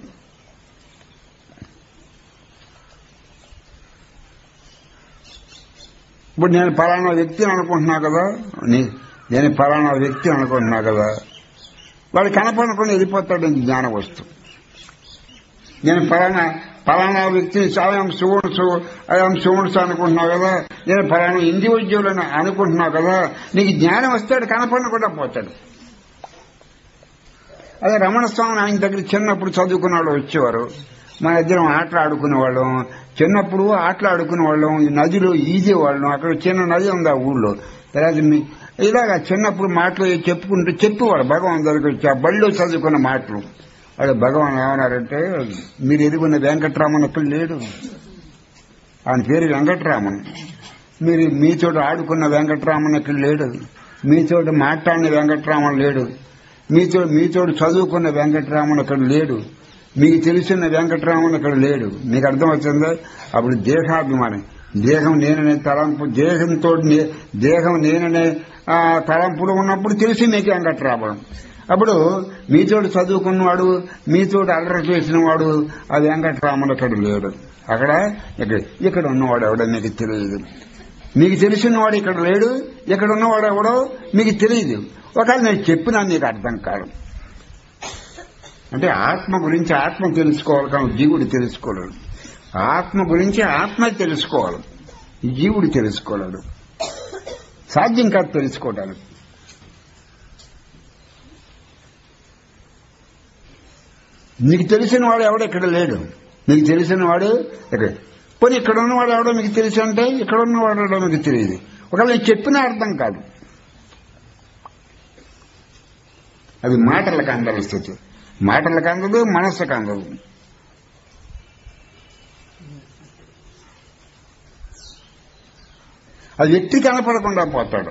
ఇప్పుడు నేను ఫలానా వ్యక్తిని అనుకుంటున్నా కదా నీ- నేను ఫలానా వ్యక్తి అనుకుంటున్నా కదా వాడు కనపడకుండా వెళ్ళిపోతాడు నీకు జ్ఞానం వస్తుంది నేను ఫలానా ఫలానా వ్యక్తిని సాయం శివుడు అయం శివుడు అనుకుంటున్నావు కదా నేను ఫలానా ఇండివిజువల్ అనుకుంటున్నావు కదా నీకు జ్ఞానం వస్తాడు కనపడకుండా పోతాడు అదే రమణ స్వామి ఆయన దగ్గర చిన్నప్పుడు చదువుకున్న వాళ్ళు వచ్చేవారు మన ఇద్దరం ఆటలు ఆడుకునేవాళ్ళం చిన్నప్పుడు ఆటలు ఆడుకునేవాళ్ళం ఈ నదిలో ఈదేవాళ్ళం అక్కడ చిన్న నది ఉంది ఆ ఊళ్ళో తర్వాత మీ- ఇలాగా చిన్నప్పుడు మాటలు చెప్పుకుంటూ చెప్పేవాడు భగవాన్ దగ్గరికి వచ్చి ఆ బడిలో చదువుకున్న మాటలు వాడు భగవాన్ ఏమన్నారంటే మీరు ఎదుగున్న వెంకట్రామన్ ఇక్కడ లేడు ఆయన పేరు వెంకట్రామన్ మీరు మీతో ఆడుకున్న వెంకట్రామన్ ఇక్కడ లేడు మీతో మాట్లాడిన వెంకట్రామన్ లేడు మీతో మీతో చదువుకున్న వెంకట్రామన్ అక్కడ లేడు మీకు తెలిసిన వెంకట్రామన్ అక్కడ లేడు మీకు అర్థమవుతుందా అప్పుడు దేహాభిమానం దేహం నేననే తలంపు దేహంతో నే- దేహం నేననే ఆ, తలంపులు ఉన్నప్పుడు తెలిసి మీకు వెంకట్రామన్ అప్పుడు మీతోటి చదువుకున్నవాడు మీతోటి అల్లరి చేసిన వాడు ఆ వెంకట్రామన్ అక్కడ లేడు అక్కడ ఇక్కడ ఇక్కడ ఉన్నవాడు ఎవడో మీకు తెలియదు మీకు తెలిసినవాడు ఇక్కడ లేడు ఇక్కడ ఉన్నవాడు ఎవడో మీకు తెలియదు ఒకవేళ నేను చెప్పినా మీకు అర్థం కాదు అంటే ఆత్మ గురించి ఆత్మ తెలుసుకోవాలి కానీ జీవుడు తెలుసుకోలేడు ఆత్మ గురించి ఆత్మ తెలుసుకోవాలి జీవుడు తెలుసుకోలేడు సాధ్యం కాదు తెలుసుకోవడానికి నీకు తెలిసిన వాడు ఎవడు ఇక్కడ లేడు నీకు తెలిసిన వాడు ఇక్కడ పోనీ ఇక్కడ ఉన్నవాడు ఎవడో మీకు తెలుసు అంటే ఇక్కడ ఉన్నవాడు ఎవడో మీకు తెలియదు ఒకవేళ నేను చెప్పిన అర్థం కాదు అది మాటలకు అందల స్థితి మాటలకు అందదు మనస్సుకు అందదు అది వ్యక్తి కనపడకుండా పోతాడు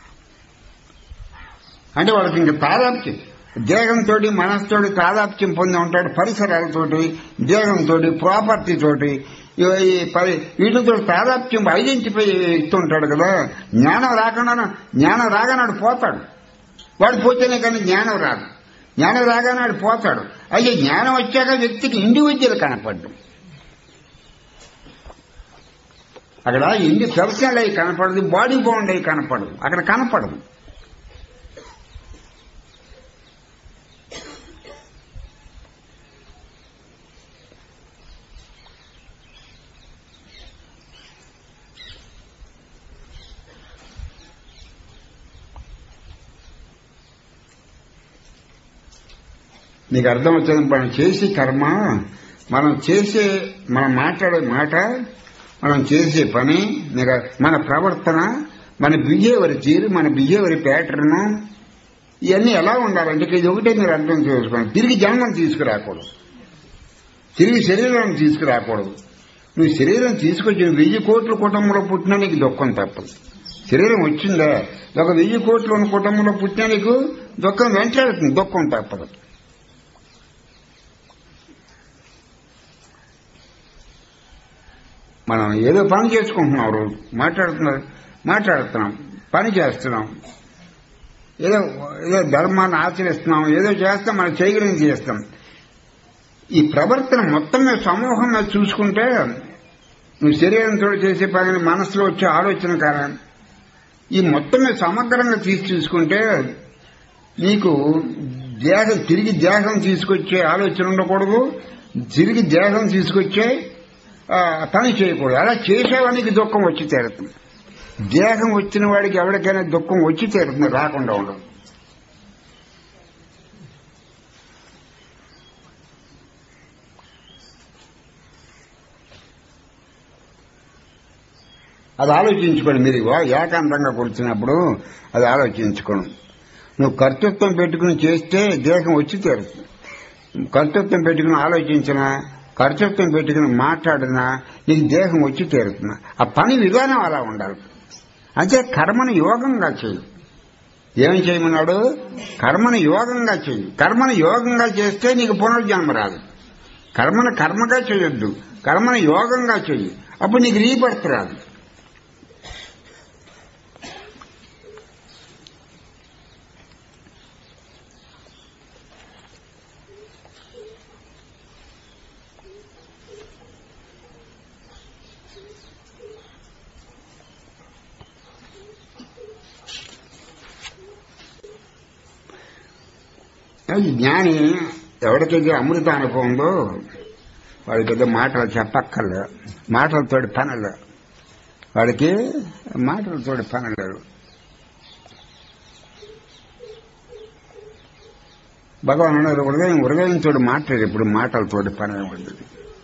అంటే వాళ్ళకి ఇంక తాదాప్యం దేహంతో మనసుతోటి తాదాప్యం పొంది ఉంటాడు పరిసరాలతోటి దేహంతో ప్రాపర్టీ తోటి ఇవ- ఈ పరి వీటితో తాదాప్యం ఐడెంటిఫై ఇస్తుంటాడు కదా జ్ఞానం రాకుండా జ్ఞానం రాగానాడు పోతాడు వాడు పోతేనే కానీ జ్ఞానం రాదు జ్ఞానం రాగానాడు పోతాడు అయితే జ్ఞానం వచ్చాక వ్యక్తికి ఇండివిజువల్ కనపడ్డం అక్కడ ఇండి పర్సనల్ అయి కనపడదు బాడీ బౌండ్ అయి కనపడదు అక్కడ కనపడదు నీకు అర్థం వచ్చింది మనం చేసే కర్మ మనం చేసే మనం మాట్లాడే మాట మనం చేసే పని నీకు మన ప్రవర్తన మన బిహేవియర్ తీరు మన బిహేవియర్ ప్యాటర్న్ ఇవన్నీ ఎలా ఉండాలంటే ఇది ఒకటే మీరు అర్థం చేసుకోండి తిరిగి జన్మం తీసుకురాకూడదు తిరిగి శరీరాన్ని తీసుకురాకూడదు నువ్వు శరీరం తీసుకొచ్చి వెయ్యి కోట్ల కుటుంబంలో పుట్టినా నీకు దుఃఖం తప్పదు శరీరం వచ్చిందా ఒక వెయ్యి కోట్ల ఉన్న కుటుంబంలో పుట్టినా నీకు దుఃఖం వెంటాడుతుంది దుఃఖం తప్పదు మనం ఏదో పని చేసుకుంటున్నాం రోజు మాట్లాడుతున్నారు మాట్లాడుతున్నాం పని చేస్తున్నాం ఏదో ఏదో ధర్మాన్ని ఆచరిస్తున్నాం ఏదో చేస్తాం మనం చేయగలిగింది చేస్తాం ఈ ప్రవర్తన మొత్తం మీద సమూహం మీద చూసుకుంటే నువ్వు శరీరంతో చేసే పని మనసులో వచ్చే ఆలోచన కారణం ఈ మొత్తం మీద సమగ్రంగా తీసి చూసుకుంటే నీకు దేహం తిరిగి దేహం తీసుకొచ్చే ఆలోచన ఉండకూడదు తిరిగి దేహం తీసుకొచ్చే ఆ, పని చేయకూడదు అలా చేసేవాడికి దుఃఖం వచ్చి తీరుతుంది దేహం వచ్చిన వాడికి ఎవరికైనా దుఃఖం వచ్చి తీరుతుంది రాకుండా ఉండదు అది ఆలోచించుకోండి మీరు ఇగో ఏకాంతంగా కూర్చున్నప్పుడు అది ఆలోచించుకోండి నువ్వు కర్తృత్వం పెట్టుకుని చేస్తే దేహం వచ్చి తీరుతుంది కర్తృత్వం పెట్టుకుని ఆలోచించినా కర్తృత్వం పెట్టుకుని మాట్లాడినా నీకు దేహం వచ్చి తీరుతుంది ఆ పని విధానం అలా ఉండాలి అంటే కర్మను యోగంగా చేయి ఏం చేయమన్నాడు కర్మను యోగంగా చెయ్యి కర్మను యోగంగా చేస్తే నీకు పునర్జన్మ రాదు కర్మను కర్మగా చేయొద్దు కర్మను యోగంగా చెయ్యి అప్పుడు నీకు రీబర్త్ రాదు ఈ జ్ఞాని ఎవరికైతే అమృత అనుభవం ఉందో వాడికైతే మాటలు చెప్పక్కర్లేదు మాటలతోటి పనులు వాడికి మాటలతోటి పనులు భగవాన్ అన్నారు హృదయం హృదయంతో మాట్లాడు ఇప్పుడు మాటలతోటి పని ఉంటుంది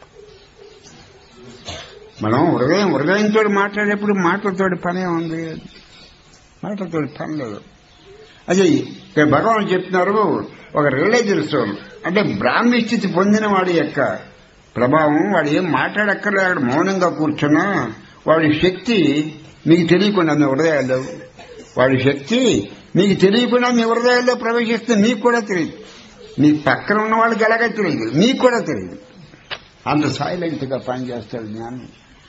మనం హృదయం హృదయంతో మాట్లాడేప్పుడు మాటలతోటి పనే ఉంది మాటలతోటి పని లేదు అదే ఇక్కడ భగవాన్ చెప్తున్నారు ఒక రిలేజన్ సోల్ అంటే బ్రాహ్మీ స్థితి పొందిన వాడి యొక్క ప్రభావం వాడు ఏం మాట్లాడక్కర్లేదు అక్కడ మౌనంగా కూర్చున్నా వాడి శక్తి మీకు తెలియకుండా మీ హృదయాల్లో వాడి శక్తి మీకు తెలియకుండా మీ హృదయాల్లో ప్రవేశిస్తే మీకు కూడా తెలియదు మీ పక్కన ఉన్న వాళ్ళకి ఎలాగో తెలియదు మీకు కూడా తెలియదు అంత సైలెంట్ గా పనిచేస్తాడు జ్ఞానం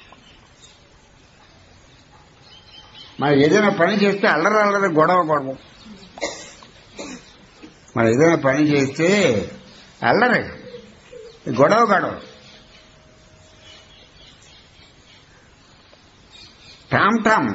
మరి ఏదైనా పని చేస్తే అల్లరి అల్లరి గొడవ గొడవ మరి ఏదైనా పని చేస్తే అల్లరి గొడవ గొడవ టామ్ టామ్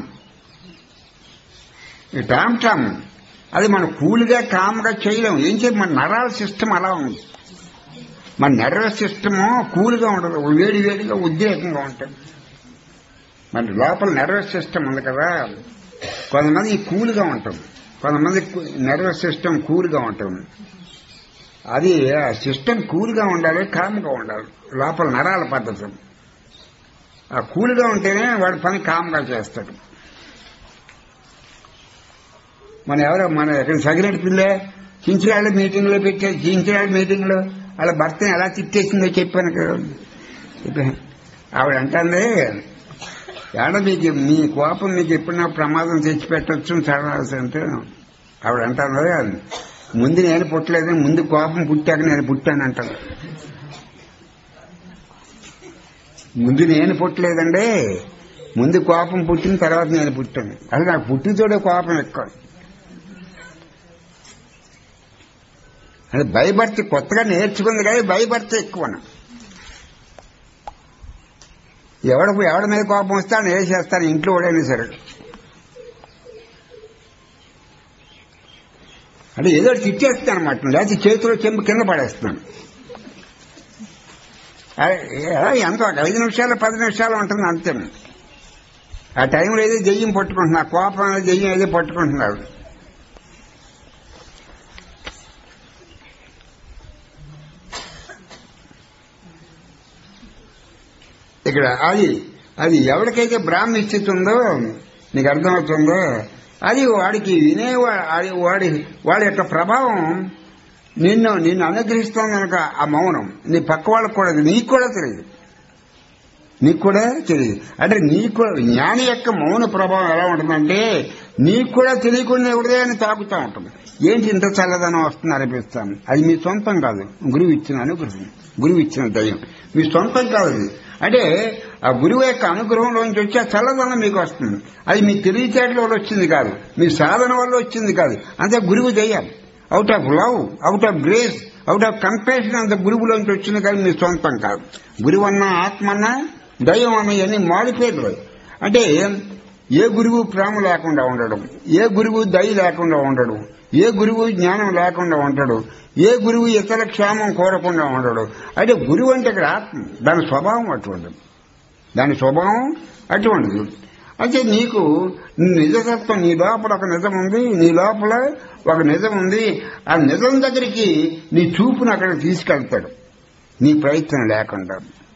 ఈ టామ్ టామ్ అది మనం కూల్గా కామ్గా చేయలేం ఏం చేయాలి మన నరాల సిస్టమ్ అలా ఉంది మన నర్వస్ సిస్టమ్ కూల్గా ఉండదు వేడి వేడిగా ఉద్రేకంగా ఉంటుంది మరి లోపల నర్వస్ సిస్టమ్ ఉంది కదా కొంతమంది కూల్గా ఉంటుంది కొంతమంది నర్వస్ సిస్టమ్ కూల్గా ఉంటుంది అది ఆ సిస్టమ్ కూల్గా ఉండాలి కామ్గా ఉండాలి లోపల నరాల పద్ధతి ఆ కూల్గా ఉంటేనే వాడి పని కామ్గా చేస్తాడు మన ఎవరో మన ఎక్కడ సగిరెడ్డి పిల్లే చించిరాళ్ళ మీటింగ్ లో పెట్టే చించిరాళ్ళ మీటింగ్ లో వాళ్ళ భర్తని ఎలా తిట్టేసిందో చెప్పాను కదా చెప్పాను. ఆవిడ అంటుంది ఏడ మీకు మీ కోపం మీకు ఎప్పుడైనా ప్రమాదం తెచ్చి పెట్టచ్చు చదవాల్సి అంటే ఆవిడ అంటుంది ముందు నేను పుట్టలేదు ముందు కోపం పుట్టాక నేను పుట్టాను అంటాను ముందు నేను పుట్టలేదండి ముందు కోపం పుట్టిన తర్వాత నేను పుట్టాను అసలు నాకు పుట్టితోడే కోపం ఎక్కువ అది భయభర్తి కొత్తగా నేర్చుకుంది కానీ భయభర్తి ఎక్కువ ఎవడ ఎవడ మీద కోపం వస్తే ఆయన వేసేస్తాను ఇంట్లో వాడైనా సరే అంటే ఏదో ఒకటి తిట్టేస్తాను అనమాట లేకపోతే చేతిలో చెంపు కింద పడేస్తున్నాను అదే, ఏ- ఎంత ఒక ఐదు నిమిషాలు పది నిమిషాలు ఉంటుంది అంతే ఆ టైంలో ఏదో దెయ్యం పట్టుకుంటున్నా కోపం అనేది దెయ్యం ఏదో పట్టుకుంటున్నారు ఇక్కడ అది అది ఎవరికైతే బ్రాహ్మణిశ్చిత ఉందో నీకు అర్థమవుతుందో అది వాడికి వినేవాడి అది వాడి వాడి యొక్క ప్రభావం నిన్ను నిన్ను అనుగ్రహిస్తుంది కనుక ఆ మౌనం నీ పక్క వాళ్ళకు కూడా నీకు కూడా తెలియదు నీకు కూడా తెలియదు అంటే నీకు జ్ఞాని యొక్క మౌన ప్రభావం ఎలా ఉంటుందంటే నీకు కూడా తెలియకుండా హృదయాన్ని తాకుతూ ఉంటుంది ఏంటి ఇంత చల్లదనం వస్తుంది అనిపిస్తాను అది మీ సొంతం కాదు గురువు ఇచ్చిన అనుగ్రహం గురువు ఇచ్చిన దయ్యం మీ సొంతం కాదు అది అంటే ఆ గురువు యొక్క అనుగ్రహంలోంచి వచ్చి ఆ చల్లదనం మీకు వస్తుంది అది మీ తెలివితేటల వల్ల వచ్చింది కాదు మీ సాధన వల్ల వచ్చింది కాదు అంతే గురువు దయ్యం out of love out of grace out of compassion అంత గురువులోంచి వచ్చింది కానీ మీ సొంతం కాదు గురువు అన్న ఆత్మ అన్న దైవం అన్న ఇవన్నీ మాడిపేర్లు అంటే ఏ గురువు ప్రేమ లేకుండా ఉండడం ఏ గురువు దయ లేకుండా ఉండడం ఏ గురువు జ్ఞానం లేకుండా ఉండడు ఏ గురువు ఇతర క్షేమం కోరకుండా ఉండడు అంటే గురువు అంటే ఇక్కడ ఆత్మ దాని స్వభావం అటువంటిది దాని స్వభావం అటువంటిది అయితే నీకు నిజతత్వం నీ లోపల ఒక నిజం ఉంది నీ లోపల ఒక నిజం ఉంది ఆ నిజం దగ్గరికి నీ చూపును అక్కడ తీసుకెళ్తాడు నీ ప్రయత్నం లేకుండా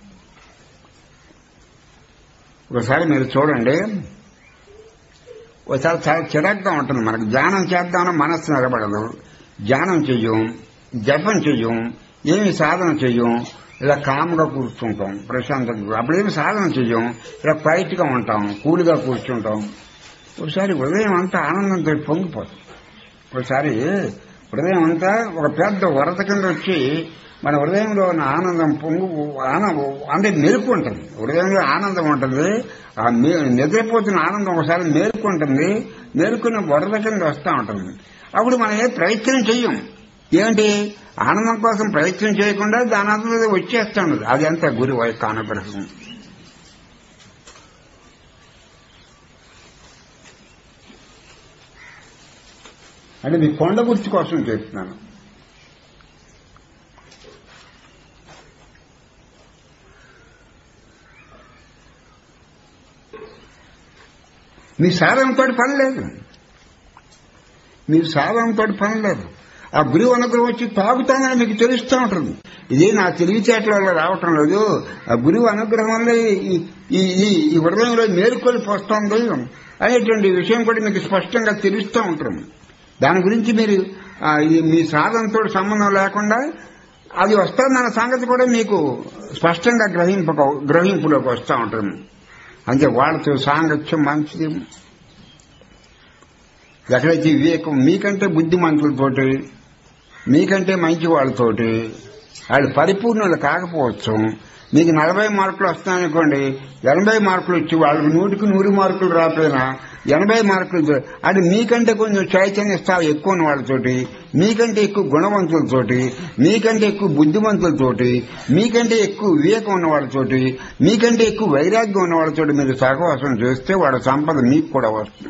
ఒకసారి మీరు చూడండి ఒకసారి చాలా చిరాగ్గా ఉంటుంది మనకు ధ్యానం చేద్దామని మనస్సు నిలబడదు ధ్యానం చెయ్యం జపం చెయ్యం ఏమి సాధన చెయ్యం ఇలా కామ్గా కూర్చుంటాం ప్రశాంతంగా అప్పుడేమి సాధన చెయ్యం ఇలా క్వైట్గా ఉంటాం కూల్గా కూర్చుంటాం ఒకసారి ఉదయం అంతా ఆనందంతో పొంగిపోతాం ఒకసారి హృదయం అంతా ఒక పెద్ద వరద కింద వచ్చి మన హృదయంలో ఉన్న ఆనందం పొంగు ఆనందం అంటే మెరుపు ఉంటుంది హృదయంలో ఆనందం ఉంటుంది ఆ మే- నిద్రపోతున్న ఆనందం ఒకసారి మేలుకు ఉంటుంది మేలుకున్న వరద కింద వస్తూ ఉంటుంది అప్పుడు మనం ఏ ప్రయత్నం చెయ్యం ఏమిటి ఆనందం కోసం ప్రయత్నం చేయకుండా దాని అంతా వచ్చేస్తూ ఉండదు అది అంతా గురువు యొక్క అనుగ్రహం అంటే మీ కొండ గుర్తు కోసం చెప్తున్నాను మీ సాధనతో పని లేదు మీ సాధనతో పని లేదు ఆ గురువు అనుగ్రహం వచ్చి తాగుతానని మీకు తెలుస్తూ ఉంటుంది ఇది నా తెలివితేటల వల్ల రావటం లేదు ఆ గురువు అనుగ్రహం వల్ల ఈ- ఈ ఈ- ఈ హృదయంలో మేలుకొని పోస్తోంది అనేటువంటి విషయం కూడా మీకు స్పష్టంగా తెలుస్తూ ఉంటుంది దాని గురించి మీరు ఆ, ఇది మీ సాధనతో సంబంధం లేకుండా అది వస్తుందన్న సంగతి కూడా మీకు స్పష్టంగా గ్రహింపక గ్రహింపులోకి వస్తూ ఉంటుంది అంతే వాళ్ళతో సాంగత్యం మంచిది ఎక్కడైతే వివేకం మీకంటే బుద్ధిమంతులతోటి మీకంటే మంచి వాళ్ళతోటి వాళ్ళు పరిపూర్ణులు కాకపోవచ్చు మీకు నలభై మార్కులు వస్తాయనుకోండి ఎనభై మార్కులు వచ్చి వాళ్ళకి నూటికి నూరు మార్కులు రాకపోయినా ఎనభై మార్కులు అది మీకంటే కొంచెం చైతన్య స్థాయి ఎక్కువ ఉన్న వాళ్ళతోటి మీకంటే ఎక్కువ గుణవంతులతోటి మీకంటే ఎక్కువ బుద్ధిమంతులతోటి మీకంటే ఎక్కువ వివేకం ఉన్న వాళ్ళతోటి మీకంటే ఎక్కువ వైరాగ్యం ఉన్న వాళ్ళతోటి మీరు సహవాసం చేస్తే వాడి సంపద మీకు కూడా వస్తుంది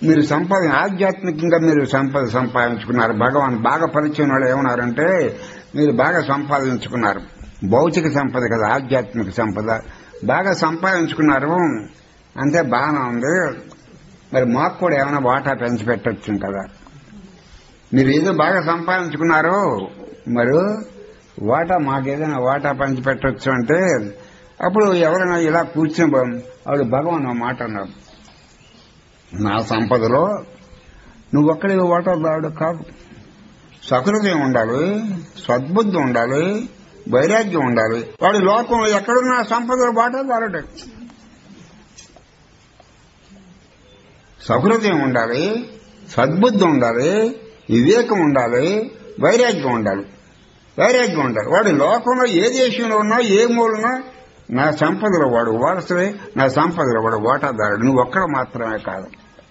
మీరు సంపాద ఆధ్యాత్మికంగా మీరు సంపద సంపాదించుకున్నారు భగవాన్ బాగా పరిచయం వాళ్ళు ఏమన్నారంటే మీరు బాగా సంపాదించుకున్నారు భౌతిక సంపద కదా ఆధ్యాత్మిక సంపద బాగా సంపాదించుకున్నారు అంతే బాగానే ఉంది మరి మాకు కూడా ఏమైనా వాటా పెంచి పెట్టచ్చు కదా మీరు ఏదో బాగా సంపాదించుకున్నారు మరి వాటా మాకేదైనా వాటా పంచి పెట్టచ్చు అంటే అప్పుడు ఎవరైనా ఇలా కూర్చొని ఆవిడ భగవాన్ ఓ మాట అన్నారు నా సంపదలో నువ్వు ఒక్కడే వాటాదారుడు కాదు సకృదయం ఉండాలి సద్బుద్ధి ఉండాలి వైరాగ్యం ఉండాలి వాడు లోకంలో ఎక్కడున్నా సంపదలో వాటాదారుడే సహృదయం ఉండాలి సద్బుద్ధి ఉండాలి వివేకం ఉండాలి వైరాగ్యం ఉండాలి వైరాగ్యం ఉండాలి వాడు లోకంలో ఏ దేశంలో ఉన్నా ఏ మూలన్నా నా సంపదలో వాడు వారసుడే నా సంపదలో వాడు ఓటాదారుడు నువ్వు ఒక్కడ మాత్రమే కాదు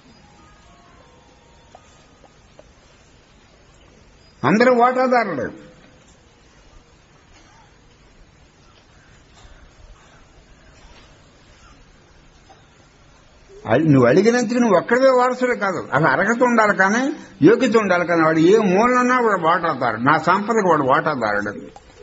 అందరూ ఓటాదారుడు అది నువ్వు అడిగినందుకు నువ్వు ఒక్కడే వారసుడే కాదు అది అర్హత ఉండాలి కానీ యోగ్యత ఉండాలి కానీ వాడు ఏ మూలన్నా వాడు వాటాదారుడు నా సంపదకు వాడు వాటాదారుడు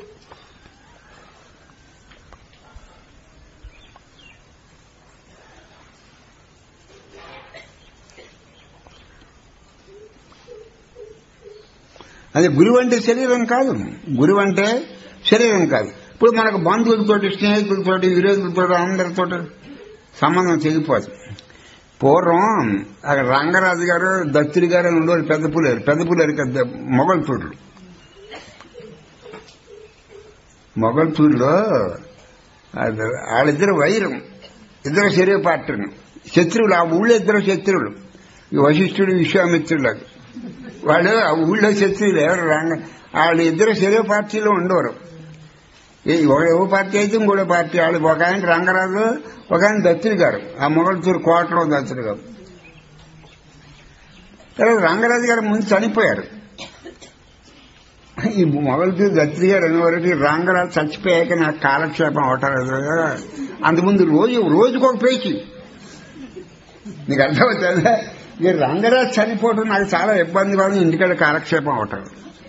అది గురువు అంటే శరీరం కాదు గురువు అంటే శరీరం కాదు ఇప్పుడు మనకు బంధువులతోటి స్నేహితులతోటి విరోధులతో అందరితోటి సంబంధం తెగిపోదు పూర్వం అక్కడ రంగరాజు గారు దత్తుడి గారు అని ఉండేవారు పెద్ద పులేరు పెద్ద పులేరు పెద్ద మొగల్తూరులు మొగల్తూరులో అది వాళ్ళిద్దరు వైరం ఇద్దరు శరీర పార్టీలు శత్రువులు ఆ ఊళ్ళో ఇద్దరు శత్రువులు ఈ వశిష్ఠుడు విశ్వామిత్రుడు వాళ్ళు ఆ ఊళ్ళో శత్రువులు ఎవరు రంగ వాళ్ళు ఇద్దరు శరీర పార్టీలో ఉండేవారు ఈ ఒక ఓ పార్టీ అయితే ఇంకోటి పార్టీ వాళ్ళు ఒక ఆయన రంగరాజు ఒక ఆయన దత్తుడు గారు ఆ మొగల్తూరు కోటలో దత్తుడు గారు తర్వాత రంగరాజు గారు ముందు చనిపోయారు ఈ మొగల్తూరు దత్తుడు గారు అనేవారికి రంగరాజు చచ్చిపోయాక నాకు కాలక్షేపం అవటం అంతకుముందు రోజు రోజుకు ఒక పేచి నీకు అర్థమవుతుందా ఈ రంగరాజు చనిపోవడం నాకు చాలా ఇబ్బందిగా ఉంది ఇంటికాడ కాలక్షేపం అవటం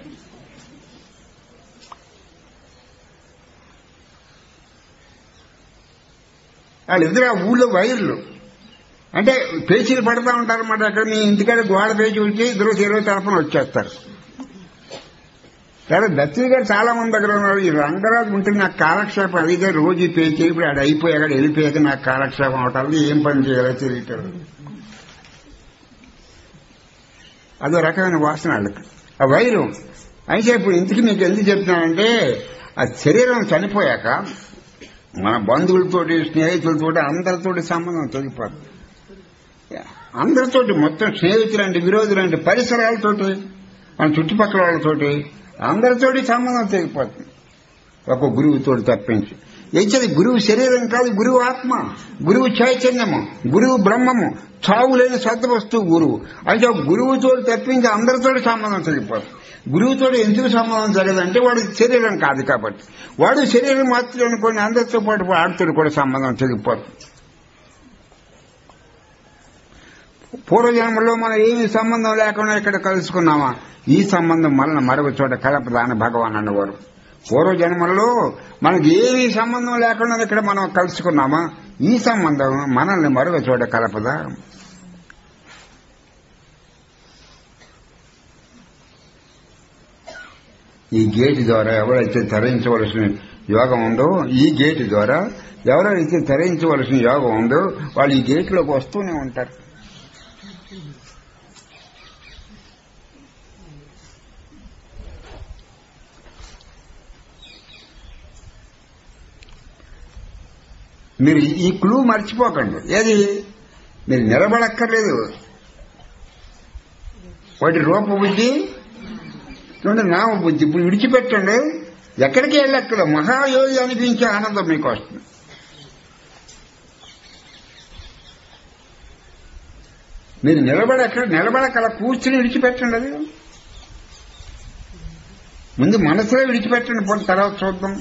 వాళ్ళిద్దరు ఆ ఊళ్ళో వైర్లు అంటే పేచీలు పడతా ఉంటారు అన్నమాట అక్కడ మీ ఇంటికాడ గోడ పేచి వచ్చి ఇద్దరు చెరువు తరఫున వచ్చేస్తారు సరే దత్తులు గారు చాలా మంది దగ్గర ఉన్నారు ఈ రంగరాజు ఉంటే నాకు కాలక్షేపం అడిగితే రోజు పేచి ఇప్పుడు ఆడ అయిపోయాక వెళ్ళిపోయాక నాకు కాలక్షేపం అవటానికి ఏం పని చేయాలో తెలియటం అదో రకమైన వాసన వాళ్ళకి ఆ వైరం అయితే ఇప్పుడు ఇంటికి మీకు ఎందుకు చెప్తున్నానంటే ఆ శరీరం చనిపోయాక మన బంధువులతోటి స్నేహితులతోటి అందరితోటి సంబంధం తొలిపోతుంది అందరితోటి మొత్తం స్నేహితులంటే విరోధులంటే పరిసరాలతోటి మన చుట్టుపక్కల వాళ్ళతోటి అందరితోటి సంబంధం తెగిపోతుంది ఒక గురువుతోటి తప్పించి ఎంచేది గురువు శరీరం కాదు గురువు ఆత్మ గురువు చైతన్యము గురువు బ్రహ్మము చావు లేని సత్త వస్తువు గురువు అయితే ఒక గురువుతో తప్పించి అందరితో సంబంధం తెగిపోతుంది గురువుతో ఎందుకు సంబంధం జరగదంటే వాడు శరీరం కాదు కాబట్టి వాడు శరీరం మాత్రం అనుకోని అందరితో పాటు వాడితో కూడా సంబంధం తెగిపోతుంది పూర్వజన్మలో మనం ఏమి సంబంధం లేకుండా ఇక్కడ కలుసుకున్నామా ఈ సంబంధం మళ్ళీ మరొక చోట కలపదా అని భగవాన్ అన్నవారు పూర్వజన్మల్లో మనకి ఏమీ సంబంధం లేకుండా ఇక్కడ మనం కలుసుకున్నామా ఈ సంబంధం మనల్ని మరొక చోట కలపదా ఈ గేటు ద్వారా ఎవరైతే తరించవలసిన యోగం ఉందో ఈ గేటు ద్వారా ఎవరైతే తరించవలసిన యోగం ఉందో వాళ్ళు ఈ గేట్లోకి వస్తూనే ఉంటారు మీరు ఈ క్లూ మర్చిపోకండి ఏది మీరు నిలబడక్కర్లేదు వాటి రూప బుద్ధి చూడండి నామ బుద్ధి ఇప్పుడు విడిచిపెట్టండి ఎక్కడికి వెళ్ళక్కల మహాయోగి అనిపించే ఆనందం మీకు వస్తుంది మీరు నిలబడక్కడ నిలబడకల కూర్చుని విడిచిపెట్టండి అది ముందు మనసులో విడిచిపెట్టండి పోటీ తర్వాత చూద్దాం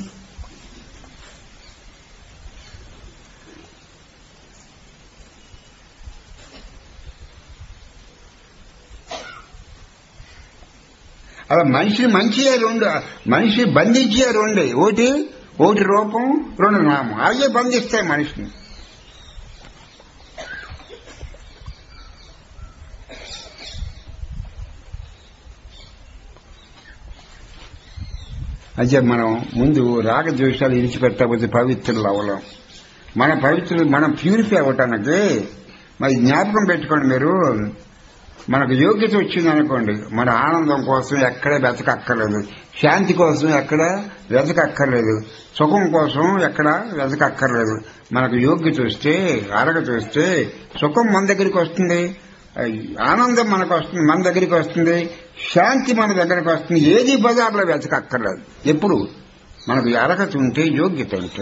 అలా మనిషిని మంచి రెండు మనిషి బంధించే రెండే ఒకటి ఒకటి రూపం రెండు నామం అవే బంధిస్తాయి మనిషిని అయితే మనం ముందు రాగద్వేషాలు ఇడిచిపెట్టకపోతే పవిత్రులు అవ్వలేం మన పవిత్రులు మనం ప్యూరిఫై అవ్వటానికి మరి జ్ఞాపకం పెట్టుకోండి మీరు మనకు యోగ్యత వచ్చింది అనుకోండి మన ఆనందం కోసం ఎక్కడ వెతకక్కర్లేదు శాంతి కోసం ఎక్కడ వెతకక్కర్లేదు సుఖం కోసం ఎక్కడ వెతకక్కర్లేదు మనకు యోగ్యత వస్తే అరగత వస్తే సుఖం మన దగ్గరికి వస్తుంది ఆనందం మనకు వస్తుంది మన దగ్గరికి వస్తుంది శాంతి మన దగ్గరికి వస్తుంది ఏది బజార్లో వెతకక్కర్లేదు ఎప్పుడు మనకు అర్హత ఉంటే యోగ్యత ఉంటే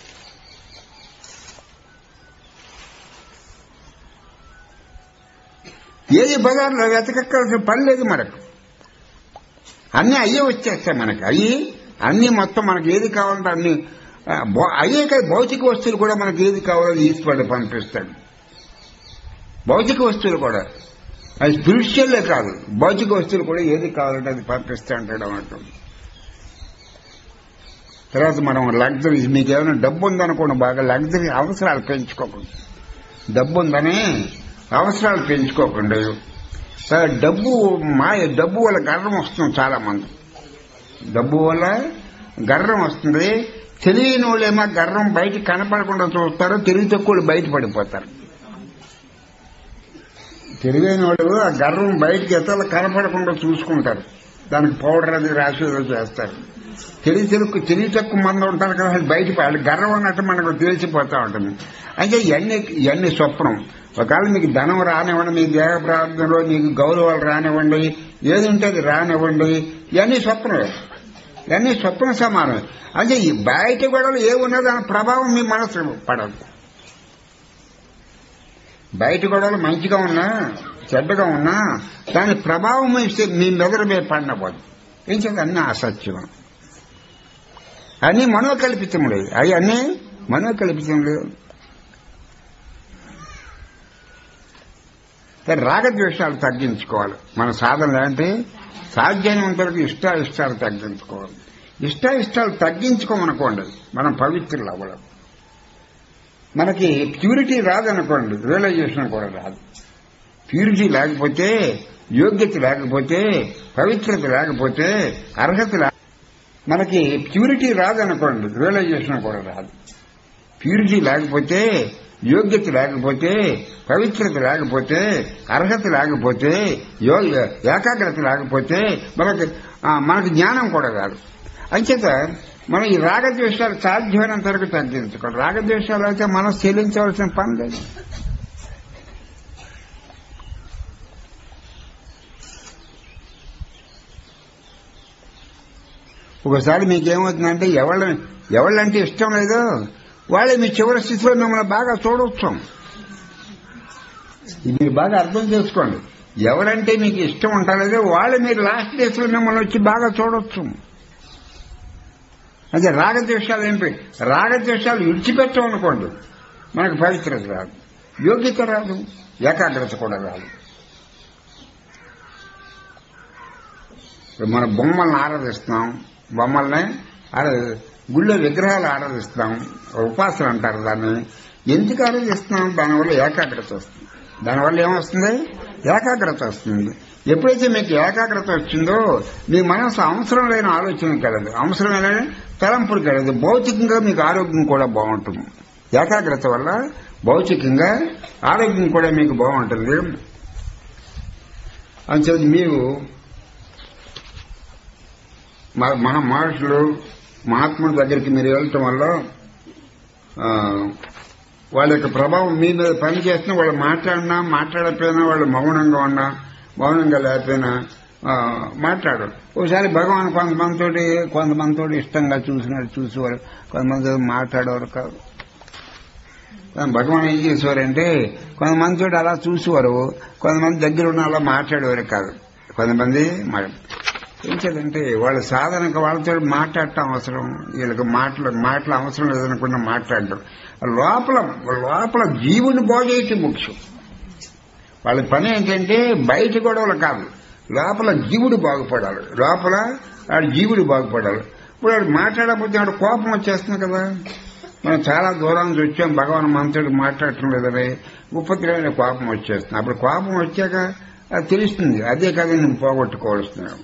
ఏది బజార్లో వెతకక్కర్సిన పని లేదు మనకు అన్ని అయ్యే వచ్చేస్తాయి మనకి అయ్యి అన్ని మొత్తం మనకి ఏది కావాలంటే అన్ని ఆ, భౌ- అయ్యే కాదు భౌతిక వస్తువులు కూడా మనకి ఏది కావాలో ఈశ్వరుడు పంపిస్తాడు భౌతిక వస్తువులు కూడా అది స్పిరిచువల్లే కాదు భౌతిక వస్తువులు కూడా ఏది కావాలంటే అది పంపిస్తూ ఉంటాడు అన్నట్టు తర్వాత మనం లగ్జరీ మీకు ఏమైనా డబ్బు ఉందనుకోండి బాగా లగ్జరీ అవసరాలు పెంచుకోకండి డబ్బు ఉందని అవసరాలు పెంచుకోకండి తర్వాత డబ్బు మాయ డబ్బు వల్ల గర్వం వస్తుంది చాలా మంది డబ్బు వల్ల గర్వం వస్తుంది తెలియని వాళ్ళేమో గర్వం బయట కనపడకుండా చూస్తారు తెలివి తక్కువ బయట పడిపోతారు తెలివైన వాళ్ళు ఆ గర్వం బయటకి ఎత్తలు కనపడకుండా చూసుకుంటారు దానికి పౌడర్ అది రాసి ఏదో చేస్తారు తెలివి తెలుగు తెలివి తక్కువ మంది ఉంటారు కదా వాళ్ళు బయట వాళ్ళు గర్వం అన్నట్టు మనకు తెలిసిపోతా ఉంటుంది అయితే ఇవన్నీ ఇవన్నీ స్వప్నం ఒకవేళ మీకు ధనం రానివ్వండి మీ దేహ ప్రార్థనలో మీకు గౌరవాలు రానివ్వండి ఏది ఉంటే అది రానివ్వండి ఇవన్నీ స్వప్నమే ఇవన్నీ స్వప్న సమానమే అంటే ఈ బయట గొడవలు ఏమున్నా దాని ప్రభావం మీ మనసు పడదు బయట గొడవలు మంచిగా ఉన్నా చెడ్డగా ఉన్నా దాని ప్రభావం మీ మీ మెదడు మీద పడినపోదు ఏం చేత అన్ని అసత్యం అన్ని మనోకల్పితములు అవి అన్నీ మనోకల్పితములు రాగద్వేషాలు తగ్గించుకోవాలి మన సాధన అంటే సాధ్యమైనంత వరకు ఇష్ట ఇష్టాలు తగ్గించుకోవాలి ఇష్ట ఇష్టాలు తగ్గించుకోమనుకోండి మనం పవిత్రులు అవ్వడం మనకి ప్యూరిటీ రాదనుకోండి రియలైజేషన్ కూడా రాదు ప్యూరిటీ లేకపోతే యోగ్యత లేకపోతే పవిత్రత లేకపోతే అర్హత లే మనకి ప్యూరిటీ రాదనుకోండి రియలైజేషన్ కూడా రాదు ప్యూరిటీ లేకపోతే యోగ్యత లేకపోతే పవిత్రత లేకపోతే అర్హత లేకపోతే యో- ఏకాగ్రత లేకపోతే మనకి ఆ, మనకి జ్ఞానం కూడా రాదు అంచేత మనం ఈ రాగద్వేషాలు సాధ్యమైనంత వరకు తగ్గించుకోవాలి రాగద్వేషాలు అయితే మనం చెల్లించవలసిన పని లేదు ఒకసారి మీకేమవుతుందంటే ఎవళ్ళ ఎవళ్ళంటే ఇష్టం లేదో వాళ్ళే మీ చివరి స్థితిలో మిమ్మల్ని బాగా చూడవచ్చు ఇది మీరు బాగా అర్థం చేసుకోండి ఎవరంటే మీకు ఇష్టం ఉంటలేదో వాళ్ళు మీరు లాస్ట్ డేస్లో మిమ్మల్ని వచ్చి బాగా చూడవచ్చు అదే రాగద్వేషాలు ఏంటి రాగద్వేషాలు విడిచిపెట్టామనుకోండి మనకు పవిత్రత రాదు యోగ్యత రాదు ఏకాగ్రత కూడా రాదు ఇప్పుడు మన బొమ్మల్ని ఆరాధిస్తున్నాం బొమ్మల్ని ఆరా గుళ్ళో విగ్రహాలు ఆరాధిస్తాం ఉపాసన అంటారు దాన్ని ఎందుకు ఆరాధిస్తున్నాం దానివల్ల ఏకాగ్రత వస్తుంది దానివల్ల ఏమొస్తుంది ఏకాగ్రత వస్తుంది ఎప్పుడైతే మీకు ఏకాగ్రత వచ్చిందో మీ మనసు అవసరం లేని ఆలోచన కలదు అవసరమైన తలంపులు కలదు భౌతికంగా మీకు ఆరోగ్యం కూడా బాగుంటుంది ఏకాగ్రత వల్ల భౌతికంగా ఆరోగ్యం కూడా మీకు బాగుంటుంది అంచేది మీరు మ- మహా మహర్షులు మహాత్ముల దగ్గరికి మీరు వెళ్ళటం వల్ల ఆ, వాళ్ళ యొక్క ప్రభావం మీ మీద పనిచేస్తున్న వాళ్ళు మాట్లాడినా మాట్లాడకపోయినా వాళ్ళు మౌనంగా ఉన్నా మౌనంగా లేకపోయినా ఆ, మాట్లాడరు ఒకసారి భగవాన్ కొంతమందితోటి కొంతమందితోటి ఇష్టంగా చూసినట్టు చూసేవారు కొంతమంది మాట్లాడేవారు కాదు కానీ భగవాన్ ఏం చేసేవారంటే కొంతమందితోటి అలా చూసేవారు కొంతమంది దగ్గర ఉన్న అలా మాట్లాడేవారు కాదు కొంతమంది మా- ఏం చేదంటే వాళ్ళ సాధనకు వాళ్ళతో మాట్లాడటం అవసరం వీళ్ళకి మాటలు మాటలు అవసరం లేదనుకున్న మాట్లాడడం లోపల లోపల జీవుని బాగేయటం ముఖ్యం వాళ్ళ పని ఏంటంటే బయట గొడవలు కాదు లోపల జీవుడు బాగుపడాలి లోపల ఆడు జీవుడు బాగుపడాలి ఇప్పుడు ఆడు మాట్లాడకపోతే ఆడు కోపం వచ్చేస్తుంది కదా మనం చాలా దూరం నుంచి వచ్చాం భగవాన్ మనతో మాట్లాడటం లేదని ఉపద్రవమైన కోపం వచ్చేస్తుంది అప్పుడు కోపం వచ్చాక అది తెలుస్తుంది అదే కదా నేను పోగొట్టుకోవాల్స్తున్నాను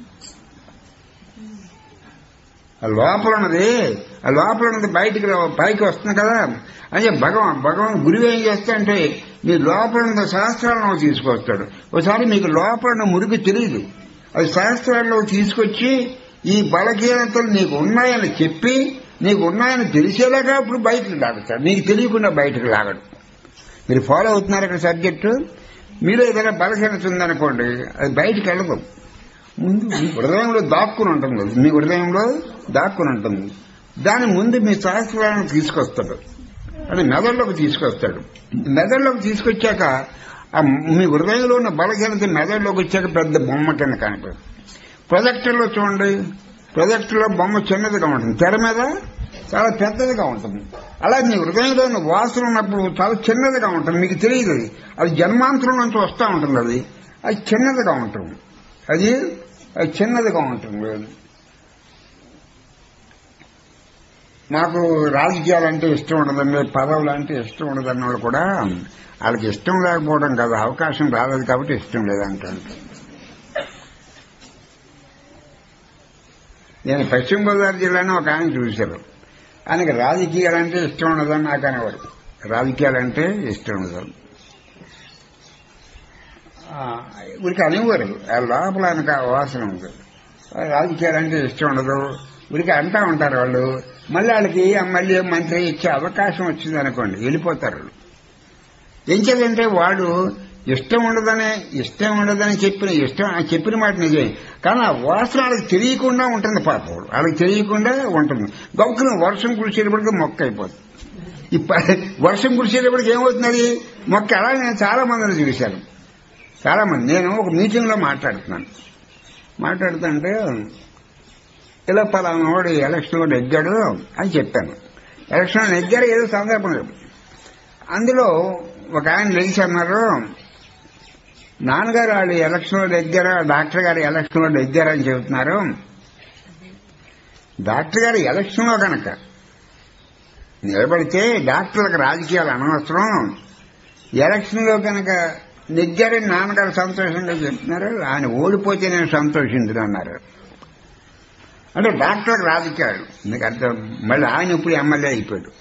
ఆ లోపల ఉన్నది ఆ లోపల ఉన్నది బయటికి రా- పైకి వస్తుంది కదా అంటే భగవాన్ భగవాన్ గురువు ఏం చేస్తా అంటే మీ లోపల ఉన్న శాస్త్రాలను తీసుకొస్తాడు ఒకసారి మీకు లోపల ఉన్న మురికి తెలియదు అది శాస్త్రాల్లో తీసుకొచ్చి ఈ బలహీనతలు నీకు ఉన్నాయని చెప్పి నీకు ఉన్నాయని తెలిసేలాగా అప్పుడు బయటకు లాగుతాడు నీకు తెలియకుండా బయటకు లాగడు మీరు ఫాలో అవుతున్నారు ఇక్కడ సబ్జెక్టు మీరు ఏదైనా బలహీనత ఉందనుకోండి అది బయటకు వెళ్ళదు ముందు మీ హృదయంలో దాక్కుని ఉంటుంది అది. మీ హృదయంలో దాక్కుని ఉంటుంది దాని ముందు మీ శాస్త్రాలను తీసుకొస్తాడు అంటే మెదడులోకి తీసుకొస్తాడు మెదడులోకి తీసుకొచ్చాక ఆ మీ హృదయంలో ఉన్న బలహీనత మెదడులోకి వచ్చాక పెద్ద బొమ్మ కింద కనిపిస్తుంది ప్రొజెక్టర్లో చూడండి ప్రొజెక్టర్లో బొమ్మ చిన్నదిగా ఉంటుంది తెర మీద చాలా పెద్దదిగా ఉంటుంది అలా మీ హృదయంలో ఉన్న వాసన ఉన్నప్పుడు చాలా చిన్నదిగా ఉంటుంది మీకు తెలియదు అది అది జన్మాంతరం నుంచి వస్తూ ఉంటుంది అది అది చిన్నదిగా ఉంటుంది అది అది చిన్నదిగా ఉంటుంది నాకు రాజకీయాలంటే ఇష్టం ఉండదండి పదవులు అంటే ఇష్టం ఉండదన్న వాళ్ళు కూడా వాళ్ళకి ఇష్టం లేకపోవడం కాదు అవకాశం రాలేదు కాబట్టి ఇష్టం లేదంటాను నేను పశ్చిమ గోదావరి జిల్లాలో ఒక ఆయన చూశారు ఆయనకి రాజకీయాలంటే ఇష్టం ఉండదని నాకు అనేవారు రాజకీయాలంటే ఇష్టం ఉండదు ఉరికి అనేవారు ఆ లోపల ఆయనకు ఆ వాసన ఉంది రాజకీయాలంటే ఇష్టం ఉండదు ఉరికి అంటా ఉంటారు వాళ్ళు మళ్ళీ వాళ్ళకి మళ్ళీ మంత్రి ఇచ్చే అవకాశం వచ్చింది అనుకోండి వెళ్ళిపోతారు వాళ్ళు ఏం చేయాలంటే వాడు ఇష్టం ఉండదని ఇష్టం ఉండదని చెప్పిన ఇష్టం ఆ చెప్పిన మాట నిజమే కానీ ఆ వాసన వాళ్ళకి తెలియకుండా ఉంటుంది పాపం వాళ్ళకి తెలియకుండా ఉంటుంది గౌకున వర్షం కురిసేటప్పటికి మొక్క అయిపోతుంది ఈ ప- వర్షం కురిసేటప్పటికి ఏమవుతున్నది మొక్క అలా నేను చాలా మందిని చూశాను చాలా మంది నేను ఒక మీటింగ్ లో మాట్లాడుతున్నాను మాట్లాడుతుంటే ఇలా పలానా వాడు ఎలక్షన్ లో నెగ్గాడు అని చెప్పాను ఎలక్షన్ లో నెగ్గాడు ఏదో సందర్భం లేదు అందులో ఒక ఆయన లేచి అన్నారు నాన్నగారు వాళ్ళు ఎలక్షన్ లో నెగ్గారు డాక్టర్ గారు ఎలక్షన్ లో నెగ్గారని చెబుతున్నారు డాక్టర్ గారు ఎలక్షన్ లో కనుక నిలబడితే డాక్టర్లకు రాజకీయాలు అనవసరం ఎలక్షన్ లో కనుక నెగ్గారని నాన్నగారు సంతోషంగా చెప్తున్నారు ఆయన ఓడిపోతే నేను సంతోషించను అన్నారు అంటే డాక్టర్లకు రాజకీయాలు మీకు అర్థం మళ్ళీ ఆయన ఇప్పుడు ఎమ్మెల్యే అయిపోయాడు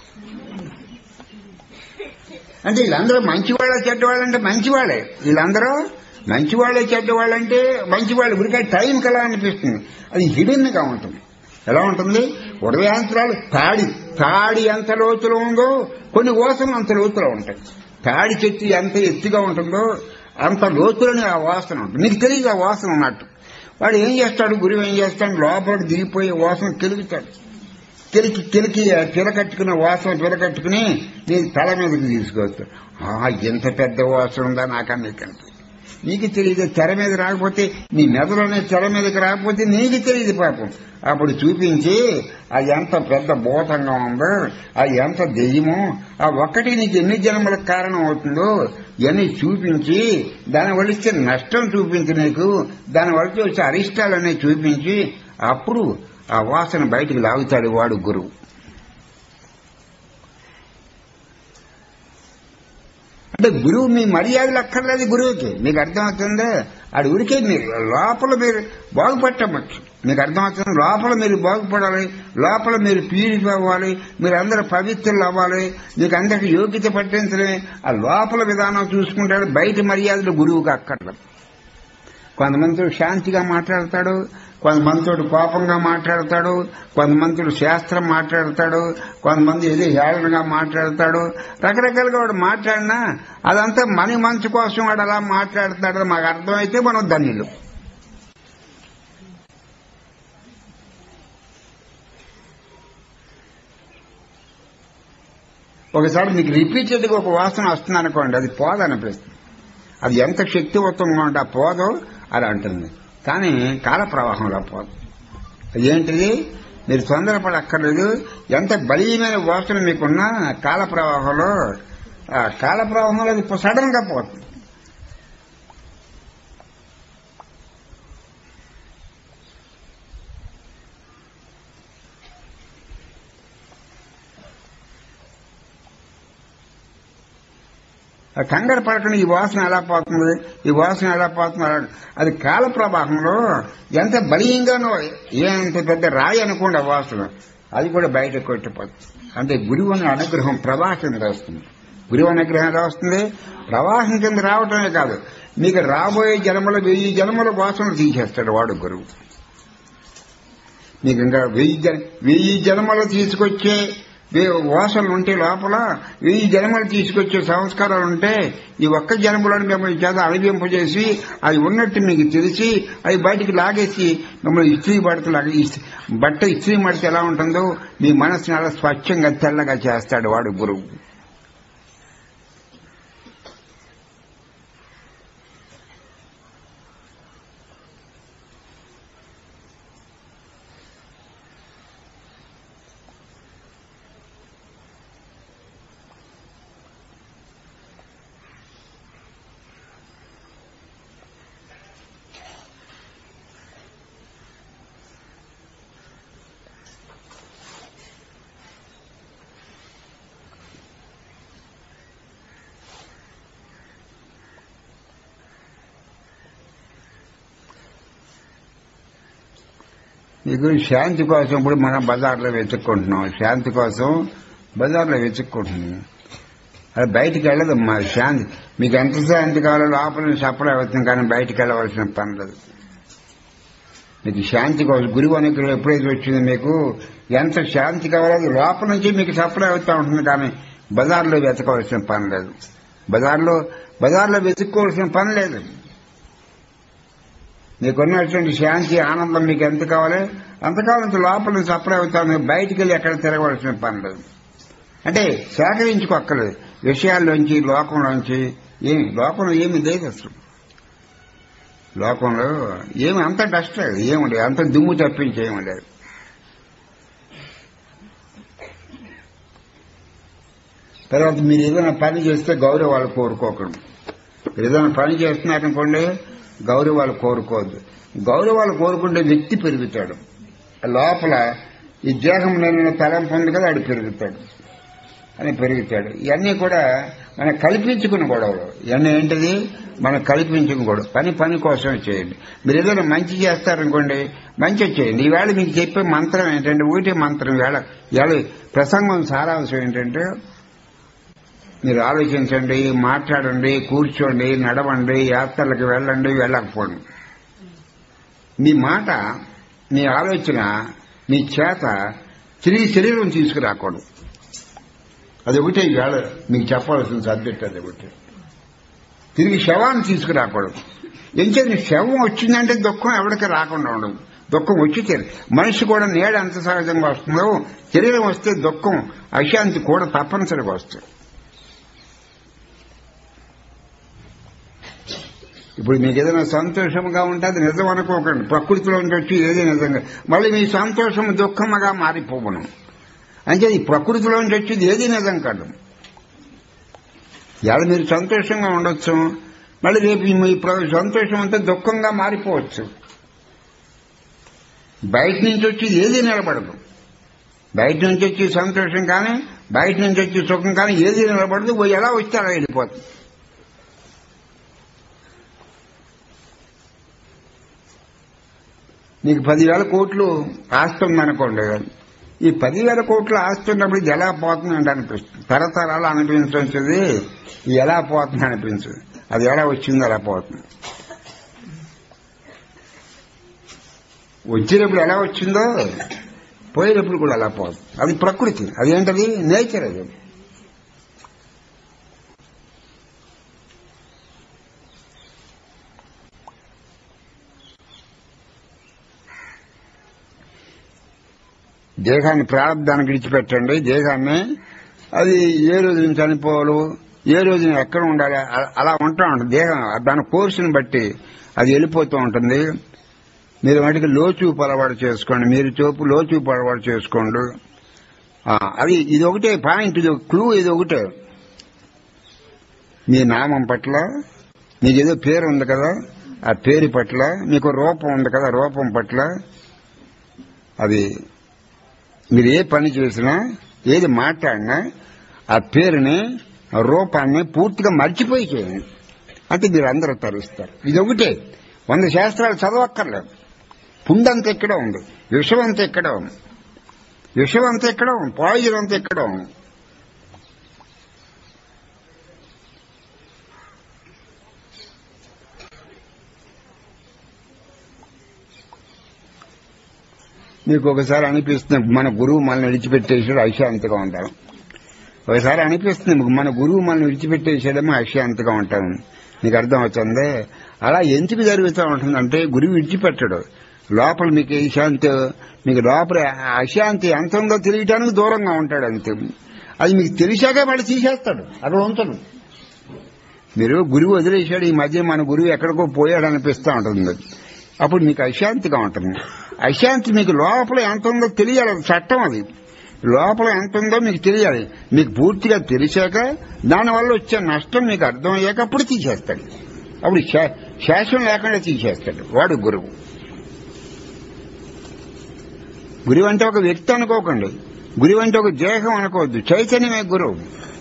అంటే వీళ్ళందరూ మంచివాళ్ళ చెడ్డవాళ్ళంటే మంచివాళ్ళే వీళ్ళందరూ మంచివాళ్ళే చెడ్డవాళ్ళంటే మంచివాళ్ళు ఉరికే టైం ఎలా అనిపిస్తుంది అది హిడెన్ గా ఉంటుంది ఎలా ఉంటుంది ఉదయాంతరాలు తాడి తాడి ఎంత లోతులో ఉందో కొన్ని ఓసలు అంత లోతులో ఉంటాయి తాడి చెట్టు ఎంత ఎత్తుగా ఉంటుందో అంత లోతులోనే ఆ వాసన ఉంటుంది నీకు తెలియదు ఆ వాసన ఉన్నట్టు వాడు ఏం చేస్తాడు గురువు ఏం చేస్తాడు లోపలికి దిగిపోయి వాసన కెలుగుతాడు కెలికి కెలికి పిలకట్టుకున్న వాసన పిలకట్టుకుని నీ తల మీదకి తీసుకొస్తాడు ఆ ఎంత పెద్ద వాసన ఉందా నాకన్నా నీకు తెలియదు తెర మీద రాకపోతే నీ మెదలోనే తెర మీదకి రాకపోతే నీకు తెలియదు పాపం అప్పుడు చూపించి అది ఎంత పెద్ద భూతంగా ఉందో అది ఎంత దెయ్యమో ఆ ఒక్కటి నీకు ఎన్ని జన్మలకు కారణం అవుతుందో ఇవన్నీ చూపించి దాని వల్ల ఇచ్చే నష్టం చూపించి నీకు దాని వల్ల వచ్చే అరిష్టాలన్నీ చూపించి అప్పుడు ఆ వాసన బయటికి లాగుతాడు వాడు గురువు అంటే గురువు మీ మర్యాదలు అక్కర్లేదు గురువుకి మీకు అర్థమవుతుందా ఆడు ఊరికే మీరు లోపల మీరు బాగుపట్టవచ్చు మీకు అర్థమవుతుంది లోపల మీరు బాగుపడాలి లోపల మీరు ప్యూరిఫై అవ్వాలి మీరు అందరూ పవిత్రులు అవ్వాలి మీకు అందరికి యోగ్యత పట్టించడమే ఆ లోపల విధానం చూసుకుంటాడు బయట మర్యాదలు గురువుకి అక్కర్లేదు కొంతమందితో శాంతిగా మాట్లాడతాడు కొంతమందితో కోపంగా మాట్లాడతాడు కొంతమందితో శాస్త్రం మాట్లాడతాడు కొంతమంది ఏదో హేళనగా మాట్లాడతాడు రకరకాలుగా వాడు మాట్లాడినా అదంతా మని మంచి కోసం వాడు అలా మాట్లాడతాడు మాకు అర్థమైతే మనం ధన్యులు ఒకసారి మీకు రిపీటెడ్గా ఒక వాసన వస్తుంది అనుకోండి అది పోదనిపిస్తుంది అది ఎంత శక్తివంతంగా ఉంటే ఆ పోదో అది అంటుంది కానీ కాల ప్రవాహంలో పోదు ఏంటిది మీరు తొందరపడక్కర్లేదు ఎంత బలీయమైన వాసన మీకున్నా కాల ప్రవాహంలో ఆ కాల ప్రవాహంలో అది సడన్ గా పోతుంది ఆ కంగారు పడకుండా ఈ వాసన ఎలా పోతుంది ఈ వాసన ఎలా పోతుంది అలా అది కాల ప్రవాహంలో ఎంత బలీయంగానో ఎంత పెద్ద రాయి అనుకోండి ఆ వాసన అది కూడా బయట కొట్టిపోతుంది అంటే గురువు అనే అనుగ్రహం ప్రవాహం వస్తుంది గురువు అనుగ్రహం ఎలా వస్తుంది ప్రవాహం కింద రావటమే కాదు మీకు రాబోయే జన్మల వెయ్యి జన్మల వాసనలు తీసేస్తాడు వాడు గురువు మీకు ఇంకా వెయ్యి జన వెయ్యి జన్మలు తీసుకొచ్చే వే- వాసనలు ఉంటే లోపల వెయ్యి జన్మలు తీసుకొచ్చే సంస్కారాలు ఉంటే ఈ ఒక్క జన్మలను మిమ్మల్ని చేత అనుభవింపజేసి అవి ఉన్నట్టు మీకు తెలిసి అవి బయటికి లాగేసి మిమ్మల్ని ఇస్త్రీ బడత లాగా ఇస్- బట్ట ఇస్త్రీ మడితే ఎలా ఉంటుందో మీ మనసుని అలా స్వచ్ఛంగా తెల్లగా చేస్తాడు వాడు గురువు మీకు శాంతి కోసం ఇప్పుడు మనం బజార్లో వెతుక్కుంటున్నాం శాంతి కోసం బజార్లో వెతుక్కుంటున్నాం అది బయటికి వెళ్ళదమ్మా శాంతి మీకు ఎంత శాంతి కావాలో లోపల నుంచి సప్లై అవుతుంది కానీ బయటికి వెళ్ళవలసిన పని లేదు మీకు శాంతి కోసం గురువు అనుగ్రహం ఎప్పుడైతే వచ్చిందో మీకు ఎంత శాంతి కావాలో అది లోపల నుంచి మీకు సప్లై అవుతూ ఉంటుంది కానీ బజార్లో వెతకవలసిన పని లేదు బజార్లో బజార్లో వెతుక్కోవాల్సిన పని లేదు మీకున్నటువంటి శాంతి ఆనందం మీకు ఎంత కావాలి అంతకాలం లోపల నుంచి సప్లై అవుతాను బయటికి వెళ్ళి ఎక్కడ తిరగవలసిన పని లేదు అంటే సేకరించుకోక్కర్లేదు విషయాల్లోంచి లోకంలోంచి ఏమి లోకంలో ఏమి లేదు అసలు లోకంలో ఏమి అంత డస్ట్ లేదు ఏమి లేదు అంత దుమ్ము తప్పించి ఏమి లేదు తర్వాత మీరు ఏదైనా పని చేస్తే గౌరవాలు కోరుకోకండి మీరు ఏదైనా పని చేస్తున్నారనుకోండి గౌరవాలు కోరుకోవద్దు గౌరవాలు కోరుకుంటే వ్యక్తి పెరుగుతాడు లోపల ఈ దేహం నేను తలంపు ఉంది కదా ఆడు పెరుగుతాడు అని పెరుగుతాడు ఇవన్నీ కూడా మనం కల్పించుకున్న గొడవలు ఇవన్నీ ఏంటిది మనం కల్పించుకున్న గొడవ పని పని కోసం చేయండి మీరు ఏదైనా మంచి చేస్తారనుకోండి మంచి చేయండి ఈవేళ మీకు చెప్పే మంత్రం ఏంటంటే ఒకటే మంత్రం వేళ ఇవాళ ప్రసంగం సారాంశం ఏంటంటే మీరు ఆలోచించండి మాట్లాడండి కూర్చోండి నడవండి యాత్రలకు వెళ్ళండి వెళ్ళకపోండి మీ మాట మీ ఆలోచన మీ చేత తిరిగి శరీరం తీసుకురాకూడదు అది ఒకటే వేళ మీకు చెప్పాల్సిన సబ్జెక్ట్ అది ఒకటి తిరిగి శవాన్ని తీసుకురాకూడదు ఎంచేది శవం వచ్చిందంటే దుఃఖం ఎవరికి రాకుండా ఉండదు దుఃఖం వచ్చి తీరు మనిషి కూడా నీడ ఎంత సహజంగా వస్తుందో శరీరం వస్తే దుఃఖం అశాంతి కూడా తప్పనిసరిగా వస్తుంది ఇప్పుడు మీకు ఏదైనా సంతోషంగా ఉంటే అది నిజం అనుకోకండి ప్రకృతిలో వచ్చి ఏది నిజంగా మళ్ళీ మీ సంతోషం దుఃఖముగా మారిపోవను అంటే ఈ ప్రకృతిలోంచి వచ్చేది ఏది నిజం కాదు ఇవాళ మీరు సంతోషంగా ఉండొచ్చు మళ్ళీ రేపు మీ ప్ర- సంతోషం అంతా దుఃఖంగా మారిపోవచ్చు బయట నుంచి వచ్చి ఏది నిలబడదు బయట నుంచి వచ్చి సంతోషం కానీ బయట నుంచి వచ్చి సుఖం కానీ ఏది నిలబడదు ఓ ఎలా వస్తే అలా వెళ్ళిపోతుంది నీకు పదివేల కోట్లు ఆస్తి ఉందనుకోండి ఈ పదివేల కోట్లు ఆస్తి ఉన్నప్పుడు ఇది ఎలా పోతుంది అంటే అనిపిస్తుంది తరతరాలు అనిపించది ఇది ఎలా పోతుంది అనిపించదు అది ఎలా వచ్చిందో అలా పోతుంది వచ్చినప్పుడు ఎలా వచ్చిందో పోయేటప్పుడు కూడా అలా పోతుంది అది ప్రకృతి అదేంటది నేచర్ అది దేహాన్ని ప్రారంధాన్ని విడిచిపెట్టండి దేహాన్ని అది ఏ రోజున చనిపోవాలి ఏ రోజున ఎక్కడ ఉండాలి అ- అలా ఉంటా ఉంటుంది దేహం దాని కోర్సుని బట్టి అది వెళ్ళిపోతూ ఉంటుంది మీరు వాటికి లోచూపు అలవాటు చేసుకోండి మీరు చూపు లోచూపు అలవాటు చేసుకోండి ఆ, అది ఇది ఒకటే పాయింట్ ఇది క్లూ ఇది ఒకటే మీ నామం పట్ల మీకు ఏదో పేరు ఉంది కదా ఆ పేరు పట్ల మీకు రూపం ఉంది కదా రూపం పట్ల అది మీరు ఏ పని చేసినా ఏది మాట్లాడినా ఆ పేరుని ఆ రూపాన్ని పూర్తిగా మర్చిపోయి చేయండి అంటే మీరు అందరూ తరిస్తారు ఇది ఒకటే వంద శాస్త్రాలు చదవక్కర్లేదు పుండంతా ఎక్కడ ఉంది విషం అంతా ఎక్కడ ఉంది విషం అంతా ఎక్కడ ఉంది పాయిజన్ అంతా ఎక్కడ ఉంది మీకు ఒకసారి అనిపిస్తుంది మన గురువు మనల్ని విడిచిపెట్టేసాడు అశాంతిగా ఉంటాం ఒకసారి అనిపిస్తుంది మీకు మన గురువు మనల్ని విడిచిపెట్టేసాడేమో అశాంతిగా ఉంటాం మీకు అర్థం అవుతుంది అలా ఎందుకు జరుగుతూ ఉంటుందంటే గురువు విడిచిపెట్టడు లోపల మీకు ఏ శాంతి మీకు లోపల అశాంతి ఎంత ఉందో తెలియటానికి దూరంగా ఉంటాడు అంతే అది మీకు తెలిసాక వాడు తీసేస్తాడు అక్కడ ఉంచడు మీరు గురువు వదిలేశాడు ఈ మధ్య మన గురువు ఎక్కడికో పోయాడు అనిపిస్తూ ఉంటుంది అప్పుడు మీకు అశాంతిగా ఉంటుంది అశాంతి మీకు లోపల ఎంత ఉందో తెలియాలి అది చట్టం అది లోపల ఎంత ఉందో మీకు తెలియాలి మీకు పూర్తిగా తెలిసాక దానివల్ల వచ్చే నష్టం మీకు అర్థమయ్యాక అప్పుడు తీసేస్తాడు అప్పుడు శా- శాసనం లేకుండా తీసేస్తాడు వాడు గురువు గురువు అంటే ఒక వ్యక్తి అనుకోకండి గురువు అంటే ఒక దేహం అనుకోవద్దు చైతన్యమే గురువు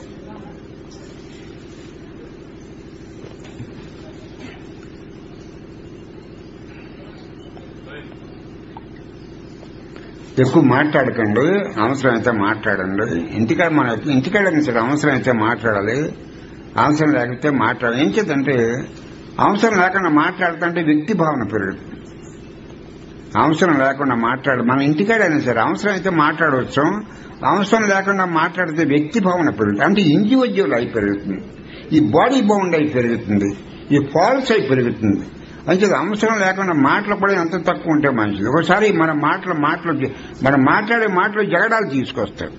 ఎక్కువ మాట్లాడకండి అవసరమైతే మాట్లాడండి ఇంటికాడ మన ఇంటికాడ సరే అవసరం అయితే మాట్లాడాలి అవసరం లేకపోతే మాట్లాడాలి ఏం చేద్దంటే అవసరం లేకుండా మాట్లాడుతుంటే వ్యక్తి భావన పెరుగుతుంది అవసరం లేకుండా మాట్లాడు మన ఇంటికాడైనా సరే అవసరం అయితే మాట్లాడవచ్చు అవసరం లేకుండా మాట్లాడితే వ్యక్తి భావన పెరుగుతుంది అంటే ఇండివిజువల్ అయి పెరుగుతుంది ఈ బాడీ బౌండ్ అయి పెరుగుతుంది ఈ ఫాల్స్ అయి పెరుగుతుంది అంటే అవసరం లేకుండా మాటలు కూడా ఎంత తక్కువ ఉంటే మంచిది ఒకసారి మన మాటలు మాటలు మనం మాట్లాడే మాటలు జగడాలు తీసుకొస్తాయి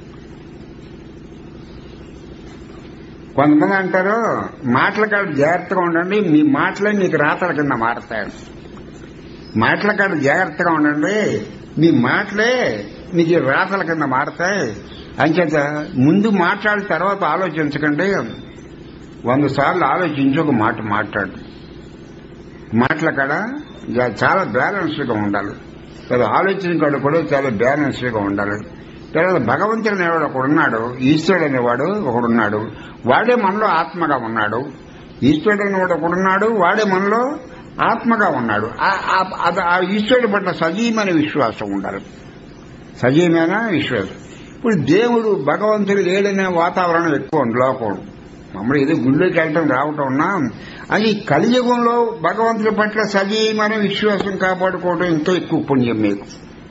కొంతమంది అంటారు మాటల కాడ జాగ్రత్తగా ఉండండి మీ మాటలే మీకు రాతల కింద మారతాయి మాటల కాడ జాగ్రత్తగా ఉండండి మీ మాటలే మీకు ఈ రాతల కింద మారతాయి అంచేత ముందు మాట్లాడిన తర్వాత ఆలోచించకండి వంద సార్లు ఆలోచించి ఒక మాట మాట్లాడు మాటల కాడ జా- చాలా బ్యాలెన్స్డ్గా ఉండాలి తర్వాత ఆలోచన కాడ కూడా చాలా బ్యాలెన్స్డ్గా ఉండాలి తర్వాత భగవంతుడు అనేవాడు ఒకడు ఉన్నాడు ఈశ్వరుడు అనేవాడు ఒకడున్నాడు వాడే మనలో ఆత్మగా ఉన్నాడు ఈశ్వరుడు అనేవాడు ఒకడున్నాడు వాడే మనలో ఆత్మగా ఉన్నాడు ఆ- ఆ- అది- ఆ ఈశ్వరుడు పట్ల సజీవమైన విశ్వాసం ఉండాలి సజీవమైన విశ్వాసం ఇప్పుడు దేవుడు భగవంతుడు లేడనే వాతావరణం ఎక్కువ ఉంది లోకం మమ్మల్ని ఏదో గుళ్ళోకి వెళ్ళటం రావటం ఉన్నా అది ఈ కలియుగంలో భగవంతుడి పట్ల సజీవమైన విశ్వాసం కాపాడుకోవడం ఎంతో ఎక్కువ పుణ్యం మీకు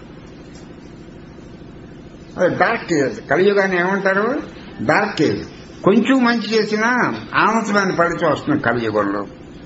అది డార్క్ ఏజ్ కలియుగాన్ని ఏమంటారు డార్క్ ఏజ్ కొంచెం మంచి చేసినా ఆనందమైన పడితే వస్తుంది కలియుగంలో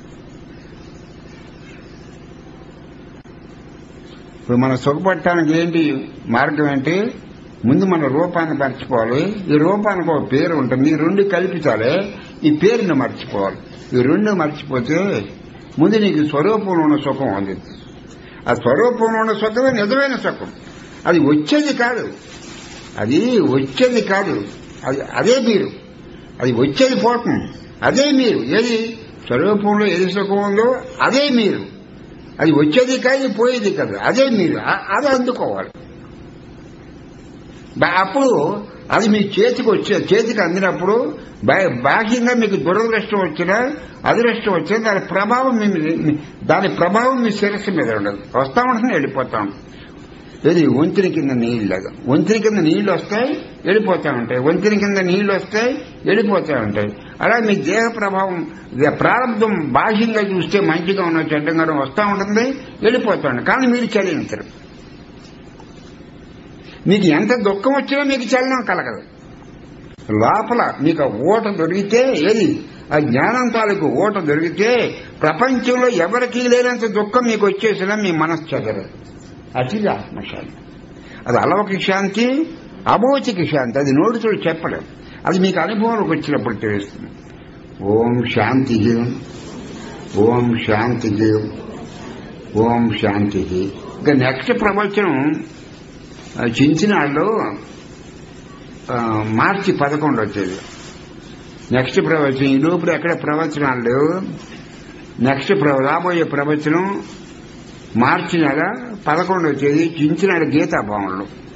ఇప్పుడు మనం సుఖపడటానికి ఏంటి మార్గం ఏంటి ముందు మన రూపాన్ని మర్చిపోవాలి ఈ రూపానికి ఒక పేరు ఉంటుంది ఈ రెండు కల్పించాలి ఈ పేరుని మర్చిపోవాలి ఈ రెండు మర్చిపోతే ముందు నీకు స్వరూపంలో ఉన్న సుఖం ఉంది ఆ స్వరూపంలో ఉన్న సుఖమే నిజమైన సుఖం అది వచ్చేది కాదు అది వచ్చేది కాదు అది అదే మీరు అది వచ్చేది పోతుంది అదే మీరు ఏది స్వరూపంలో ఏది సుఖం ఉందో అదే మీరు అది వచ్చేది కాదు పోయేది కాదు అదే మీరు ఆ- అది అందుకోవాలి బా- అప్పుడు అది మీ చేతికి వచ్చే చేతికి అందినప్పుడు బా- బాహ్యంగా మీకు దురదృష్టం వచ్చినా అదృష్టం వచ్చినా దాని ప్రభావం మీ మీ- దాని ప్రభావం మీ శిరస్సు మీద ఉండదు వస్తా ఉంటుంది వెళ్ళిపోతా ఉంటుంది ఏది వంతిని కింద నీళ్ళగా వంతిని కింద నీళ్లు వస్తాయి వెళ్ళిపోతా ఉంటాయి వంతిని కింద నీళ్లు వస్తాయి వెళ్ళిపోతా ఉంటాయి అలా మీ దేహ ప్రభావం ఇక ప్రారంభం బాహ్యంగా చూస్తే మంచిగా ఉన్న చెడ్డంగా వస్తూ ఉంటుంది వెళ్ళిపోతా ఉంటుంది కానీ మీరు చలించరు మీకు ఎంత దుఃఖం వచ్చినా మీకు చలనం కలగదు లోపల మీకు ఆ ఊట దొరికితే ఏది ఆ జ్ఞానం తాలూకు ఊట దొరికితే ప్రపంచంలో ఎవరికీ లేనంత దుఃఖం మీకు వచ్చేసినా మీ మనస్సు చెదరదు అతిది ఆత్మశాంతి అది అలవకి శాంతి అభోచికి శాంతి అది నోటితో చెప్పలేదు అది మీకు అనుభవంలోకి వచ్చినప్పుడు తెలుస్తుంది ఓం శాంతి ఓం శాంతి ఓం శాంతి ఇంకా నెక్స్ట్ ప్రవచనం ఆ, చించినాళ్ళు ఆ, మార్చి పదకొండు వచ్చేది నెక్స్ట్ ప్రవచనం ఈ లోపల ఎక్కడ ప్రవచనాలు లేవు నెక్స్ట్ ప్ర- రాబోయే ప్రవచనం మార్చి నెల పదకొండు వచ్చేది చించినాడు గీతాభవన్లో